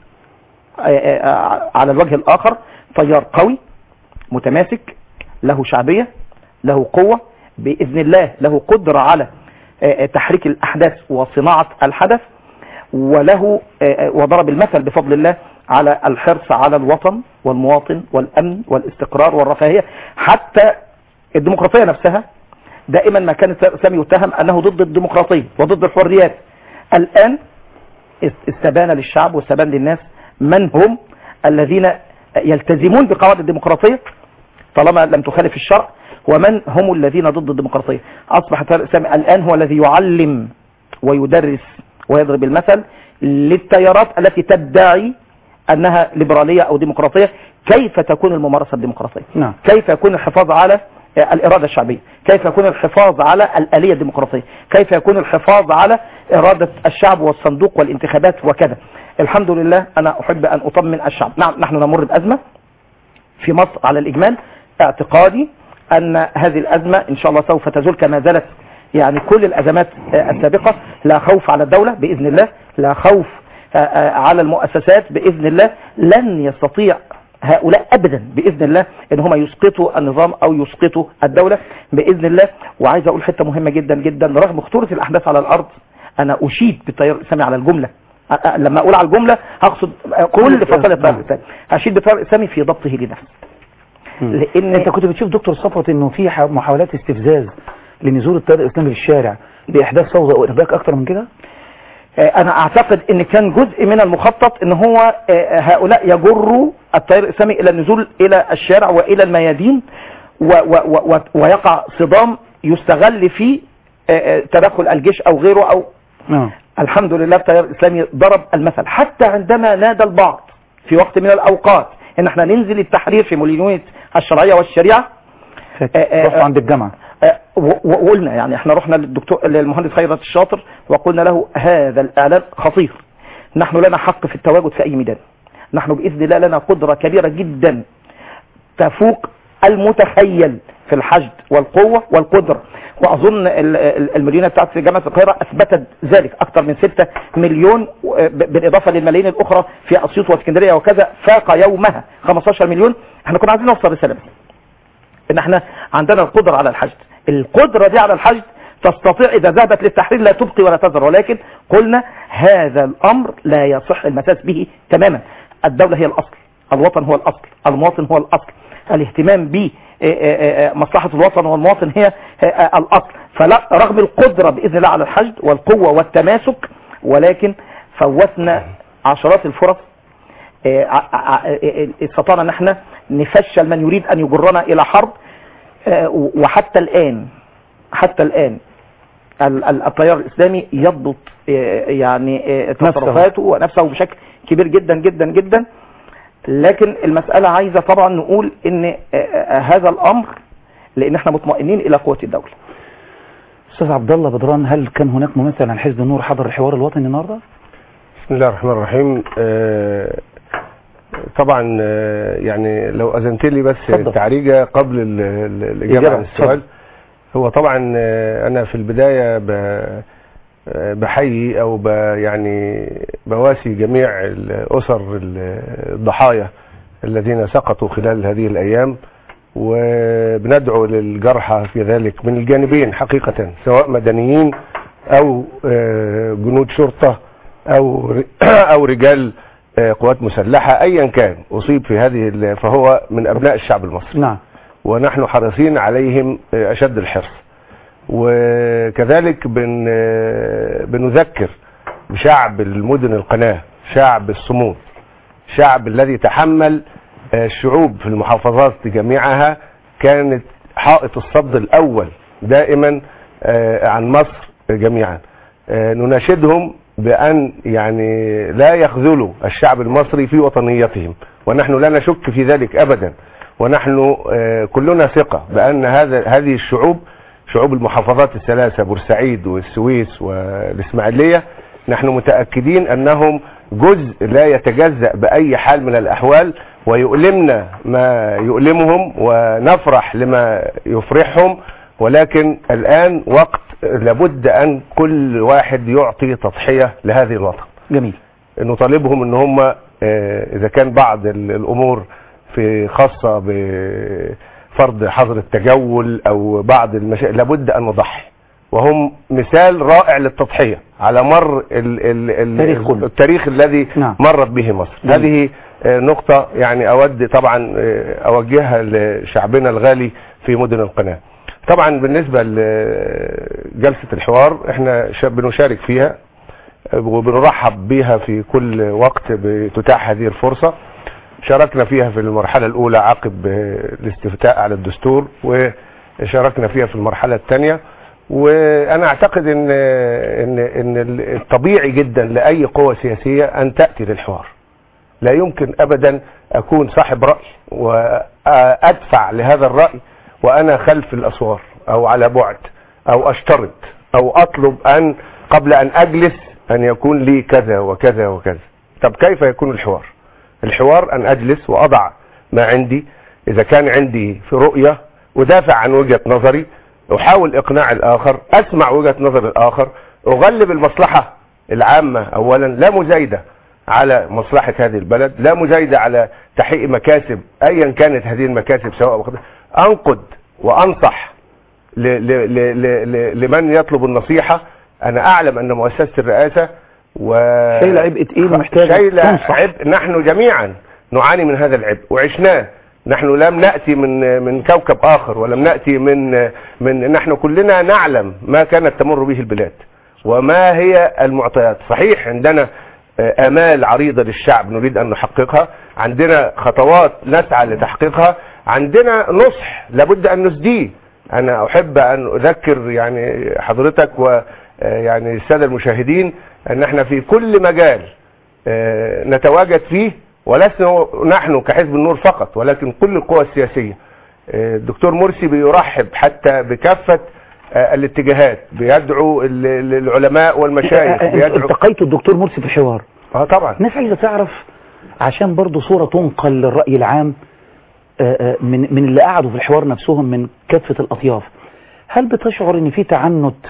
Speaker 6: على الوجه الاخر تيار قوي متماسك له شعبيه له قوه باذن الله له قدره على تحريك الاحداث وصناعه الحدث وله وضرب المثل بفضل الله على الحرص على الوطن والمواطن والامن والاستقرار والرفاهيه حتى الديمقراطيه نفسها دائما ما كان الاسلامي يتهم انه ضد الديمقراطيه وضد الحريات الان استبان للشعب واستبان للناس من هم الذين يلتزمون بقواعد الديمقراطيه طالما لم تخالف الشرع ومن هم الذين ضد الديمقراطيه اصبح التيار الاسلامي الان هو الذي يعلم ويدرس ويضرب المثل للتيارات التي تدعي انها ليبراليه او ديمقراطيه كيف تكون الممارسه الديمقراطيه
Speaker 1: نعم.
Speaker 6: كيف يكون الحفاظ على الإرادة الشعبية كيف يكون الحفاظ على الآلية الديمقراطية كيف يكون الحفاظ على إرادة الشعب والصندوق والانتخابات وكذا الحمد لله أنا أحب أن أطمن الشعب نعم نحن نمر بأزمة في مصر على الإجمال اعتقادي أن هذه الأزمة إن شاء الله سوف تزول كما زالت يعني كل الأزمات السابقة لا خوف على الدولة بإذن الله لا خوف على المؤسسات بإذن الله لن يستطيع هؤلاء ابدا باذن الله ان هم يسقطوا النظام او يسقطوا الدولة باذن الله وعايز اقول حته مهمه جدا جدا رغم خطوره الاحداث على الارض انا اشيد بالتيار الاسلامي على الجمله لما اقول على الجمله هقصد كل فصائل التيار الاسلامي اشيد بالتيار الاسلامي في ضبطه لنفسه
Speaker 1: لان انت كنت بتشوف دكتور صفوت انه في محاولات استفزاز لنزول التيار الاسلامي في الشارع باحداث فوضى وارباك اكتر من كده
Speaker 6: انا اعتقد ان كان جزء من المخطط ان هو هؤلاء يجروا التيار الاسلامي الى النزول الى الشارع والى الميادين و و و ويقع صدام يستغل فيه تدخل الجيش او غيره او
Speaker 1: نعم
Speaker 6: الحمد لله التيار الاسلامي ضرب المثل حتى عندما نادى البعض في وقت من الاوقات ان احنا ننزل التحرير في مليونية الشرعية والشريعة
Speaker 1: رحت عند الجامعة
Speaker 6: وقلنا يعني احنا رحنا للدكتور للمهندس خيرت الشاطر وقلنا له هذا الاعلان خطير نحن لنا حق في التواجد في اي ميدان نحن باذن الله لنا قدرة كبيرة جدا تفوق المتخيل في الحشد والقوة والقدرة واظن المليونة بتاعت جامعة القاهرة اثبتت ذلك اكثر من 6 مليون بالاضافة للملايين الاخرى في اسيوط واسكندرية وكذا فاق يومها 15 مليون احنا كنا عايزين نوصل رسالة بس ان احنا عندنا القدرة على الحشد القدرة دي على الحشد تستطيع اذا ذهبت للتحرير لا تبقي ولا تذر ولكن قلنا هذا الامر لا يصح المساس به تماما الدولة هي الاصل الوطن هو الاصل المواطن هو الاصل الاهتمام ب مصلحة الوطن والمواطن هي الاصل فلا رغم القدرة باذن الله على الحشد والقوة والتماسك ولكن فوتنا عشرات الفرص استطعنا ان احنا نفشل من يريد ان يجرنا الى حرب وحتى الان حتى الان التيار الاسلامي يضبط يعني تصرفاته ونفسه بشكل كبير جدا جدا جدا لكن المسألة عايزة طبعا نقول ان هذا الامر لان احنا مطمئنين الى قوة الدولة
Speaker 1: استاذ عبد الله بدران هل كان هناك ممثل عن حزب النور حضر الحوار الوطني النهارده؟
Speaker 7: بسم الله الرحمن الرحيم آه طبعا آه يعني لو اذنت لي بس
Speaker 1: فضل.
Speaker 7: تعريجه قبل الاجابه عن السؤال هو طبعا آه انا في البدايه بحيي او ب يعني بواسي جميع الاسر الضحايا الذين سقطوا خلال هذه الايام وبندعو للجرحى في ذلك من الجانبين حقيقه سواء مدنيين او جنود شرطه او او رجال قوات مسلحة ايا كان اصيب في هذه فهو من ابناء الشعب المصري
Speaker 1: نعم
Speaker 7: ونحن حريصين عليهم أشد الحرص وكذلك بن بنذكر بشعب المدن القناة شعب الصمود شعب الذي تحمل الشعوب في المحافظات جميعها كانت حائط الصد الأول دائما عن مصر جميعا نناشدهم بأن يعني لا يخذلوا الشعب المصري في وطنيتهم ونحن لا نشك في ذلك أبدا ونحن كلنا ثقة بأن هذا هذه الشعوب شعوب المحافظات الثلاثة بورسعيد والسويس والإسماعيلية نحن متأكدين أنهم جزء لا يتجزأ بأي حال من الأحوال ويؤلمنا ما يؤلمهم ونفرح لما يفرحهم ولكن الآن وقت لابد أن كل واحد يعطي تضحية لهذه الوطن
Speaker 1: جميل
Speaker 7: نطالبهم ان هم اذا كان بعض الامور في خاصة بفرض حظر التجول او بعض المشاكل لابد ان نضحي وهم مثال رائع للتضحية على مر ال ال ال
Speaker 1: التاريخ كله.
Speaker 7: التاريخ الذي
Speaker 1: نعم.
Speaker 7: مرت به مصر
Speaker 1: جميل.
Speaker 7: هذه نقطة يعني اود طبعا اوجهها لشعبنا الغالي في مدن القناة طبعا بالنسبة لجلسة الحوار احنا شا- بنشارك فيها وبنرحب بها في كل وقت بتتاح هذه الفرصة شاركنا فيها في المرحلة الأولى عقب الاستفتاء على الدستور وشاركنا فيها في المرحلة الثانية وأنا أعتقد إن إن إن الطبيعي جدا لأي قوة سياسية أن تأتي للحوار لا يمكن أبدا أكون صاحب رأي وأدفع لهذا الرأي وأنا خلف الأسوار أو على بعد أو أشترط أو أطلب أن قبل أن أجلس أن يكون لي كذا وكذا وكذا طب كيف يكون الحوار الحوار أن أجلس وأضع ما عندي إذا كان عندي في رؤية أدافع عن وجهة نظري أحاول إقناع الآخر أسمع وجهة نظر الآخر أغلب المصلحة العامة أولا لا مزايدة على مصلحة هذه البلد لا مزايدة على تحقيق مكاسب أيا كانت هذه المكاسب سواء وقت أنقد وأنصح ل ل ل ل ل لمن يطلب النصيحة أنا أعلم أن مؤسسة الرئاسة و
Speaker 1: شايلة عبء تقيل ومحتاجة
Speaker 7: شايلة
Speaker 1: تنصح.
Speaker 7: عبء نحن جميعا نعاني من هذا العبء وعشناه نحن لم نأتي من من كوكب آخر ولم نأتي من من نحن كلنا نعلم ما كانت تمر به البلاد وما هي المعطيات صحيح عندنا آه، آمال عريضة للشعب نريد أن نحققها عندنا خطوات نسعى لتحقيقها عندنا نصح لابد أن نسديه أنا أحب أن أذكر يعني حضرتك ويعني السادة المشاهدين أن احنا في كل مجال آه، نتواجد فيه ولسنا نحن كحزب النور فقط ولكن كل القوى السياسية آه، الدكتور مرسي بيرحب حتى بكافة آه، الاتجاهات بيدعو ال- ال- العلماء والمشايخ
Speaker 1: أنت
Speaker 7: بيدعو
Speaker 1: التقيت الدكتور مرسي في الحوار
Speaker 7: اه طبعا
Speaker 1: الناس عايزة تعرف عشان برضو صورة تنقل للرأي العام آه، آه، من من اللي قعدوا في الحوار نفسهم من كافة الأطياف هل بتشعر ان في تعنت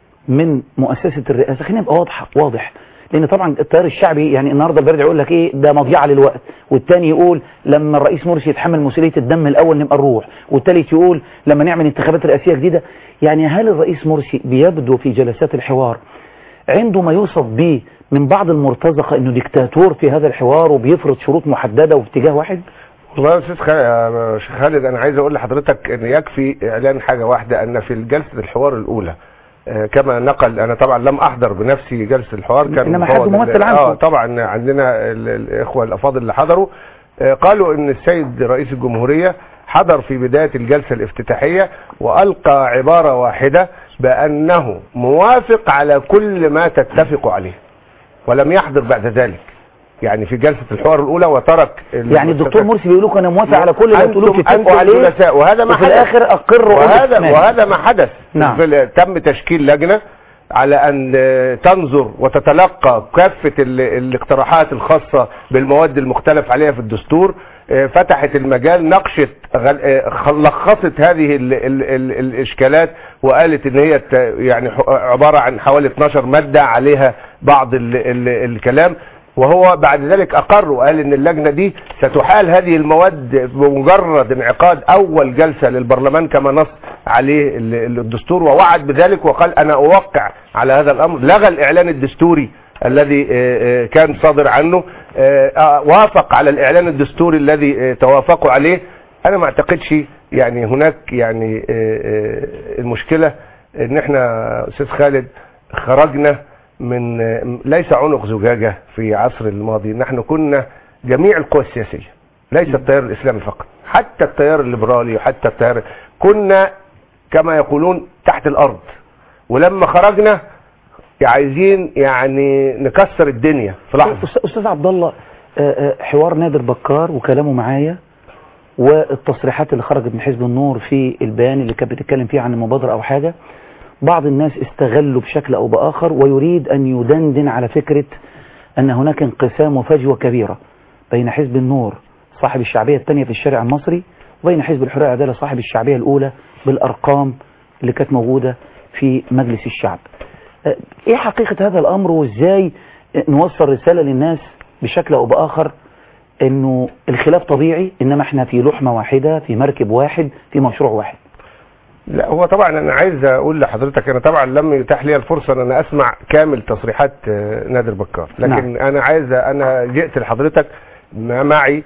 Speaker 1: من مؤسسة الرئاسة خلينا نبقى واضح واضح لان طبعا التيار الشعبي يعني النهارده البرد يقول لك ايه ده مضيعه للوقت والتاني يقول لما الرئيس مرسي يتحمل مسؤوليه الدم الاول نبقى نروح والتالت يقول لما نعمل انتخابات رئاسيه جديده يعني هل الرئيس مرسي بيبدو في جلسات الحوار عنده ما يوصف به من بعض المرتزقه انه ديكتاتور في هذا الحوار وبيفرض شروط محدده واتجاه واحد
Speaker 7: والله يا استاذ خالد يا شيخ خالد انا عايز اقول لحضرتك ان يكفي اعلان حاجه واحده ان في جلسه الحوار الاولى آه، كما نقل انا طبعا لم احضر بنفسي جلسه الحوار كان
Speaker 1: إنما حد
Speaker 7: مفوض
Speaker 1: ممثل
Speaker 7: ال-
Speaker 1: عنكم.
Speaker 7: اه طبعا عندنا ال- الاخوه الافاضل اللي حضروا آه، قالوا ان السيد رئيس الجمهوريه حضر في بدايه الجلسه الافتتاحيه والقى عباره واحده بانه موافق على كل ما تتفق عليه ولم يحضر بعد ذلك يعني في جلسه الحوار الاولى وترك
Speaker 1: يعني الدكتور مرسي بيقول لكم انا موافق على كل اللي تقولوه
Speaker 7: أنتم-
Speaker 1: تتفقوا
Speaker 7: أنتم
Speaker 1: عليه
Speaker 7: ثلاثاء، وهذا ما
Speaker 1: وفي
Speaker 7: حدث.
Speaker 1: الاخر اقر وأقول
Speaker 7: وهذا
Speaker 1: ماشي.
Speaker 7: وهذا ما حدث
Speaker 1: نعم.
Speaker 7: في ال- تم تشكيل لجنه على ان آه، تنظر وتتلقى كافه ال- الاقتراحات الخاصه بالمواد المختلف عليها في الدستور آه، فتحت المجال ناقشت غل- آه، خ- لخصت هذه ال ال ال الاشكالات وقالت ان هي ت- يعني ح- عباره عن حوالي 12 ماده عليها بعض ال ال الكلام وهو بعد ذلك اقر وقال ان اللجنه دي ستحال هذه المواد بمجرد انعقاد اول جلسه للبرلمان كما نص عليه ال- ال- الدستور ووعد بذلك وقال انا اوقع على هذا الامر لغى الاعلان الدستوري الذي آه، آه، كان صادر عنه آه، آه، وافق على الاعلان الدستوري الذي آه، توافقوا عليه انا ما اعتقدش يعني هناك يعني آه، آه، المشكله ان احنا استاذ خالد خرجنا من آه، ليس عنق زجاجه في عصر الماضي نحن كنا جميع القوى السياسيه ليس التيار الاسلامي فقط حتى التيار الليبرالي وحتى التيار كنا كما يقولون تحت الارض ولما خرجنا عايزين يعني نكسر الدنيا في لحظه
Speaker 1: أستاذ- استاذ عبد الله آه، آه، حوار نادر بكار وكلامه معايا والتصريحات اللي خرجت من حزب النور في البيان اللي كانت بتتكلم فيه عن المبادرة او حاجة بعض الناس استغلوا بشكل او باخر ويريد ان يدندن على فكرة ان هناك انقسام وفجوة كبيرة بين حزب النور صاحب الشعبية الثانية في الشارع المصري وبين حزب الحرية والعدالة صاحب الشعبية الاولى بالارقام اللي كانت موجودة في مجلس الشعب آه، ايه حقيقة هذا الامر وازاي نوصل رسالة للناس بشكل او باخر انه الخلاف طبيعي انما احنا في لحمة واحدة في مركب واحد في مشروع واحد
Speaker 7: لا هو طبعا انا عايز اقول لحضرتك انا طبعا لم يتاح لي الفرصه ان انا اسمع كامل تصريحات آه، نادر بكار لكن
Speaker 1: نعم.
Speaker 7: انا عايز انا جئت لحضرتك ما معي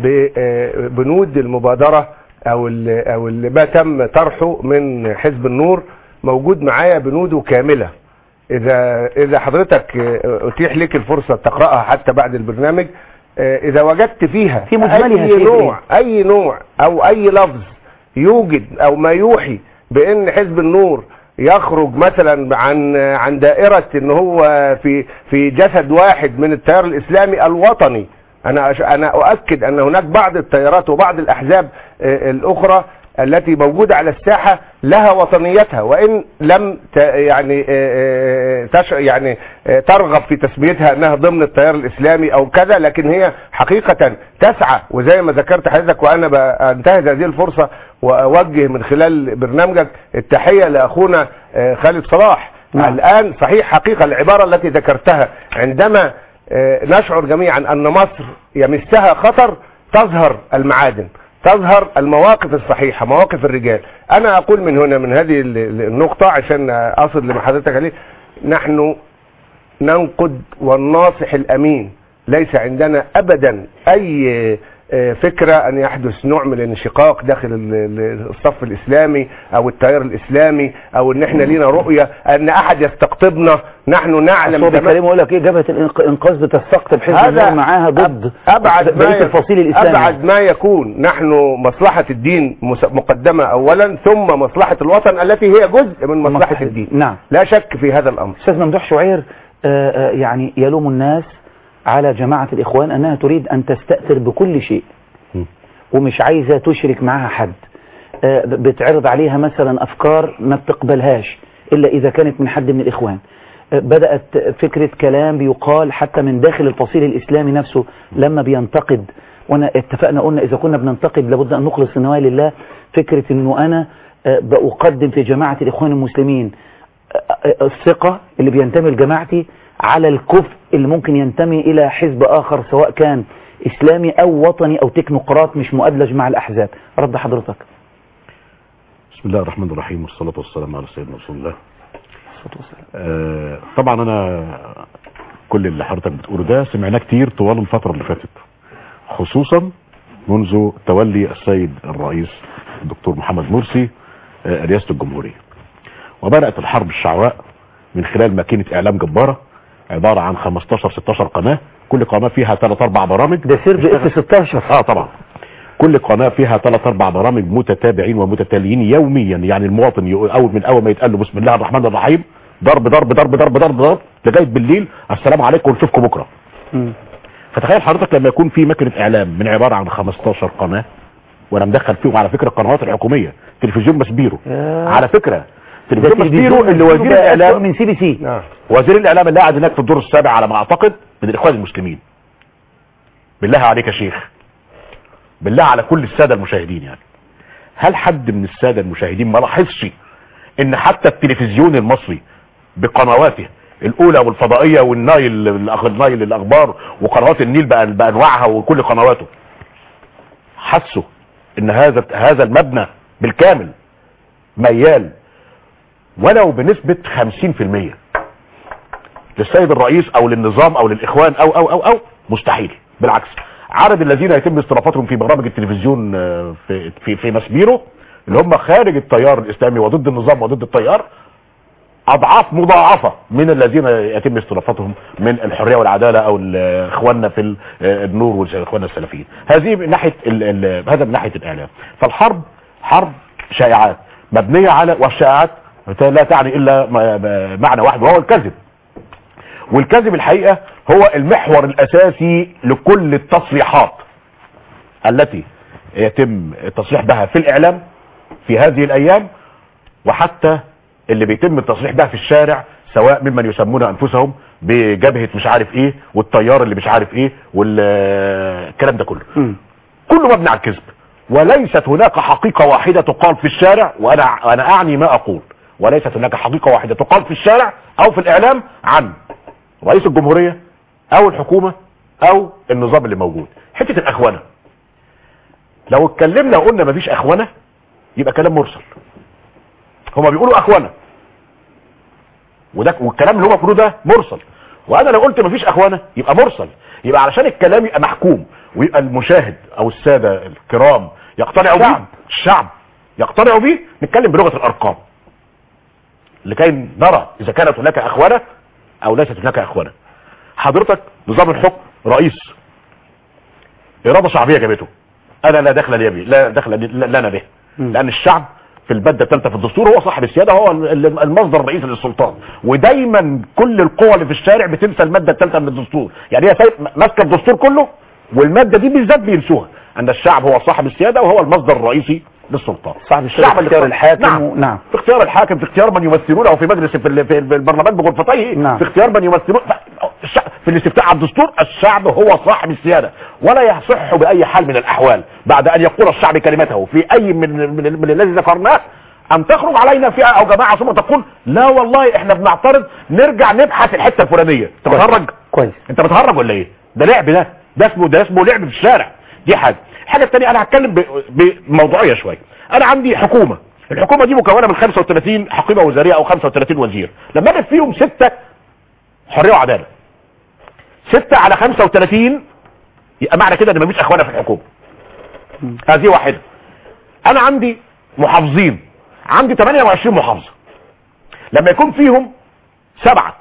Speaker 7: ببنود المبادره او ال- او اللي ما تم طرحه من حزب النور موجود معايا بنوده كامله اذا اذا حضرتك آه، اتيح لك الفرصه تقراها حتى بعد البرنامج آه، اذا وجدت فيها
Speaker 1: في مجملها
Speaker 7: اي
Speaker 1: شيء
Speaker 7: نوع اي نوع او اي لفظ يوجد او ما يوحي بان حزب النور يخرج مثلا عن عن دائره ان هو في في جسد واحد من التيار الاسلامي الوطني انا أش- انا اؤكد ان هناك بعض التيارات وبعض الاحزاب آه، الاخرى التي موجودة على الساحة لها وطنيتها وإن لم ت يعني آه، آه، تش يعني آه، ترغب في تسميتها أنها ضمن التيار الإسلامي أو كذا لكن هي حقيقة تسعى وزي ما ذكرت حضرتك وأنا بنتهز هذه الفرصة وأوجه من خلال برنامجك التحية لأخونا آه، خالد صلاح
Speaker 1: نعم.
Speaker 7: الآن صحيح حقيقة العبارة التي ذكرتها عندما آه، نشعر جميعا أن مصر يمسها خطر تظهر المعادن تظهر المواقف الصحيحة مواقف الرجال أنا أقول من هنا من هذه ال- ال- النقطة عشان أصل لما حضرتك عليه نحن ننقد والناصح الأمين ليس عندنا أبدا أي آه، فكرة أن يحدث نوع من الانشقاق داخل ال- ال- الصف الإسلامي أو التيار الإسلامي أو أن احنا لينا رؤية أن أحد يستقطبنا نحن نعلم
Speaker 1: هو
Speaker 7: تمام-
Speaker 1: بيتكلموا يقول لك ايه جبهة الانقاذ بتستقطب حزب النور معاها ضد
Speaker 7: ابعد ما
Speaker 1: بقية الفصيل الاسلامي
Speaker 7: ابعد ما يكون نحن مصلحة الدين مس- مقدمة اولا ثم مصلحة الوطن التي هي جزء من مصلحة الدين
Speaker 1: نعم
Speaker 7: لا شك في هذا الامر
Speaker 1: استاذ ممدوح شعير آه، آه، يعني يلوم الناس على جماعة الإخوان أنها تريد أن تستأثر بكل شيء ومش عايزة تشرك معها حد آه، ب- بتعرض عليها مثلا أفكار ما بتقبلهاش إلا إذا كانت من حد من الإخوان آه، بدأت فكرة كلام بيقال حتى من داخل الفصيل الإسلامي نفسه لما بينتقد وانا اتفقنا قلنا إذا كنا بننتقد لابد أن نخلص النوايا لله فكرة أنه أنا آه، بأقدم في جماعة الإخوان المسلمين الثقة اللي بينتمي لجماعتي على الكفء اللي ممكن ينتمي إلى حزب آخر سواء كان إسلامي أو وطني أو تكنوقراط مش مؤدلج مع الأحزاب رد حضرتك
Speaker 8: بسم الله الرحمن الرحيم والصلاة والسلام على سيدنا رسول الله آه طبعا انا كل اللي حضرتك بتقوله ده سمعناه كتير طوال الفترة اللي فاتت خصوصا منذ تولي السيد الرئيس الدكتور محمد مرسي آه رئاسة الجمهورية وبدأت الحرب الشعواء من خلال ماكينة اعلام جبارة عبارة عن 15 16 قناة كل قناة فيها 3 4 برامج
Speaker 1: ده سر اف 16
Speaker 8: اه طبعا كل قناة فيها ثلاث اربع برامج متتابعين ومتتاليين يوميا يعني المواطن يقول اول من اول ما يتقال له بسم الله الرحمن الرحيم ضرب ضرب ضرب ضرب ضرب ضرب لغايه بالليل السلام عليكم ونشوفكم بكره
Speaker 1: مم.
Speaker 8: فتخيل حضرتك لما يكون في ماكينه اعلام من عباره عن 15 قناه وانا مدخل فيهم على فكره القنوات الحكوميه تلفزيون مسبيرو
Speaker 1: يا.
Speaker 8: على فكره
Speaker 1: ده
Speaker 8: تلفزيون مسبيرو اللي وزير
Speaker 1: ده أسوأ
Speaker 8: الاعلام
Speaker 1: من سي بي سي
Speaker 7: نعم
Speaker 8: وزير الاعلام اللي قاعد هناك في الدور السابع على ما اعتقد من الاخوان المسلمين بالله عليك يا شيخ بالله على كل الساده المشاهدين يعني هل حد من الساده المشاهدين ما لاحظش ان حتى التلفزيون المصري بقنواته الاولى والفضائيه والنايل الأخ- النايل الاخبار وقنوات النيل بأن- بانواعها وكل قنواته حسوا ان هذا هذا المبنى بالكامل ميال ولو بنسبة 50% للسيد الرئيس او للنظام او للاخوان او او او او مستحيل بالعكس عدد الذين يتم استضافتهم في برامج التلفزيون آه، في في, في مسبيرو اللي هم خارج التيار الاسلامي وضد النظام وضد التيار اضعاف مضاعفه من الذين يتم استضافتهم من الحريه والعداله او ال- اخواننا في ال- النور واخواننا السلفيين هذه من ناحيه ال- ال- هذا من ناحيه الاعلام فالحرب حرب شائعات مبنيه على والشائعات لا تعني الا م- م- معنى واحد وهو الكذب والكذب الحقيقه هو المحور الاساسي لكل التصريحات التي يتم التصريح بها في الاعلام في هذه الايام وحتى اللي بيتم التصريح بها في الشارع سواء ممن يسمون انفسهم بجبهه مش عارف ايه والتيار اللي مش عارف ايه والكلام ده كله كله مبني على الكذب وليست هناك حقيقه واحده تقال في الشارع وانا انا اعني ما اقول وليست هناك حقيقه واحده تقال في الشارع او في الاعلام عن رئيس الجمهوريه او الحكومه او النظام اللي موجود حته الاخوانه لو اتكلمنا وقلنا مفيش اخوانه يبقى كلام مرسل هما بيقولوا اخوانه وده والكلام اللي هو بيقولوه ده مرسل وانا لو قلت مفيش اخوانه يبقى مرسل يبقى علشان الكلام يبقى محكوم ويبقى المشاهد او الساده الكرام يقتنعوا بيه الشعب يقتنعوا بيه نتكلم بلغه الارقام لكي نرى اذا كانت هناك اخوانه او ليست هناك اخوانه حضرتك نظام الحكم رئيس اراده شعبيه جابته انا لا دخل لي به لا دخل لي لنا به لان الشعب في الماده الثالثه في الدستور هو صاحب السياده هو ال- المصدر الرئيسي للسلطان ودايما كل القوى اللي في الشارع بتنسى الماده الثالثه من الدستور يعني هي سايب- ماسكه الدستور كله والماده دي بالذات بينسوها ان الشعب هو صاحب السياده وهو المصدر الرئيسي للسلطان
Speaker 1: صاحب السيادة في اختيار الحاكم
Speaker 8: نعم.
Speaker 1: و- نعم.
Speaker 8: في اختيار الحاكم في اختيار من يمثلونه في مجلس في, ال- في البرلمان بغرفتيه
Speaker 1: نعم.
Speaker 8: في اختيار من يمثلون الشعب في الاستفتاء على الدستور الشعب هو صاحب السياده ولا يصح باي حال من الاحوال بعد ان يقول الشعب كلمته في اي من من, من الذي ذكرناه ان تخرج علينا فئه او جماعه ثم تقول لا والله احنا بنعترض نرجع نبحث الحته الفلانيه انت بتهرج
Speaker 1: كويس
Speaker 8: انت بتهرج ولا ايه ده لعب ده ده اسمه ده اسمه لعب في الشارع دي حاجه الحاجه الثانيه انا هتكلم ب- بموضوعيه شويه انا عندي حكومه الحكومه دي مكونه من 35 حقيبه وزاريه او 35 وزير لما اجد فيهم سته حريه وعداله ستة على 35 يبقى معنى كده ان مفيش اخوانا في الحكومه هذه واحده انا عندي محافظين عندي 28 محافظه لما يكون فيهم سبعه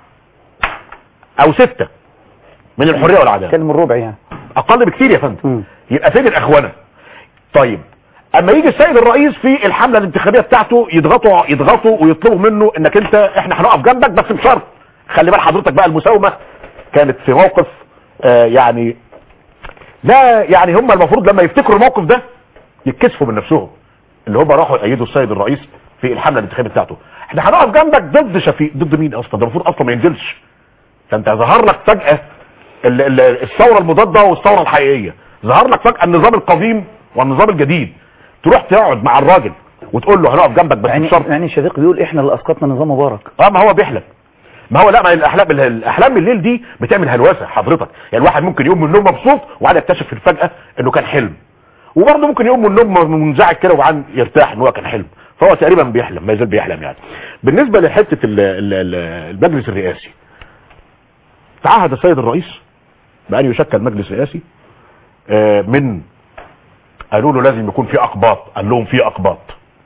Speaker 8: او سته من الحريه والعداله
Speaker 1: كلم الربع يعني
Speaker 8: اقل بكتير يا فندم
Speaker 1: مم.
Speaker 8: يبقى فين الاخوانه طيب اما يجي السيد الرئيس في الحمله الانتخابيه بتاعته يضغطوا يضغطوا ويطلبوا منه انك انت احنا هنقف جنبك بس بشرط خلي بال حضرتك بقى المساومه كانت في موقف آه يعني لا يعني هم المفروض لما يفتكروا الموقف ده يتكسفوا من نفسهم اللي هم راحوا يأيدوا السيد الرئيس في الحمله الانتخابيه بتاعته احنا هنقف جنبك ضد شفيق ضد مين اصلا ده المفروض اصلا ما ينزلش فانت ظهر لك فجاه ال- ال- الثوره المضاده والثوره الحقيقيه ظهر لك فجاه النظام القديم والنظام الجديد تروح تقعد مع الراجل وتقول له هنقف جنبك بس
Speaker 1: يعني
Speaker 8: بشرط
Speaker 1: يعني شفيق بيقول احنا اللي اسقطنا نظام مبارك
Speaker 8: اه ما هو بيحلم ما هو لا ما الاحلام الاحلام الليل دي بتعمل هلوسه حضرتك يعني الواحد ممكن يقوم من النوم مبسوط وبعدين يكتشف فجاه انه كان حلم وبرضه ممكن يقوم من النوم منزعج كده وبعدين يرتاح ان هو كان حلم فهو تقريبا بيحلم ما يزال بيحلم يعني بالنسبه لحته ال- ال- ال- المجلس الرئاسي تعهد السيد الرئيس بان يشكل مجلس رئاسي آه، من قالوا له لازم يكون في اقباط قال لهم في اقباط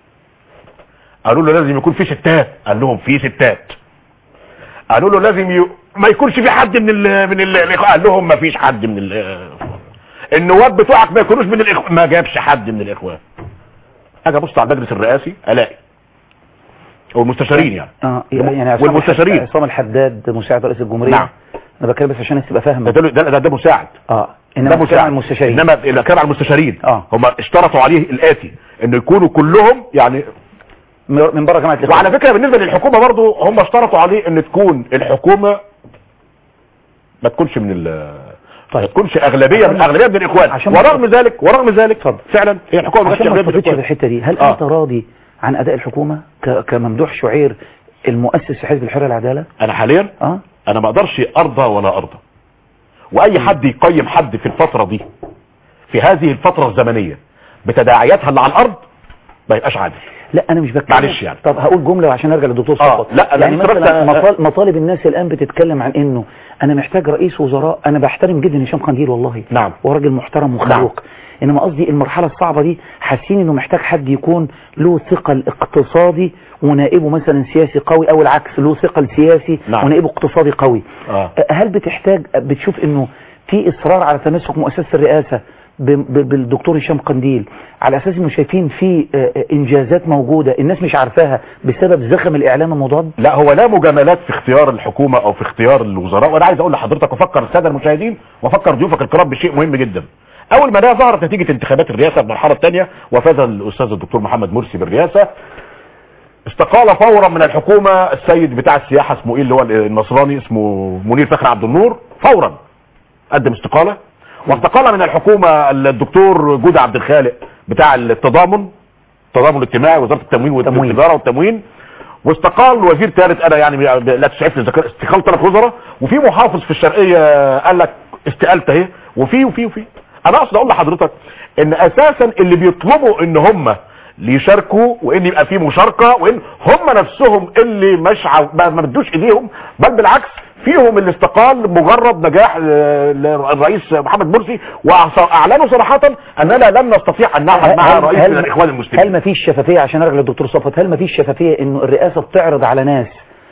Speaker 8: قالوا له لازم يكون في ستات قال لهم في ستات قالوا له لازم ي... ما يكونش في حد من ال... من ال... الإخوة. قال لهم ما فيش حد من ال... النواب بتوعك ما يكونوش من الاخوان ما جابش حد من الاخوان اجي ابص على المجلس الرئاسي الاقي او المستشارين يعني
Speaker 1: اه يعني عصام
Speaker 8: والمستشارين.
Speaker 1: الحد- عصام الحداد مساعد رئيس الجمهوريه
Speaker 8: نعم.
Speaker 1: انا بتكلم بس عشان الناس تبقى
Speaker 8: ده
Speaker 1: فاهمه
Speaker 8: ده, ده, ده, ده مساعد
Speaker 1: اه
Speaker 8: ده
Speaker 1: انما بتكلم
Speaker 8: مساعد
Speaker 1: عن المستشارين
Speaker 8: انما الكلام على المستشارين
Speaker 1: آه.
Speaker 8: هم اشترطوا عليه الاتي انه يكونوا كلهم يعني
Speaker 1: من من بره جامعه الاخوان
Speaker 8: وعلى فكره بالنسبه للحكومه برضو هم اشترطوا عليه ان تكون الحكومه ما تكونش من ال ما
Speaker 1: طيب
Speaker 8: تكونش اغلبيه من
Speaker 1: عشان-
Speaker 8: اغلبيه من الاخوان
Speaker 1: عشان ما-
Speaker 8: ورغم ذلك ورغم ذلك فعلا هي الحكومه ما كانتش
Speaker 1: عشان ما
Speaker 8: اغلبيه من
Speaker 1: تفوتش في
Speaker 8: الاخوان
Speaker 1: الحته دي هل
Speaker 8: آه.
Speaker 1: انت راضي عن اداء الحكومه ك- كممدوح شعير المؤسس لحزب الحريه والعداله
Speaker 8: انا حاليا
Speaker 1: اه
Speaker 8: انا ما اقدرش ارضى ولا ارضى واي حد يقيم حد في الفتره دي في هذه الفتره الزمنيه بتداعياتها اللي على الارض ما يبقاش عادل
Speaker 1: لا انا مش بتكلم
Speaker 8: معلش يعني.
Speaker 1: طب هقول جمله عشان ارجع للدكتور
Speaker 8: آه،
Speaker 1: صفوت
Speaker 8: لا، أنا
Speaker 1: يعني
Speaker 8: لسه بس-
Speaker 1: مثلا
Speaker 8: آه،
Speaker 1: مطال- مطالب الناس الان بتتكلم عن انه انا محتاج رئيس وزراء انا بحترم جدا هشام قنديل والله
Speaker 8: نعم.
Speaker 1: وراجل محترم وخلوق انما قصدي المرحله الصعبه دي حاسين انه محتاج حد يكون له ثقل اقتصادي ونائبه مثلا سياسي قوي او العكس له ثقل سياسي
Speaker 8: نعم.
Speaker 1: ونائبه اقتصادي قوي
Speaker 8: آه.
Speaker 1: هل بتحتاج بتشوف انه في اصرار على تمسك مؤسسه الرئاسه ب- ب- بالدكتور هشام قنديل على اساس انه شايفين في آه، آه، انجازات موجوده الناس مش عارفاها بسبب زخم الاعلام المضاد
Speaker 8: لا هو لا مجاملات في اختيار الحكومة او في اختيار الوزراء وانا عايز اقول لحضرتك وافكر السادة المشاهدين وافكر ضيوفك الكرام بشيء مهم جدا اول ما ده ظهرت نتيجة انتخابات الرئاسة في المرحلة الثانية وفاز الاستاذ الدكتور محمد مرسي بالرئاسة استقال فورا من الحكومة السيد بتاع السياحة اسمه ايه اللي هو النصراني اسمه منير فخر عبد النور فورا قدم استقالة واستقال من الحكومة الدكتور جودة عبد الخالق بتاع التضامن التضامن الاجتماعي وزارة التموين والتجارة والتموين واستقال وزير ثالث انا يعني لا تسعفني الذاكره استقال ثلاث وزراء وفي محافظ في الشرقيه قال لك استقالت اهي وفي وفي وفي انا اقصد اقول لحضرتك ان اساسا اللي بيطلبوا ان هم اللي يشاركوا وان يبقى في مشاركه وان هم نفسهم اللي مش عاو- ما ما ادوش ايديهم بل بالعكس فيهم اللي استقال مجرد نجاح آه، الرئيس محمد مرسي واعلنوا صراحه اننا لن نستطيع ان نعمل مع رئيس من الاخوان المسلمين
Speaker 1: هل ما فيش شفافيه عشان ارجع للدكتور صفوت هل ما فيش شفافيه انه الرئاسه بتعرض على ناس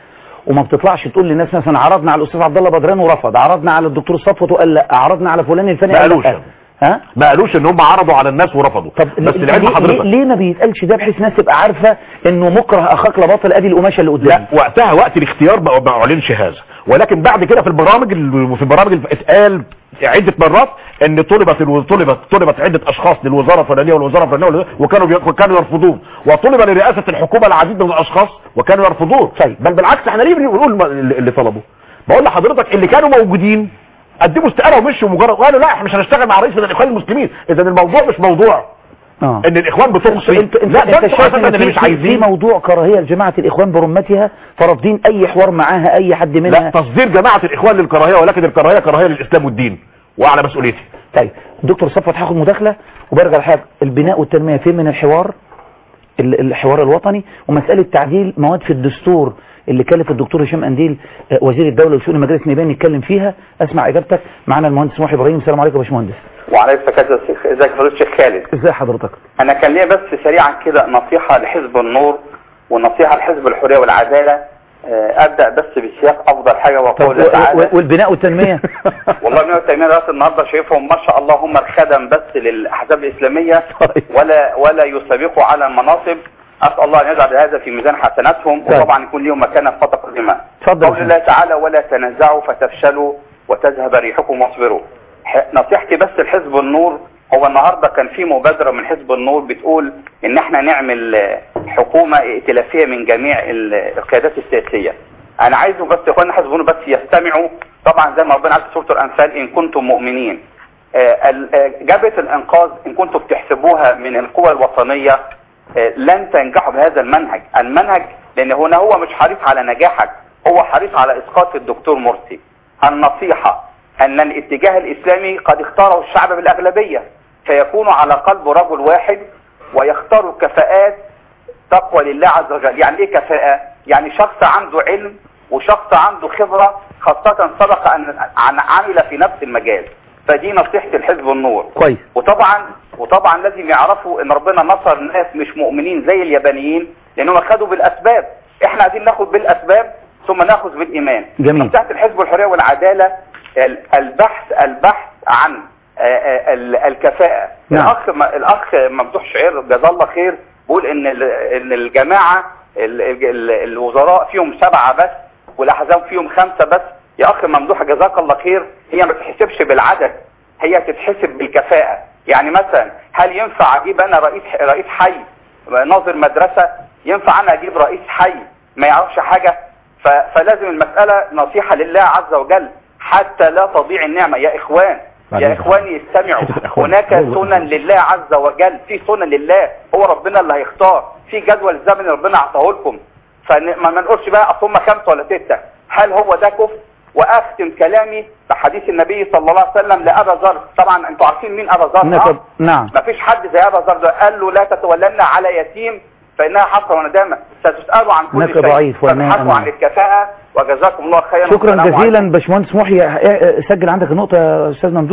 Speaker 1: وما بتطلعش تقول للناس مثلا عرضنا على الاستاذ عبد الله بدران ورفض عرضنا على الدكتور صفوت وقال لا عرضنا على فلان الفلاني
Speaker 8: ما
Speaker 1: قال
Speaker 8: قالوش
Speaker 1: لا ها
Speaker 8: ما قالوش ان هم عرضوا على الناس ورفضوا
Speaker 1: طب
Speaker 8: بس
Speaker 1: ليه-
Speaker 8: العلم
Speaker 1: ليه,
Speaker 8: حضرتك
Speaker 1: ليه ما بيتقالش ده بحيث الناس تبقى عارفه انه مكره اخاك لباطل ادي القماشه اللي قدامي
Speaker 8: لا وقتها وقت الاختيار ما ما اعلنش هذا ولكن بعد كده في البرامج ال- في البرامج ال- اتقال عده مرات ان طلبت الو- طلبت طلبت عده اشخاص للوزاره الفلانيه والوزاره الفلانيه والوزارة- وكانوا بي- وكانوا يرفضون وطلب لرئاسه الحكومه العديد من الاشخاص وكانوا يرفضون
Speaker 1: طيب.
Speaker 8: بل بالعكس احنا ليه بنقول ما- اللي اللي طلبوا بقول لحضرتك اللي كانوا موجودين قدموا استقاله ومشوا مجرد قالوا لا احنا مش هنشتغل مع رئيس من الاخوان المسلمين اذا الموضوع مش موضوع
Speaker 1: اه
Speaker 8: ان الاخوان بتقصي
Speaker 1: انت انت,
Speaker 8: لا
Speaker 1: انت
Speaker 8: ده انتوا
Speaker 1: شايف
Speaker 8: اساسا
Speaker 1: ان
Speaker 8: اللي
Speaker 1: في,
Speaker 8: مش
Speaker 1: في, في
Speaker 8: عايزين
Speaker 1: موضوع كراهيه لجماعه الاخوان برمتها فرافضين اي حوار معاها اي حد
Speaker 8: لا
Speaker 1: منها
Speaker 8: تصدير جماعة الإخوان للكراهية ولكن الكراهية كراهية للإسلام والدين وعلى مسؤوليتي
Speaker 1: طيب دكتور صفوت هاخد مداخله وبرجع لحضرتك البناء والتنميه فين من الحوار ال- الحوار الوطني ومساله تعديل مواد في الدستور اللي كلف الدكتور هشام انديل آه، وزير الدوله وشؤون مجالس النيابيه نتكلم فيها اسمع اجابتك معانا المهندس محي ابراهيم السلام عليكم يا باشمهندس
Speaker 9: وعليكم السلام الشيخ ازيك يا فضيله الشيخ خالد
Speaker 1: ازي حضرتك
Speaker 9: انا كان ليا بس سريعا كده نصيحه لحزب النور ونصيحه لحزب الحريه والعداله آه، ابدا بس بسياق افضل حاجه
Speaker 1: طب
Speaker 9: وقول
Speaker 1: و- و-
Speaker 9: تعالى
Speaker 1: والبناء والتنميه
Speaker 9: والله ابن تيميه لغايه النهارده شايفهم ما شاء الله هم الخدم بس للاحزاب الاسلاميه
Speaker 1: طيب.
Speaker 9: ولا ولا يسابقوا على المناصب اسال الله ان يجعل هذا في ميزان حسناتهم
Speaker 1: طيب.
Speaker 9: وطبعا يكون لهم مكانه في فتره قادمه
Speaker 1: اتفضل يا
Speaker 9: قول الله تعالى ولا تنازعوا فتفشلوا وتذهب ريحكم واصبروا ح- نصيحتي بس لحزب النور هو النهارده كان في مبادره من حزب النور بتقول ان احنا نعمل آه، حكومه ائتلافيه من جميع ال- القيادات السياسيه انا عايزه بس اخواننا حزب النور بس يستمعوا طبعا زي ما ربنا قال في سوره الانفال ان كنتم مؤمنين آه، ال- آه، جبهه الانقاذ ان كنتم بتحسبوها من القوى الوطنيه آه، لن تنجحوا بهذا المنهج المنهج لان هنا هو مش حريص على نجاحك هو حريص على اسقاط الدكتور مرسي النصيحة ان الاتجاه الاسلامي قد اختاره الشعب بالاغلبية فيكون على قلب رجل واحد ويختار كفاءات تقوى لله عز وجل يعني ايه كفاءة يعني شخص عنده علم وشخص عنده خبرة خاصة سبق ان عن عمل في نفس المجال فدي نصيحة الحزب النور
Speaker 1: كويس
Speaker 9: وطبعا وطبعا لازم يعرفوا ان ربنا نصر ناس مش مؤمنين زي اليابانيين لانهم خدوا بالاسباب احنا عايزين ناخد بالاسباب ثم ناخذ بالايمان
Speaker 1: جميل.
Speaker 9: نصيحة الحزب والحرية والعدالة ال- البحث البحث عن آه، آه، ال- الكفاءة
Speaker 1: نعم.
Speaker 9: الاخ م- الاخ ممدوح شعير جزاه الله خير بيقول ان ال- ان الجماعة ال- ال- الوزراء فيهم سبعة بس والاحزاب فيهم خمسة بس يا اخ ممدوح جزاك الله خير هي ما تتحسبش بالعدد هي تتحسب بالكفاءة يعني مثلا هل ينفع اجيب انا رئيس رئيس حي ناظر مدرسة ينفع انا اجيب رئيس حي ما يعرفش حاجة ف- فلازم المسألة نصيحة لله عز وجل حتى لا تضيع النعمة يا اخوان
Speaker 8: بعد
Speaker 9: يا
Speaker 8: إذنك.
Speaker 9: اخواني استمعوا
Speaker 8: حتة الإخوان.
Speaker 9: هناك سنن لله عز وجل في سنن لله هو ربنا اللي هيختار في جدول الزمن ربنا عطاه لكم فما ما نقولش بقى اصل هم خمسه ولا سته هل هو ده كفر واختم كلامي بحديث النبي صلى الله عليه وسلم لابا ذر طبعا انتوا عارفين مين ابا ذر
Speaker 1: نعم.
Speaker 9: ها؟
Speaker 1: نعم
Speaker 9: ما فيش حد زي ابا ذر ده قال له لا تتولن على يتيم فانها حسره وندامه ستسالوا عن كل
Speaker 1: إنك
Speaker 9: شيء
Speaker 1: ضعيف وإنها
Speaker 9: فابحثوا عن
Speaker 1: أمانة.
Speaker 9: الكفاءه وجزاكم الله خيرا
Speaker 1: شكرا
Speaker 9: والسلام
Speaker 1: جزيلا
Speaker 9: عليكم.
Speaker 1: باشمهندس محي اه- اه- سجل عندك النقطة يا استاذ ممدوح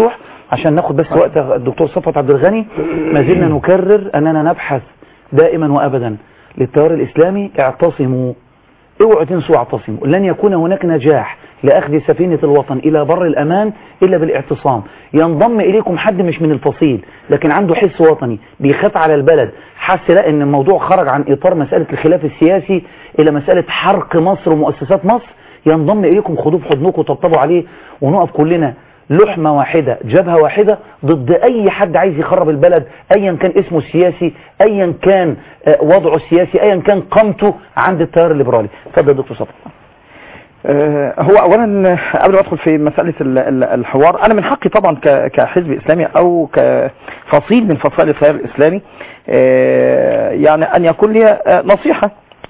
Speaker 1: عشان ناخد بس وقت الدكتور صفوت عبد الغني ما زلنا نكرر أننا نبحث دائما وأبدا للتيار الإسلامي اعتصموا اوعوا تنسوا اعتصموا لن يكون هناك نجاح لأخذ سفينة الوطن إلى بر الأمان إلا بالاعتصام ينضم إليكم حد مش من الفصيل لكن عنده حس وطني بيخاف على البلد حس لا إن الموضوع خرج عن إطار مسألة الخلاف السياسي إلى مسألة حرق مصر ومؤسسات مصر ينضم إليكم خدوه في حضنكم وطبطبوا عليه ونقف كلنا لحمة واحدة جبهة واحدة ضد أي حد عايز يخرب البلد أيا كان اسمه السياسي أيا كان آه، وضعه السياسي أيا كان قامته عند التيار الليبرالي اتفضل يا دكتور صفوت
Speaker 6: آه، هو اولا قبل ما ادخل في مساله ال- ال- الحوار انا من حقي طبعا ك- كحزب اسلامي او كفصيل من فصائل التيار الاسلامي آه، يعني ان يكون لي آه، نصيحه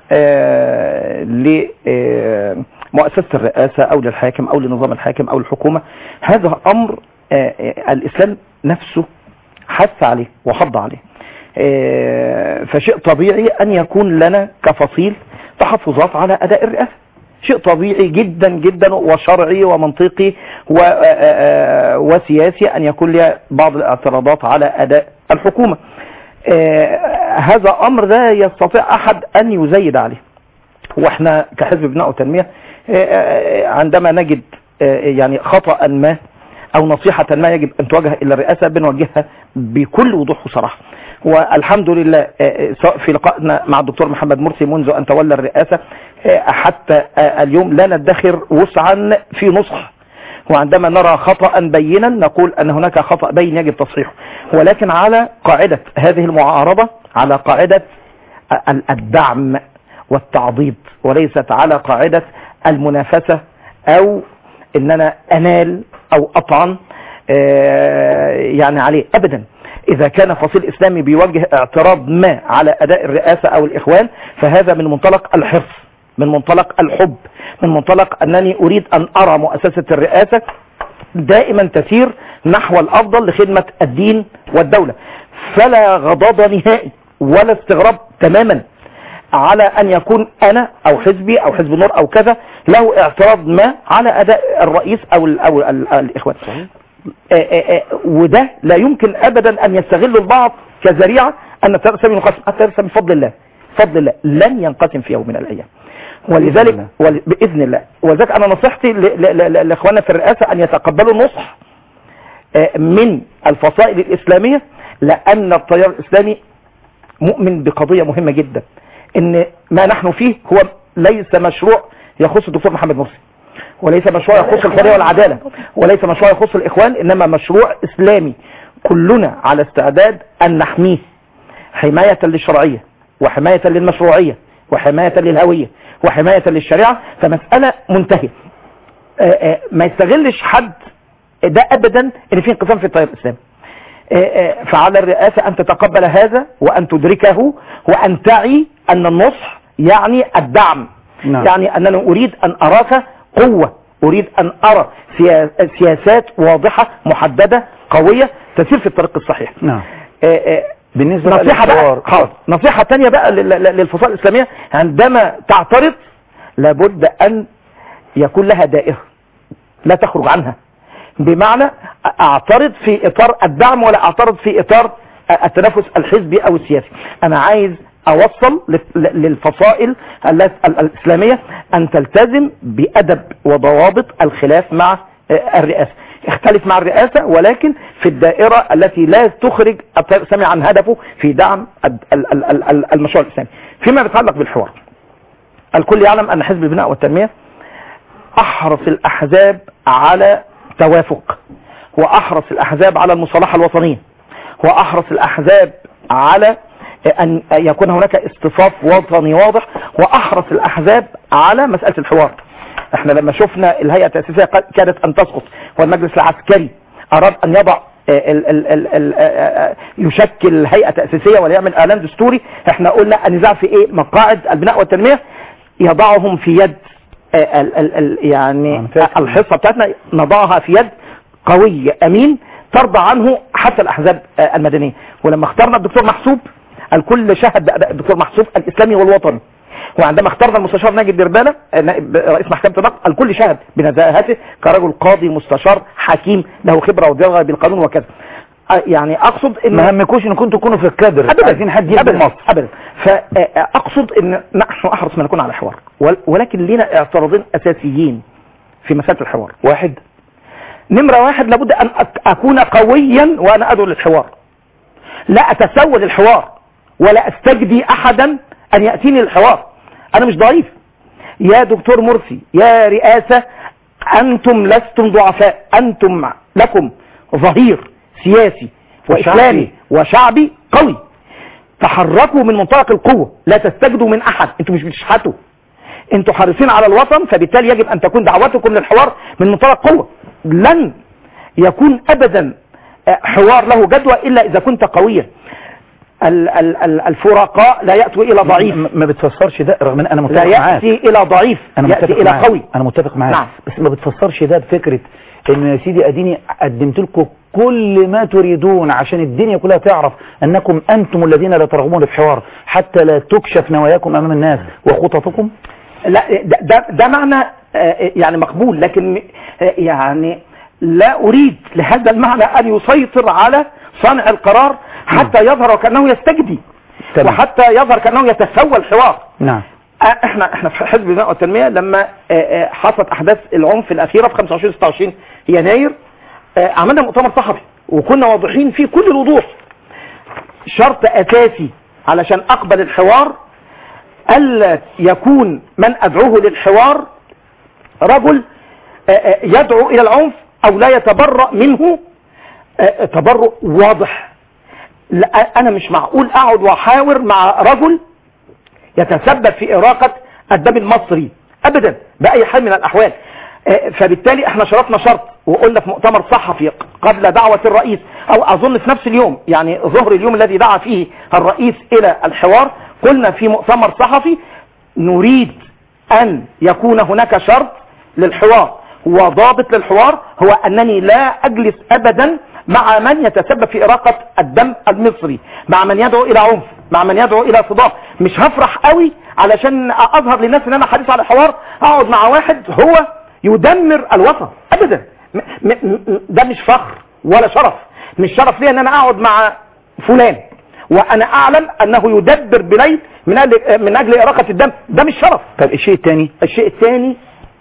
Speaker 6: لمؤسسه الرئاسه او للحاكم او لنظام الحاكم او الحكومه هذا امر آه، آه، الاسلام نفسه حث عليه وحض عليه آه، فشيء طبيعي ان يكون لنا كفصيل تحفظات على اداء الرئاسه شيء طبيعي جدا جدا وشرعي ومنطقي و- آه، آه، وسياسي ان يكون لي بعض الاعتراضات على اداء الحكومه آه، هذا امر لا يستطيع احد ان يزيد عليه واحنا كحزب بناء وتنميه آه، آه، عندما نجد آه، يعني خطا ما او نصيحه ما يجب ان توجه الى الرئاسه بنوجهها بكل وضوح وصراحه والحمد لله آه، آه، سواء في لقائنا مع الدكتور محمد مرسي منذ ان تولى الرئاسه آه، حتى آه، اليوم لا ندخر وسعا في نصح وعندما نرى خطأ بينا نقول أن هناك خطأ بين يجب تصحيحه ولكن على قاعدة هذه المعارضة على قاعدة ال- الدعم والتعضيد وليست على قاعدة المنافسة أو أن أنا أنال أو أطعن آه، يعني عليه أبدا إذا كان فصيل إسلامي بيوجه اعتراض ما على أداء الرئاسة أو الإخوان فهذا من منطلق الحرص من منطلق الحب من منطلق أنني أريد أن أرى مؤسسة الرئاسة دائما تسير نحو الأفضل لخدمة الدين والدولة فلا غضاض نهائي ولا استغراب تماما على أن يكون أنا أو حزبي أو حزب النور أو كذا له اعتراض ما على أداء الرئيس أو, ال أو ال الإخوان آه، آه، آه، وده لا يمكن أبدا أن يستغل البعض كذريعة أن التيار الإسلامي ينقسم التيار الإسلامي بفضل الله بفضل الله لن ينقسم في يوم من الأيام ولذلك ول- بإذن الله ولذلك أنا نصيحتي ل- ل- ل- لإخواننا في الرئاسة أن يتقبلوا النصح آه، من الفصائل الإسلامية لأن التيار الإسلامي مؤمن بقضية مهمة جدا ان ما نحن فيه هو ليس مشروع يخص الدكتور محمد مرسي وليس مشروع يخص الحرية والعدالة وليس مشروع يخص الإخوان إنما مشروع إسلامي كلنا على استعداد أن نحميه حماية للشرعية وحماية للمشروعية وحماية للهوية وحماية للشريعة فمسألة منتهية آه، آه، ما يستغلش حد ده أبدا إن في انقسام في التيار الإسلامي آه، آه، فعلى الرئاسة أن تتقبل هذا وأن تدركه وأن تعي أن النصح يعني الدعم
Speaker 1: نعم.
Speaker 6: يعني أنني أريد أن أراك قوة أريد أن أرى سيا- سياسات واضحة محددة قوية تسير في الطريق الصحيح
Speaker 1: نعم
Speaker 6: آه، آه،
Speaker 1: بالنسبة بقى
Speaker 6: نصيحة بقى
Speaker 1: للحوار.
Speaker 6: حاضر نصيحة تانية بقى لل- لل- للفصائل الإسلامية عندما تعترض لابد أن يكون لها دائرة لا تخرج عنها بمعنى اعترض في اطار الدعم ولا اعترض في اطار التنافس الحزبي او السياسي انا عايز اوصل لل- للفصائل ال- ال- الاسلامية ان تلتزم بادب وضوابط الخلاف مع آه، الرئاسة اختلف مع الرئاسة ولكن في الدائرة التي لا تخرج التيار الاسلامي عن هدفه في دعم ال- ال- ال- ال- المشروع الاسلامي فيما يتعلق بالحوار الكل يعلم ان حزب البناء والتنمية احرص الاحزاب على توافق واحرص الاحزاب على المصالحة الوطنية واحرص الاحزاب على ان يكون هناك اصطفاف وطني واضح واحرص الاحزاب على مسألة الحوار احنا لما شفنا الهيئة التأسيسية قد- كادت ان تسقط والمجلس العسكري اراد ان يضع ال ال ال ال ال يشكل هيئة تأسيسية وليعمل اعلان دستوري احنا قلنا النزاع في ايه مقاعد البناء والتنمية يضعهم في يد ال ال ال يعني الحصة بتاعتنا نضعها في يد قوي امين ترضى عنه حتى الاحزاب آه، المدنية ولما اخترنا الدكتور محسوب الكل شهد بأداء الدكتور محسوب الاسلامي والوطني وعندما اخترنا المستشار ناجي دربالة آه، نائب رئيس محكمة النقد الكل شهد بنزاهته كرجل قاضي مستشار حكيم له خبرة ودرجة بالقانون وكذا آه، يعني اقصد ان
Speaker 1: ما همكوش ان كنتوا تكونوا في الكادر
Speaker 6: ابدا
Speaker 1: عايزين حد يخدم
Speaker 6: ابدا
Speaker 1: مصر
Speaker 6: ابدا فاقصد ان نحن احرص ما نكون على حوار ول- ولكن لنا اعتراضين اساسيين في مساله الحوار
Speaker 1: واحد
Speaker 6: نمره واحد لابد ان أك- اكون قويا وانا ادعو للحوار لا اتسول الحوار ولا استجدي احدا ان ياتيني للحوار انا مش ضعيف يا دكتور مرسي يا رئاسه انتم لستم ضعفاء انتم لكم ظهير سياسي واسلامي وشعبي قوي تحركوا من منطلق القوه لا تستجدوا من احد انتم مش بتشحتوا انتوا حريصين على الوطن فبالتالي يجب ان تكون دعوتكم للحوار من منطلق قوه لن يكون ابدا آه، حوار له جدوى الا اذا كنت قويا ال- ال- ال- الفرقاء لا ياتوا الى ضعيف
Speaker 1: ما ما بتفسرش ده رغم ان انا
Speaker 6: لا
Speaker 1: متفق معاك
Speaker 6: ياتي الى ضعيف
Speaker 1: انا
Speaker 6: ياتي
Speaker 1: متفق
Speaker 6: الى
Speaker 1: معاك.
Speaker 6: قوي
Speaker 1: انا متفق معاك
Speaker 6: نعم.
Speaker 1: بس ما بتفسرش ده بفكره ان يا سيدي اديني قدمت لكم كل ما تريدون عشان الدنيا كلها تعرف انكم انتم الذين لا ترغبون في حوار حتى لا تكشف نواياكم امام الناس وخططكم
Speaker 6: لا ده, ده, ده معنى آه، يعني مقبول لكن آه، يعني لا أريد لهذا المعنى أن يسيطر على صانع القرار حتى يظهر كأنه يستجدي
Speaker 1: تمام.
Speaker 6: وحتى يظهر كأنه يتسوى الحوار
Speaker 1: نعم
Speaker 6: آه، احنا احنا في حزب البناء والتنميه لما آه، آه، حصلت احداث العنف الاخيره في 25 26 يناير آه، عملنا مؤتمر صحفي وكنا واضحين فيه كل الوضوح شرط اساسي علشان اقبل الحوار الا يكون من ادعوه للحوار رجل آه، آه، يدعو الى العنف او لا يتبرأ منه آه، تبرؤ واضح لا، انا مش معقول اقعد واحاور مع رجل يتسبب في إراقة الدم المصري أبدا بأي حال من الأحوال آه، فبالتالي احنا شرطنا شرط وقلنا في مؤتمر صحفي قبل دعوة الرئيس أو أظن في نفس اليوم يعني ظهر اليوم الذي دعا فيه الرئيس إلى الحوار قلنا في مؤتمر صحفي نريد أن يكون هناك شرط للحوار وضابط للحوار هو أنني لا أجلس أبدا مع من يتسبب في إراقة الدم المصري مع من يدعو إلى عنف مع من يدعو إلى صدام مش هفرح قوي علشان أظهر للناس أن أنا حريص على الحوار أقعد مع واحد هو يدمر الوطن أبدا م م م ده مش فخر ولا شرف مش شرف لي أن أنا أقعد مع فلان وأنا أعلم أنه يدبر بليل من أجل, من أجل إراقة الدم ده مش شرف
Speaker 1: طب الشيء الثاني
Speaker 6: الشيء الثاني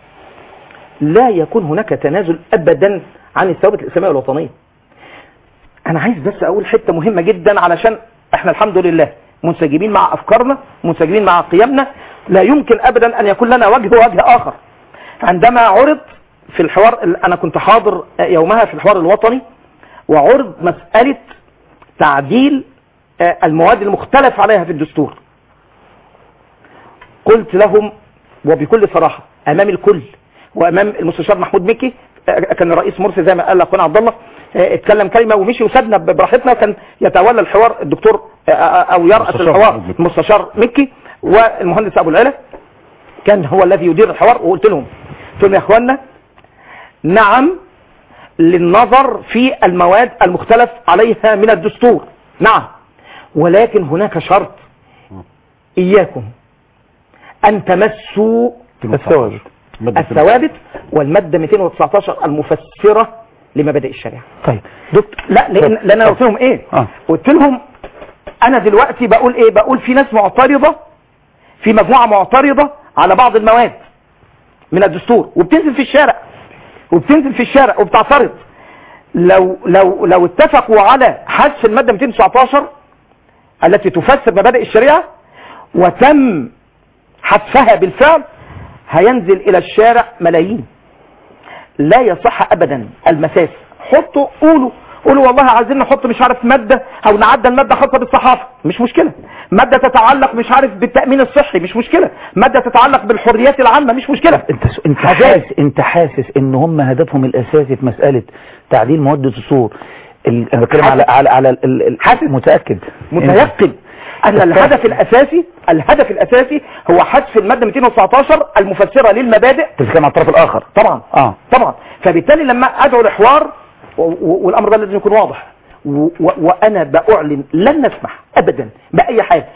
Speaker 6: لا يكون هناك تنازل ابدا عن الثوابت الاسلاميه والوطنيه انا عايز بس اقول حته مهمه جدا علشان احنا الحمد لله منسجمين مع افكارنا منسجمين مع قيمنا لا يمكن ابدا ان يكون لنا وجه وجه اخر عندما عرض في الحوار انا كنت حاضر يومها في الحوار الوطني وعرض مساله تعديل آه، المواد المختلف عليها في الدستور قلت لهم وبكل صراحة أمام الكل وأمام المستشار محمود مكي آه، كان الرئيس مرسي زي ما قال أخونا عبد الله آه، اتكلم كلمة ومشي وسابنا براحتنا كان يتولى الحوار الدكتور آه، آه، أو يرأس
Speaker 8: مستشار
Speaker 6: الحوار
Speaker 8: محمود مكي.
Speaker 6: المستشار مكي والمهندس أبو العلا كان هو الذي يدير الحوار وقلت لهم قلت لهم يا إخوانا نعم للنظر في المواد المختلف عليها من الدستور نعم ولكن هناك شرط إياكم أن تمسوا
Speaker 1: الثوابت
Speaker 6: الثوابت والمادة 219 المفسرة لمبادئ الشريعة
Speaker 1: طيب دكتور
Speaker 6: لا لأن, لأن أنا قلت لهم إيه
Speaker 1: آه.
Speaker 6: قلت لهم أنا دلوقتي بقول إيه بقول في ناس معترضة في مجموعة معترضة على بعض المواد من الدستور وبتنزل في الشارع وبتنزل في الشارع وبتعترض لو لو لو اتفقوا على حذف المادة 219 التي تفسر مبادئ الشريعة وتم حذفها بالفعل هينزل الى الشارع ملايين لا يصح ابدا المساس حطوا قولوا قولوا والله عايزين نحط مش عارف مادة او نعدل مادة خاصة بالصحافة مش مشكلة مادة تتعلق مش عارف بالتأمين الصحي مش مشكلة مادة تتعلق بالحريات العامة مش مشكلة
Speaker 1: انت انت
Speaker 6: حاجات.
Speaker 1: حاسس انت حاسس ان هم هدفهم الاساسي في مساله تعديل مواد الدستور ال- انا بتكلم على على على ال- ال- ال-
Speaker 6: حاسس.
Speaker 1: متاكد
Speaker 6: متيقن ان الهدف الاساسي الهدف الاساسي هو حذف المادة 219 المفسرة للمبادئ
Speaker 1: انت بتتكلم على الطرف الاخر
Speaker 6: طبعا
Speaker 1: اه
Speaker 6: طبعا فبالتالي لما ادعو لحوار و- و- والامر ده لازم يكون واضح و- و- وانا باعلن لن نسمح ابدا باي حال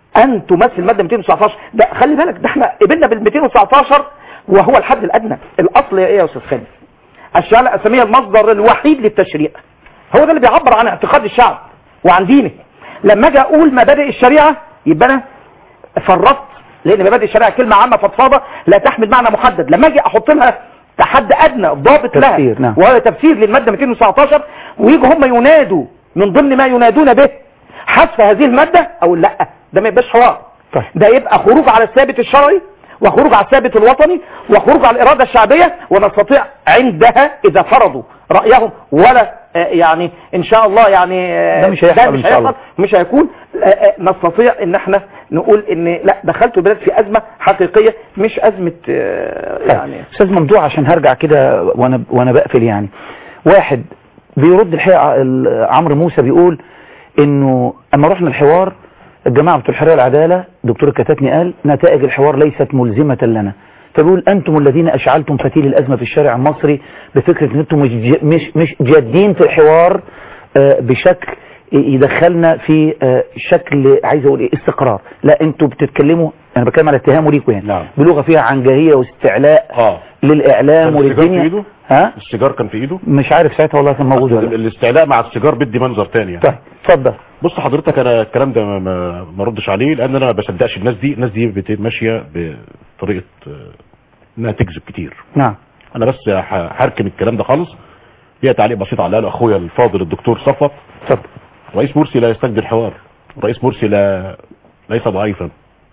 Speaker 6: ان تمثل ماده 219 ده خلي بالك ده احنا قبلنا بال 219 وهو الحد الادنى الاصل ايه يا استاذ خالد الشريعه الاسلاميه المصدر الوحيد للتشريع هو ده اللي بيعبر عن اعتقاد الشعب وعن دينه لما اجي اقول مبادئ الشريعه يبقى انا فرطت لان مبادئ الشريعه كلمه عامه فضفاضه لا تحمل معنى محدد لما اجي احط لها تحد ادنى ضابط لها
Speaker 1: تفسير، نعم.
Speaker 6: وهذا تفسير للماده 219 ويجوا هم ينادوا من ضمن ما ينادون به حذف هذه الماده او لا ده ما يبقاش حوار
Speaker 1: طيب.
Speaker 6: ده يبقى خروج على الثابت الشرعي وخروج على الثابت الوطني وخروج على الإرادة الشعبية ونستطيع عندها إذا فرضوا رأيهم ولا آه، يعني إن شاء الله يعني آه،
Speaker 1: ده مش هيحصل
Speaker 6: مش
Speaker 1: إن شاء الله.
Speaker 6: هيحصل مش هيكون آه، آه، نستطيع ان احنا نقول ان لا دخلت البلاد في أزمة حقيقية مش أزمة آه، يعني
Speaker 1: استاذ ممدوح عشان هرجع كده وانا وانا بقفل يعني واحد بيرد الحقيقه ال- عمرو موسى بيقول انه اما رحنا الحوار الجماعه بتوع الحريه والعداله دكتور الكتاتني قال نتائج الحوار ليست ملزمه لنا فبيقول انتم الذين اشعلتم فتيل الازمه في الشارع المصري بفكره ان انتم مش ج- مش مش جادين في الحوار آه، بشكل يدخلنا في آه، شكل عايز اقول ايه استقرار لا انتوا بتتكلموا انا بتكلم على اتهامه ليكوا يعني
Speaker 8: نعم.
Speaker 1: بلغه فيها عنجهيه واستعلاء
Speaker 8: اه
Speaker 1: للاعلام
Speaker 8: كان السيجار في
Speaker 1: وللدنيا
Speaker 8: ايده
Speaker 1: ها
Speaker 8: السيجار كان في ايده
Speaker 1: مش عارف ساعتها والله كان موجود ولا لا.
Speaker 8: الاستعلاء مع السيجار بدي منظر تاني يعني
Speaker 1: طيب اتفضل
Speaker 8: بص حضرتك انا الكلام ده ما- ما ما ردش عليه لان انا ما بصدقش الناس دي الناس دي بت- ماشيه بطريقه آه، انها تكذب كتير
Speaker 1: نعم
Speaker 8: انا بس ه- هركن الكلام ده خالص ليها تعليق بسيط على قاله اخويا الفاضل الدكتور صفوت
Speaker 1: اتفضل
Speaker 8: رئيس مرسي لا يستجدي الحوار رئيس مرسي لا ليس ضعيفا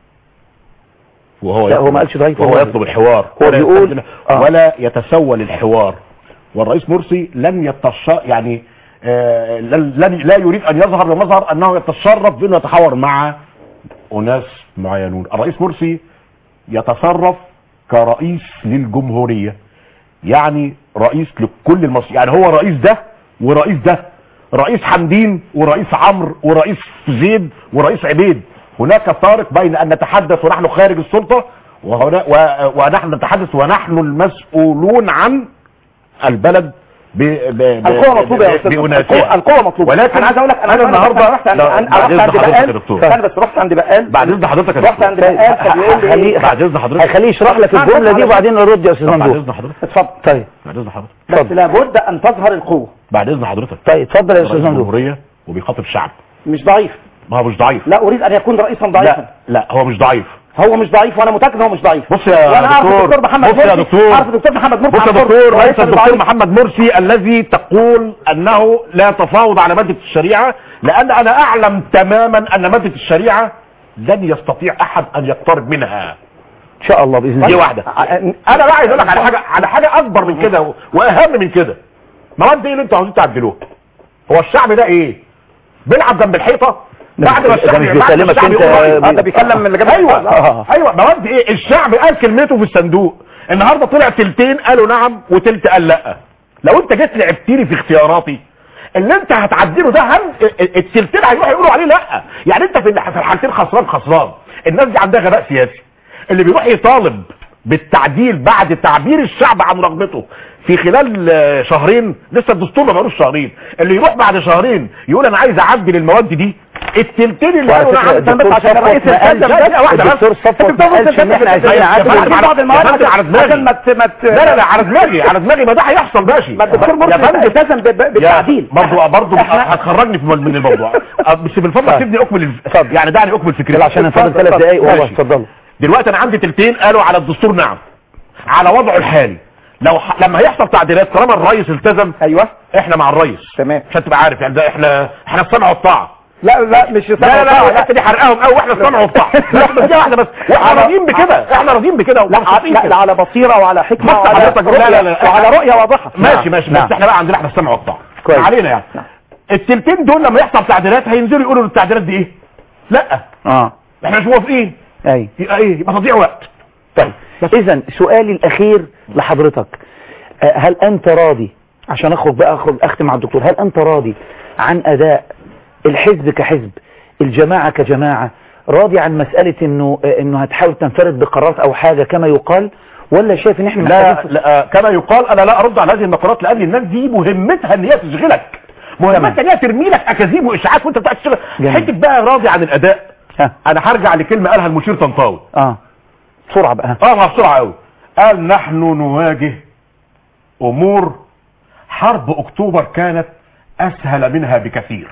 Speaker 8: وهو
Speaker 1: لا، هو
Speaker 8: يطلب-
Speaker 1: ما قالش ضعيف
Speaker 8: وهو
Speaker 1: والله.
Speaker 8: يطلب الحوار
Speaker 1: هو
Speaker 8: ولا
Speaker 1: بيقول-
Speaker 8: يستجدي-
Speaker 1: آه.
Speaker 8: ولا يتسول الحوار والرئيس مرسي لن يتش يعني آه، لن لن- لا يريد ان يظهر بمظهر انه يتشرف بانه يتحاور مع اناس معينون الرئيس مرسي يتصرف كرئيس للجمهوريه يعني رئيس لكل المصريين يعني هو رئيس ده ورئيس ده رئيس حمدين ورئيس عمرو ورئيس زيد ورئيس عبيد هناك فارق بين ان نتحدث ونحن خارج السلطة وهنا و- ونحن نتحدث ونحن المسؤولون عن البلد ب ب ب-
Speaker 6: القوة مطلوبة يا
Speaker 8: ب-
Speaker 6: استاذ
Speaker 8: بأناسها.
Speaker 6: القوة- القوة مطلوبة
Speaker 8: ولكن
Speaker 6: انا عايز اقول لك
Speaker 8: انا النهارده
Speaker 6: رحت عند
Speaker 8: لا،
Speaker 6: عند-
Speaker 8: بعد
Speaker 6: رحت
Speaker 8: اذن
Speaker 6: عند
Speaker 8: حضرتك يا
Speaker 6: بقال
Speaker 8: دكتور
Speaker 6: استنى بس رحت عند بقال
Speaker 8: بعد اذن حضرتك يا
Speaker 6: رحت
Speaker 8: دكتور
Speaker 6: عند بقال فبيقول لي
Speaker 1: خليه
Speaker 8: بعد اذن حضرتك
Speaker 1: هيخليه يشرح لك الجمله دي وبعدين نرد يا استاذ
Speaker 8: طب بعد
Speaker 1: ممدوح
Speaker 8: اذن حضرتك
Speaker 6: اتفضل
Speaker 1: طيب
Speaker 8: بعد اذن حضرتك
Speaker 6: بس
Speaker 1: اتفضل.
Speaker 6: لابد ان تظهر القوة
Speaker 8: بعد اذن حضرتك
Speaker 1: طيب اتفضل يا
Speaker 8: رئيس
Speaker 1: استاذ ممدوح
Speaker 8: الجمهوريه وبيخاطب شعب
Speaker 6: مش ضعيف
Speaker 8: ما هو مش ضعيف
Speaker 6: لا اريد ان يكون رئيسا ضعيفا
Speaker 8: لا لا هو مش ضعيف
Speaker 6: هو مش ضعيف وانا متاكد ان هو مش ضعيف
Speaker 8: بص يا
Speaker 6: وانا اعرف
Speaker 8: دكتور،
Speaker 6: الدكتور محمد
Speaker 8: بص يا
Speaker 6: مرسي
Speaker 8: دكتور.
Speaker 6: اعرف الدكتور محمد مرسي
Speaker 8: بص يا
Speaker 6: عن
Speaker 8: دكتور
Speaker 6: رئيس
Speaker 8: ليس الدكتور
Speaker 6: ضعيف.
Speaker 8: محمد مرسي الذي تقول انه لا تفاوض على مادة الشريعة لان انا اعلم تماما ان مادة الشريعة لن يستطيع احد ان يقترب منها
Speaker 1: ان شاء الله باذن
Speaker 8: دي
Speaker 1: الله
Speaker 8: واحدة انا بقى عايز اقول لك على حاجة على حاجة اكبر من كده و- واهم من كده مواد ايه اللي انتوا عاوزين تعدلوها هو الشعب ده ايه بيلعب جنب الحيطة بعد ما
Speaker 1: ده
Speaker 8: الشعب
Speaker 1: مش
Speaker 8: بعد ما
Speaker 1: بيكلمك
Speaker 8: الشعب
Speaker 1: انت
Speaker 8: يقول رأيه.
Speaker 6: آه، ده بيكلم من اللي جنب
Speaker 8: ايوه
Speaker 1: آه.
Speaker 8: ايوه مواد ايه الشعب قال كلمته في الصندوق النهارده طلع تلتين قالوا نعم وتلت قال لا لو انت جيت لعبتني في اختياراتي اللي انت هتعدله ده هم التلتين هيروحوا يقولوا عليه لا يعني انت في في الحالتين خسران خسران الناس دي عندها غباء سياسي اللي بيروح يطالب بالتعديل بعد تعبير الشعب عن رغبته في خلال آه، شهرين لسه الدستور ما بقالوش شهرين اللي يروح بعد شهرين يقول انا عايز اعدل المواد دي التلتين اللي
Speaker 1: وعلى
Speaker 8: قالوا
Speaker 1: فكرة
Speaker 8: نعم
Speaker 1: الدكتور
Speaker 8: عشان
Speaker 1: صفوت
Speaker 8: الرئيس
Speaker 1: ما قالش-
Speaker 8: التزم دقيقة واحدة بس.
Speaker 1: الدكتور صفوت ما
Speaker 8: الدكتور
Speaker 1: قالش ان احنا عايزين
Speaker 8: يا
Speaker 1: نعدل
Speaker 8: فندم على-
Speaker 6: بعض المواد
Speaker 8: يا فندم على دماغي.
Speaker 6: عشان ما ت- ما ت-
Speaker 8: لا لا لا على دماغي على دماغي ما ده هيحصل ماشي
Speaker 6: ما الدكتور مرسي
Speaker 8: يا فندم
Speaker 6: التزم ب- ب- بالتعديل
Speaker 8: برضه برضه
Speaker 6: إحنا-
Speaker 8: هتخرجني في- من الموضوع أه، بس بالفضل
Speaker 1: طيب.
Speaker 8: سيبني اكمل الف- يعني دعني اكمل فكرتي
Speaker 1: يلا عشان نفضل ثلاث دقايق والله
Speaker 8: ماشي.
Speaker 1: اتفضلوا
Speaker 8: دلوقتي انا عندي تلتين قالوا على الدستور نعم على وضعه الحالي لو ح... لما هيحصل تعديلات طالما الرئيس التزم
Speaker 6: ايوه
Speaker 8: احنا مع الرئيس
Speaker 6: تمام
Speaker 8: عشان تبقى عارف يعني ده احنا احنا السمع والطاعه
Speaker 6: لا لا مش
Speaker 8: لا لا لا الحته دي حرقاهم قوي واحنا السمع والطاعه لا بس دي واحده بس واحنا
Speaker 6: على-
Speaker 8: راضيين بكده احنا راضيين بكده
Speaker 6: لا
Speaker 8: ومبسوطين
Speaker 6: لا
Speaker 8: كده.
Speaker 6: لا على بصيره وعلى حكمه
Speaker 8: بص
Speaker 6: وعلى
Speaker 8: حضرتك لا لا لا
Speaker 6: وعلى رؤيه واضحه
Speaker 8: ماشي ماشي
Speaker 1: نعم.
Speaker 8: بس احنا بقى عندنا احنا السمع والطاعه
Speaker 1: كويس.
Speaker 8: علينا يعني التلتين دول لما يحصل تعديلات هينزلوا يقولوا التعديلات دي ايه لا
Speaker 1: اه
Speaker 8: احنا مش موافقين
Speaker 1: اي
Speaker 8: يبقى ايه يبقى تضييع وقت
Speaker 1: طيب اذا سؤالي الاخير لحضرتك آه، هل انت راضي عشان اخرج بقى اخرج اختم مع الدكتور هل انت راضي عن اداء الحزب كحزب الجماعة كجماعة راضي عن مسألة انه آه، انه هتحاول تنفرد بقرارات او حاجة كما يقال ولا شايف ان احنا
Speaker 8: لا,
Speaker 1: محتاجين-
Speaker 8: لا كما يقال انا لا ارد على هذه المقالات لان الناس دي مهمتها ان هي تشغلك مهمتها ان هي ترمي لك اكاذيب واشاعات وانت بتاع تشتغل
Speaker 1: جميل.
Speaker 8: حته بقى راضي عن الاداء
Speaker 1: ها.
Speaker 8: انا هرجع لكلمه قالها المشير طنطاوي
Speaker 1: اه بسرعه بقى
Speaker 8: اه بسرعه قوي قال نحن نواجه امور حرب اكتوبر كانت اسهل منها بكثير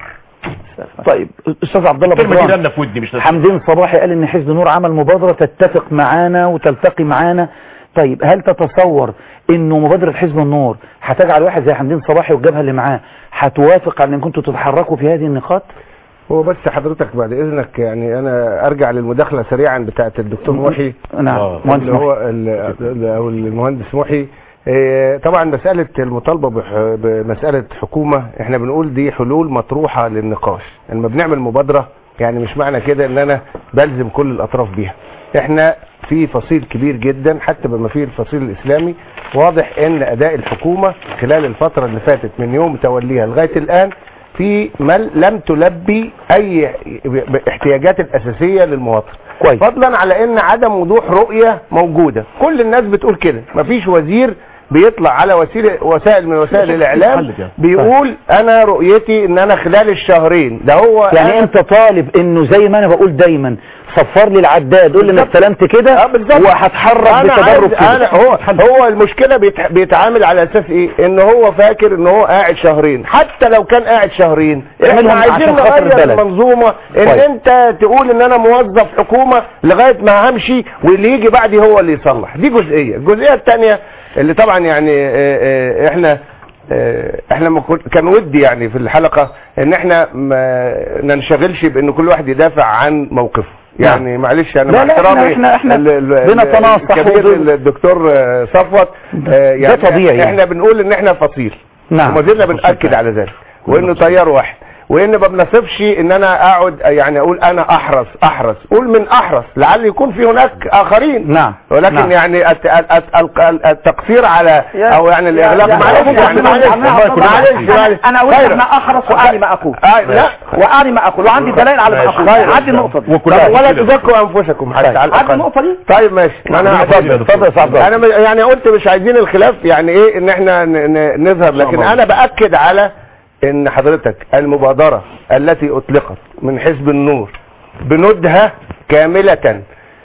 Speaker 1: طيب استاذ عبد الله
Speaker 8: الكلمه دي
Speaker 1: بدران
Speaker 8: رنه في ودني مش
Speaker 1: حمدين صباحي قال ان حزب النور عمل مبادره تتفق معانا وتلتقي معانا طيب هل تتصور انه مبادره حزب النور هتجعل واحد زي حمدين صباحي والجبهه اللي معاه هتوافق على ان كنتوا تتحركوا في هذه النقاط
Speaker 7: هو بس حضرتك بعد اذنك يعني انا ارجع للمداخله سريعا بتاعه الدكتور محي
Speaker 1: نعم
Speaker 8: آه.
Speaker 1: مهندس
Speaker 7: اللي هو ال- ال- او المهندس محي إيه، طبعا مسألة المطالبة بح- بمسألة حكومة احنا بنقول دي حلول مطروحة للنقاش لما بنعمل مبادرة يعني مش معنى كده ان انا بلزم كل الاطراف بيها احنا في فصيل كبير جدا حتى بما فيه الفصيل الاسلامي واضح ان اداء الحكومة خلال الفترة اللي فاتت من يوم توليها لغاية الان في مل لم تلبي اي ب- احتياجات الاساسية للمواطن
Speaker 1: كويس
Speaker 7: فضلا على ان عدم وضوح رؤية موجودة كل الناس بتقول كده مفيش وزير بيطلع على وسيله وسائل من وسائل الاعلام
Speaker 8: حل كده.
Speaker 7: بيقول انا رؤيتي ان انا خلال الشهرين ده هو
Speaker 1: يعني
Speaker 7: أنا-
Speaker 1: انت طالب انه زي ما انا بقول دايما صفر لي العداد قول لي انا
Speaker 7: بالظبط.
Speaker 1: استلمت كده
Speaker 7: اه بالظبط
Speaker 1: وهتحرك
Speaker 7: انا
Speaker 1: بتدرج
Speaker 7: عايز انا
Speaker 1: كده
Speaker 7: هو هو المشكله بيتع- بيتعامل على اساس ايه ان هو فاكر ان هو قاعد شهرين حتى لو كان قاعد شهرين احنا
Speaker 1: اعملهم
Speaker 7: عايزين
Speaker 1: عشان خاطر
Speaker 7: نغير
Speaker 1: البلد.
Speaker 7: المنظومه ان
Speaker 1: طيب.
Speaker 7: انت تقول ان انا موظف حكومه لغايه ما همشي واللي يجي بعدي هو اللي يصلح دي جزئيه الجزئيه الثانيه اللي طبعا يعني آه، آه، احنا آه، احنا ما كن- كان ودي يعني في الحلقه ان احنا ما ننشغلش بان كل واحد يدافع عن موقفه يعني معلش انا
Speaker 1: لا،
Speaker 7: مع
Speaker 1: لا، إحنا-
Speaker 7: احترامي
Speaker 1: إحنا- إحنا
Speaker 7: ال- ال-
Speaker 1: بنتناصح
Speaker 7: الكبير
Speaker 1: وضد-
Speaker 7: الدكتور آه، صفوت آه، يعني
Speaker 1: طبيعي.
Speaker 7: احنا بنقول ان احنا فصيل
Speaker 1: نعم
Speaker 7: وما زلنا بنأكد على ذلك وانه تيار واحد وان ما بنصفش ان انا اقعد يعني اقول انا احرص احرص قول من احرص لعل يكون في هناك اخرين
Speaker 1: نعم
Speaker 7: ولكن
Speaker 1: نعم.
Speaker 7: يعني الت- الت- الت- التقصير على
Speaker 6: يا-
Speaker 7: او يعني الاغلاق
Speaker 6: يا-
Speaker 7: معلش
Speaker 6: يا-
Speaker 7: يعني
Speaker 6: يا-
Speaker 7: معلش
Speaker 6: يا-
Speaker 7: معلش
Speaker 6: أنا-
Speaker 7: معلش
Speaker 6: انا اقول
Speaker 7: خير.
Speaker 6: انا اخرس واعني ما اقول
Speaker 7: آه، لا
Speaker 6: واعني ما اقول وعندي دلائل على ما اقول
Speaker 7: خير.
Speaker 6: عدي النقطه دي
Speaker 8: وكلها
Speaker 7: طب ولا
Speaker 8: كده.
Speaker 7: تزكوا انفسكم حتى على
Speaker 6: عدي
Speaker 7: الاقل
Speaker 6: النقطه دي
Speaker 7: طيب ماشي ما انا
Speaker 8: اتفضل يا دكتور.
Speaker 1: اتفضل يا صاحبي
Speaker 7: انا م- يعني قلت مش عايزين الخلاف يعني ايه ان احنا ن- ن- نظهر لكن
Speaker 8: الله.
Speaker 7: انا باكد على ان حضرتك المبادرة التي اطلقت من حزب النور بنودها كاملة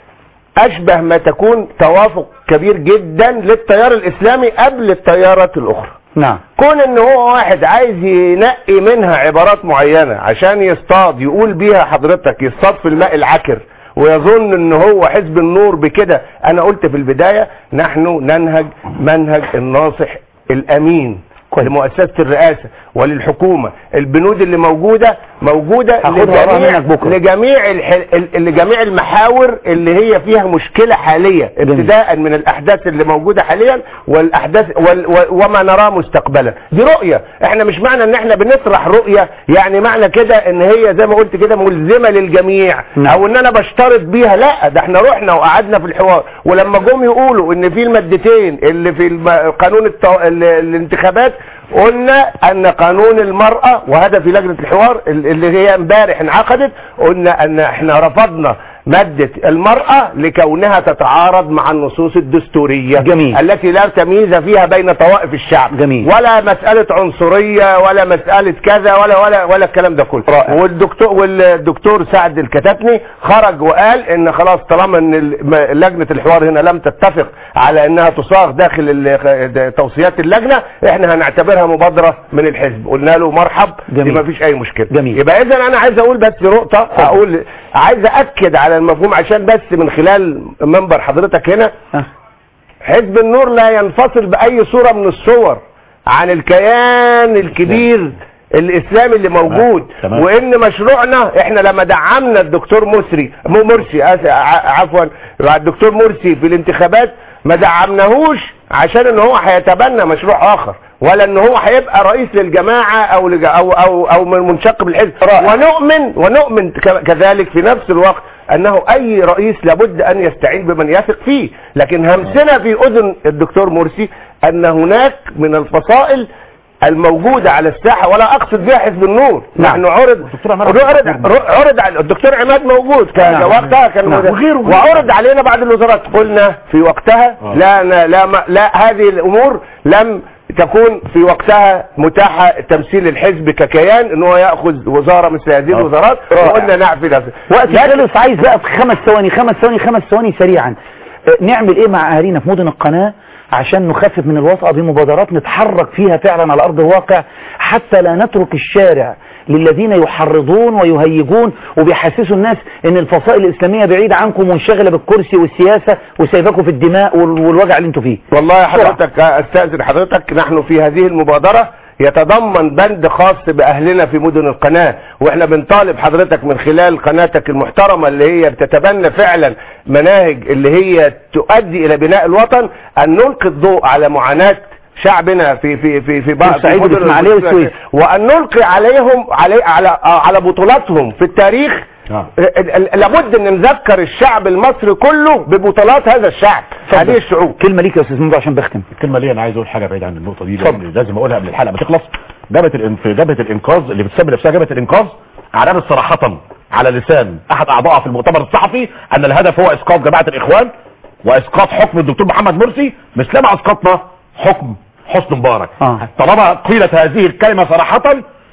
Speaker 7: اشبه ما تكون توافق كبير جدا للتيار الاسلامي قبل التيارات الاخرى
Speaker 1: نعم
Speaker 7: كون ان هو واحد عايز ينقي منها عبارات معينة عشان يصطاد يقول بيها حضرتك يصطاد في الماء العكر ويظن ان هو حزب النور بكده انا قلت في البداية نحن ننهج منهج الناصح الامين
Speaker 1: كويس.
Speaker 7: لمؤسسة الرئاسة وللحكومة البنود اللي موجودة موجودة
Speaker 1: هاخدها وراها
Speaker 7: لجميع,
Speaker 1: منك بكرة.
Speaker 7: لجميع, الح... ال- لجميع المحاور اللي هي فيها مشكلة حالية
Speaker 1: جميل.
Speaker 7: ابتداء من الاحداث اللي موجودة حاليا والاحداث وال... و... وما نراه مستقبلا دي رؤية احنا مش معنى ان احنا بنطرح رؤية يعني معنى كده ان هي زي ما قلت كده ملزمة للجميع
Speaker 1: نعم.
Speaker 7: او ان انا بشترط بيها لا ده احنا رحنا وقعدنا في الحوار ولما جم يقولوا ان في المادتين اللي في الم... قانون التو... ال... الانتخابات قلنا ان قانون المرأة وهذا في لجنة الحوار ال- اللي هي امبارح انعقدت قلنا ان احنا رفضنا مادة المرأة لكونها تتعارض مع النصوص الدستورية
Speaker 1: جميل.
Speaker 7: التي لا تمييز فيها بين طوائف الشعب
Speaker 1: جميل.
Speaker 7: ولا مسألة عنصرية ولا مسألة كذا ولا ولا ولا الكلام ده كله
Speaker 1: رائع.
Speaker 7: والدكتور والدكتور سعد الكتاتني خرج وقال ان خلاص طالما ان ال- م- لجنة الحوار هنا لم تتفق على انها تصاغ داخل ال- توصيات اللجنة احنا هنعتبرها مبادرة من الحزب قلنا له مرحب دي
Speaker 1: جميل.
Speaker 7: ما فيش اي مشكلة
Speaker 1: جميل.
Speaker 7: يبقى اذا انا عايز اقول بس نقطة اقول عايز اكد على المفهوم عشان بس من خلال منبر حضرتك هنا
Speaker 1: ها.
Speaker 7: حزب النور لا ينفصل بأي صورة من الصور عن الكيان الكبير الإسلامي اللي موجود
Speaker 8: تمام.
Speaker 7: وإن مشروعنا إحنا لما دعمنا الدكتور مرسي مو مرسي آسف، ع- عفوا الدكتور مرسي في الانتخابات ما دعمناهوش عشان ان هو هيتبنى مشروع اخر ولا ان هو هيبقى رئيس للجماعة او لج... او او او من منشق بالحزب ونؤمن ونؤمن ك- كذلك في نفس الوقت انه اي رئيس لابد ان يستعين بمن يثق فيه لكن همسنا في اذن الدكتور مرسي ان هناك من الفصائل الموجودة على الساحة ولا اقصد بها حزب النور
Speaker 1: نعم.
Speaker 7: نحن عرض
Speaker 8: الدكتور عماد
Speaker 7: عرض
Speaker 8: الدكتور.
Speaker 7: عرض على الدكتور عماد موجود كان
Speaker 1: نعم.
Speaker 7: وقتها كان
Speaker 1: نعم.
Speaker 7: موجود.
Speaker 8: وغيره-
Speaker 7: وعرض علينا بعد الوزارات قلنا في وقتها
Speaker 8: آه.
Speaker 7: لا لا لا, ما لا هذه الامور لم تكون في وقتها متاحة تمثيل الحزب ككيان ان هو ياخذ وزارة مثل هذه الوزارات وقلنا نعفي نفسه
Speaker 1: وقت خلص عايز بقى في خمس ثواني خمس ثواني خمس ثواني سريعا آه، نعمل ايه مع اهالينا في مدن القناة عشان نخفف من الوطأة بمبادرات نتحرك فيها فعلا على ارض الواقع حتى لا نترك الشارع للذين يحرضون ويهيجون وبيحسسوا الناس ان الفصائل الاسلامية بعيدة عنكم وانشغلة بالكرسي والسياسة وسايباكم في الدماء وال- والوجع اللي انتوا فيه
Speaker 7: والله يا حضرتك استاذن حضرتك نحن في هذه المبادرة يتضمن بند خاص باهلنا في مدن القناة واحنا بنطالب حضرتك من خلال قناتك المحترمة اللي هي بتتبنى فعلا مناهج اللي هي تؤدي الى بناء الوطن ان نلقي الضوء على معاناة شعبنا في في في في بعض
Speaker 1: بورسعيد
Speaker 7: المدن
Speaker 1: والإسماعيلية والسويس.
Speaker 7: وان نلقي عليهم علي على على بطولاتهم في التاريخ
Speaker 8: نعم.
Speaker 7: ال- ال- لابد ان نذكر الشعب المصري كله ببطولات هذا الشعب هذه الشعوب
Speaker 1: كلمة ليك يا استاذ ممدوح عشان بختم
Speaker 8: الكلمه ليه انا عايز اقول حاجه بعيد عن النقطه دي لأن لازم اقولها قبل الحلقه ما تخلص جبهه الإن... في جبهه الانقاذ اللي بتسمي نفسها جبهه الانقاذ اعلنت صراحه على لسان احد اعضائها في المؤتمر الصحفي ان الهدف هو اسقاط جماعه الاخوان واسقاط حكم الدكتور محمد مرسي مثلما اسقطنا حكم حسن مبارك
Speaker 1: آه.
Speaker 8: طالما قيلت هذه الكلمه صراحه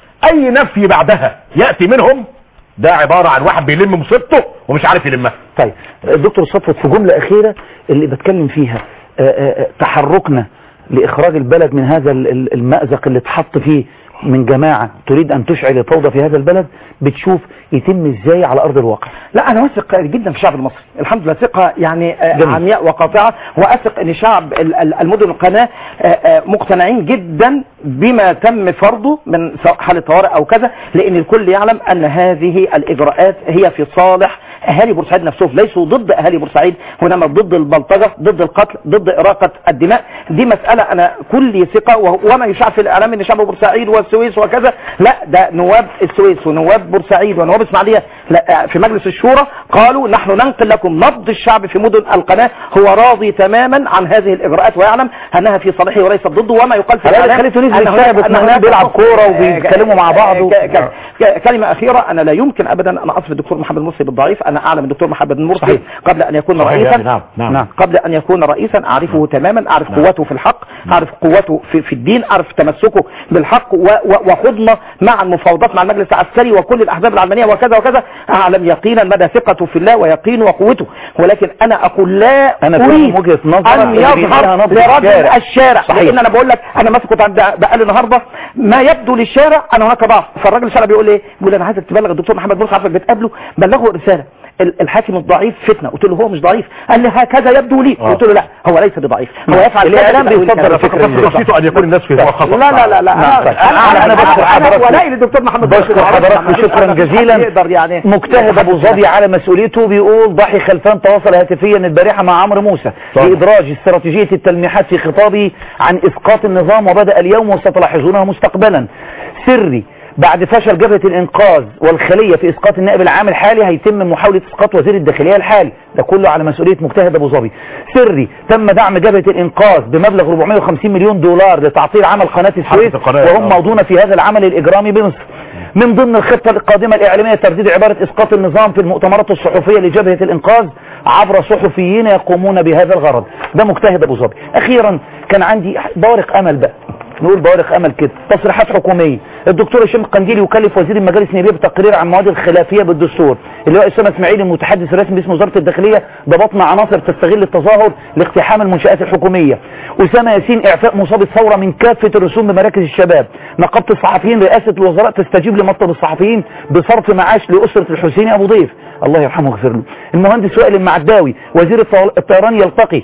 Speaker 8: اي نفي بعدها ياتي منهم ده عباره عن واحد بيلم مصيبته ومش عارف يلمها
Speaker 1: طيب دكتور صفوت في جملة أخيرة اللي بتكلم فيها آه، آه، آه، تحركنا لإخراج البلد من هذا ال- ال- المأزق اللي اتحط فيه من جماعة تريد أن تشعل الفوضى في هذا البلد بتشوف يتم إزاي على أرض الواقع
Speaker 6: لا انا واثق جدا في الشعب المصري الحمد لله ثقه يعني آه،
Speaker 1: جميل.
Speaker 6: عمياء وقاطعه واثق ان شعب ال- ال- المدن القناه آه، آه، مقتنعين جدا بما تم فرضه من سواء حاله طوارئ او كذا لان الكل يعلم ان هذه الاجراءات هي في صالح اهالي بورسعيد نفسهم ليسوا ضد اهالي بورسعيد وانما ضد البلطجه ضد القتل ضد اراقه الدماء دي مساله انا كل ثقه وه- وما يشاع في الاعلام ان شعب بورسعيد والسويس وكذا لا ده نواب السويس ونواب بورسعيد ونواب اسماعيليه لا في مجلس الشورى قالوا نحن ننقل لكم نبض الشعب في مدن القناه هو راضي تماما عن هذه الاجراءات ويعلم انها في صالحه وليست ضده وما يقال في
Speaker 1: حضرتك
Speaker 6: الاعلام
Speaker 1: خليته نزل
Speaker 6: أن
Speaker 1: الشارع
Speaker 6: هناك- أن
Speaker 1: بتنهار
Speaker 6: هناك
Speaker 1: بيلعب
Speaker 6: حكم.
Speaker 1: كورة
Speaker 6: آه،
Speaker 1: وبيتكلموا مع بعض و-
Speaker 6: ك- ك- ك- كلمة أخيرة أنا لا يمكن أبدا أن أصف الدكتور محمد مرسي بالضعيف أنا أعلم الدكتور محمد مرسي
Speaker 1: صحيح.
Speaker 6: قبل أن يكون
Speaker 8: صحيح
Speaker 6: رئيسا
Speaker 8: يعني نعم نعم,
Speaker 1: نعم.
Speaker 6: قبل أن يكون رئيسا أعرفه تماما أعرف
Speaker 8: نعم.
Speaker 6: قوته في الحق أعرف قوته في, في الدين أعرف تمسكه بالحق و- و- وخضنا مع المفاوضات مع المجلس العسكري وكل الأحزاب العلمانية وكذا وكذا أعلم يقينا مدى ثقته في الله ويقينه وقوته ولكن أنا أقول لا
Speaker 1: أنا
Speaker 6: أريد
Speaker 1: فاهم وجهة نظرك
Speaker 6: أن
Speaker 1: اللي فيها
Speaker 6: يظهر
Speaker 1: نبض
Speaker 6: لرجل
Speaker 1: الشارع.
Speaker 6: الشارع
Speaker 1: صحيح.
Speaker 6: لأن أنا بقول لك أنا مثلا كنت عند بقال النهاردة ما يبدو للشارع أن هناك ضعف فالراجل الشارع بيقول إيه بيقول أنا عايزك تبلغ الدكتور محمد مرسي عارفك بتقابله بلغه رسالة ال- الحاكم الضعيف فتنة قلت له هو مش ضعيف قال لي هكذا يبدو لي
Speaker 8: آه.
Speaker 6: قلت له لا هو ليس بضعيف هو يفعل
Speaker 1: الإعلام
Speaker 6: كذا
Speaker 1: بيصدر
Speaker 6: كذا.
Speaker 1: الفكرة
Speaker 6: فقط
Speaker 1: دي.
Speaker 6: بسيطة.
Speaker 8: بسيطه ان يكون الناس في هو خطا
Speaker 6: لا لا لا لا
Speaker 1: نعم.
Speaker 6: أنا-
Speaker 1: طيب.
Speaker 6: انا
Speaker 1: أنا
Speaker 6: انا
Speaker 1: بشكر
Speaker 6: انا
Speaker 1: حضرتك.
Speaker 6: ولاء للدكتور محمد مرسي.
Speaker 1: بشكر حضرتك
Speaker 6: ما فيش
Speaker 1: شكرا
Speaker 6: حد
Speaker 1: جزيلا
Speaker 6: يقدر يعني
Speaker 1: مجتهد ابو ظبي على مسؤوليته بيقول ضحي خلفان تواصل هاتفيا البارحه مع عمرو موسى
Speaker 8: طبعا.
Speaker 1: لادراج استراتيجيه التلميحات في خطابه عن اسقاط النظام وبدا اليوم وستلاحظونها مستقبلا سري بعد فشل جبهة الإنقاذ والخلية في إسقاط النائب العام الحالي هيتم محاولة إسقاط وزير الداخلية الحالي ده كله على مسؤولية مجتهد أبو ظبي سري تم دعم جبهة الإنقاذ بمبلغ 450 مليون دولار لتعطيل عمل قناة السويس
Speaker 8: القناة.
Speaker 1: وهم
Speaker 8: آه.
Speaker 1: موضون في هذا العمل الإجرامي بمصر من ضمن الخطة القادمة الإعلامية ترديد عبارة إسقاط النظام في المؤتمرات الصحفية لجبهة الإنقاذ عبر صحفيين يقومون بهذا الغرض ده مجتهد أبو ظبي أخيرا كان عندي بارق أمل بقى نقول بوارق امل كده تصريحات حكوميه الدكتور هشام القنديلي يكلف وزير المجالس النيابيه بتقرير عن مواد الخلافيه بالدستور اللي هو اسامه اسماعيل المتحدث الرسمي باسم وزاره الداخليه ضبطنا عناصر تستغل التظاهر لاقتحام المنشات الحكوميه اسامه ياسين اعفاء مصاب الثوره من كافه الرسوم بمراكز الشباب نقابه الصحفيين رئاسه الوزراء تستجيب لمطلب الصحفيين بصرف معاش لاسره الحسيني ابو ضيف الله يرحمه ويغفر له المهندس وائل المعداوي وزير الطيران يلتقي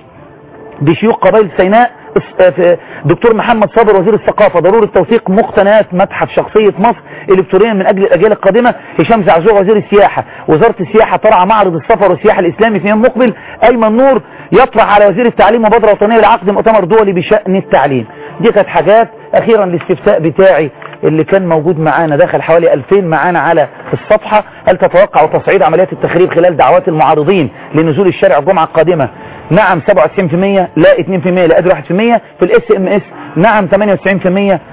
Speaker 1: بشيوخ قبائل سيناء في دكتور محمد صابر وزير الثقافة ضرورة توثيق مقتنيات متحف شخصية مصر إلكترونيا من أجل الأجيال القادمة هشام زعزوع وزير السياحة وزارة السياحة ترعى معرض السفر والسياحة الإسلامي في يوم مقبل أيمن نور يطرح على وزير التعليم مبادرة وطنية لعقد مؤتمر دولي بشأن التعليم دي كانت حاجات أخيرا الاستفتاء بتاعي اللي كان موجود معانا دخل حوالي 2000 معانا على الصفحة هل تتوقع تصعيد عمليات التخريب خلال دعوات المعارضين لنزول الشارع الجمعة القادمة نعم 97% لا 2% لا أدري 1% في الاس ام اس نعم 98%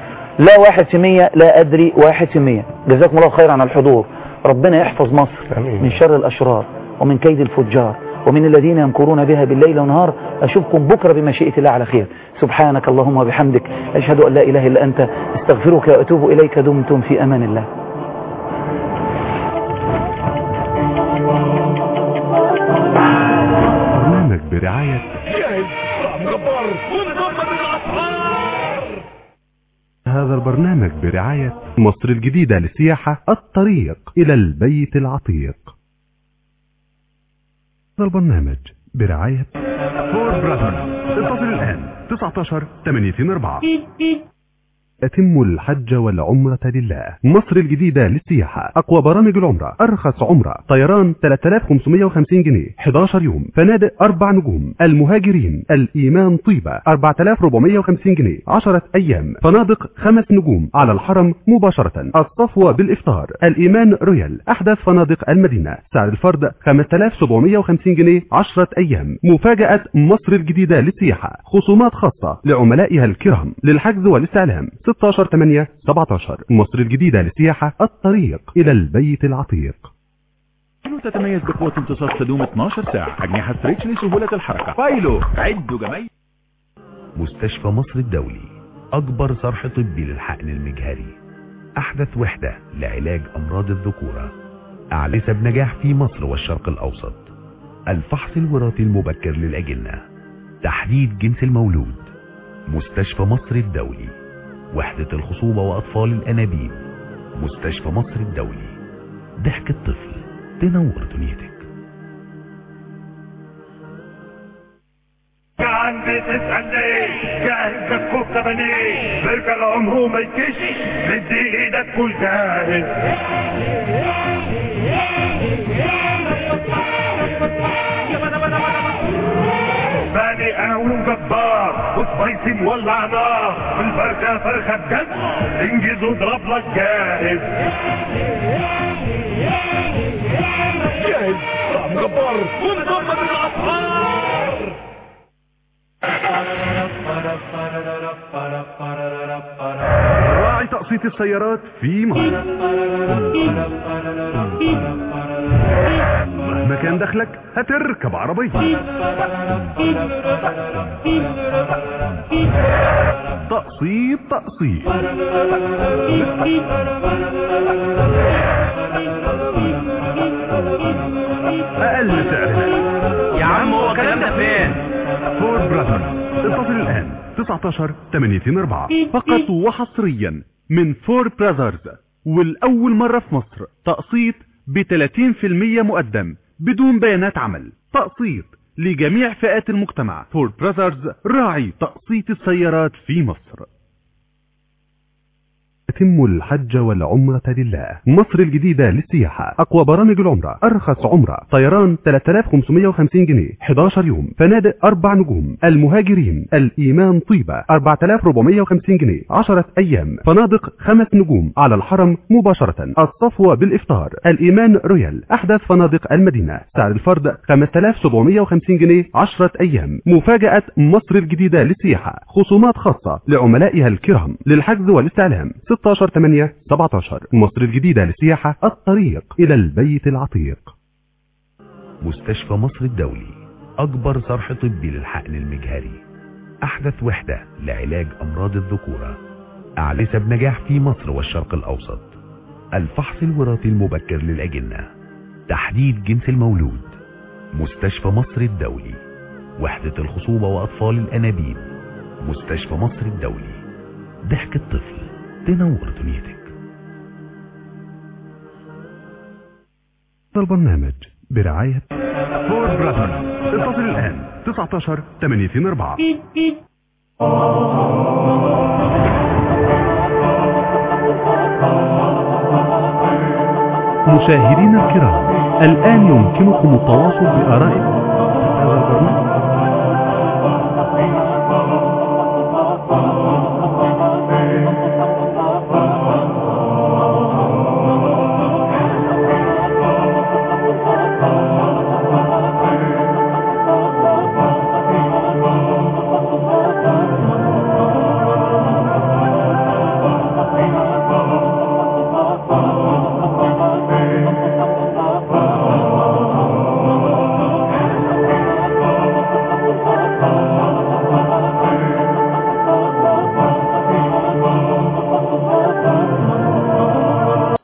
Speaker 1: لا 1% لا أدري 1% جزاكم الله خيرا على الحضور ربنا يحفظ مصر
Speaker 7: آمين.
Speaker 1: من شر الأشرار ومن كيد الفجار ومن الذين يمكرون بها بالليل والنهار أشوفكم بكرة بمشيئة الله على خير سبحانك اللهم وبحمدك أشهد أن لا إله إلا أنت استغفرك وأتوب إليك دمتم في أمان الله
Speaker 10: برنامج برعاية هذا البرنامج برعاية مصر الجديدة للسياحة الطريق إلى البيت العتيق هذا البرنامج برعاية فور براذرز اتصل الآن 19 84 أتم الحج والعمرة لله مصر الجديدة للسياحة أقوى برامج العمرة أرخص عمرة طيران 3550 جنيه 11 يوم فنادق 4 نجوم المهاجرين الإيمان طيبة 4450 جنيه 10 أيام فنادق 5 نجوم على الحرم مباشرة الصفوة بالإفطار الإيمان رويال أحدث فنادق المدينة سعر الفرد 5750 جنيه 10 أيام مفاجأة مصر الجديدة للسياحة خصومات خاصة لعملائها الكرام للحجز والاستعلام 16 8 17 مصر الجديدة للسياحة الطريق إلى البيت العتيق
Speaker 11: تتميز بقوة امتصاص تدوم 12 ساعة أجنحة ستريتش لسهولة الحركة فايلو عدوا جميع
Speaker 10: مستشفى مصر الدولي أكبر صرح طبي للحقن المجهري أحدث وحدة لعلاج أمراض الذكورة أعلى بنجاح في مصر والشرق الأوسط الفحص الوراثي المبكر للأجنة تحديد جنس المولود مستشفى مصر الدولي وحدة الخصوبة وأطفال الأنابيب مستشفى مصر الدولي ضحك الطفل تنور دنيتك
Speaker 12: كان بتسألني جاهز لك بني برجر عمره ما يكش مدي ايدك كل جاهز بني قاوم جبار وسبايسي مولع نار والفرخة فرخة بجد انجز واضرب لك جاهز جاهز طعم جبار ومدمر الاسعار
Speaker 10: راعي تقسيط السيارات في مصر مهما كان دخلك هتركب عربية تقسيط تقسيط أقل سعر
Speaker 12: يا عم هو الكلام ده فين؟
Speaker 10: فور براذرز اتصل الآن 19 84 فقط وحصريا من فور براذرز والأول مرة في مصر تقسيط ب 30% مقدم بدون بيانات عمل تقسيط لجميع فئات المجتمع فور براذرز راعي تقسيط السيارات في مصر يتم الحج والعمرة لله مصر الجديدة للسياحة أقوى برامج العمرة أرخص عمرة طيران 3550 جنيه 11 يوم فنادق 4 نجوم المهاجرين الإيمان طيبة 4450 جنيه 10 أيام فنادق 5 نجوم على الحرم مباشرة الصفوة بالإفطار الإيمان رويال أحدث فنادق المدينة سعر الفرد 5750 جنيه 10 أيام مفاجأة مصر الجديدة للسياحة خصومات خاصة لعملائها الكرام للحجز والاستعلام 16 8 17 مصر الجديدة للسياحة الطريق إلى البيت العتيق مستشفى مصر الدولي أكبر صرح طبي للحقن المجهري أحدث وحدة لعلاج أمراض الذكورة أعلى بنجاح في مصر والشرق الأوسط الفحص الوراثي المبكر للأجنة تحديد جنس المولود مستشفى مصر الدولي وحدة الخصوبة وأطفال الأنابيب مستشفى مصر الدولي ضحك الطفل تنور دنيتك هذا البرنامج برعاية فور براذرز اتصل الآن 19 84 مشاهدينا الكرام الآن يمكنكم التواصل بآرائكم هذا البرنامج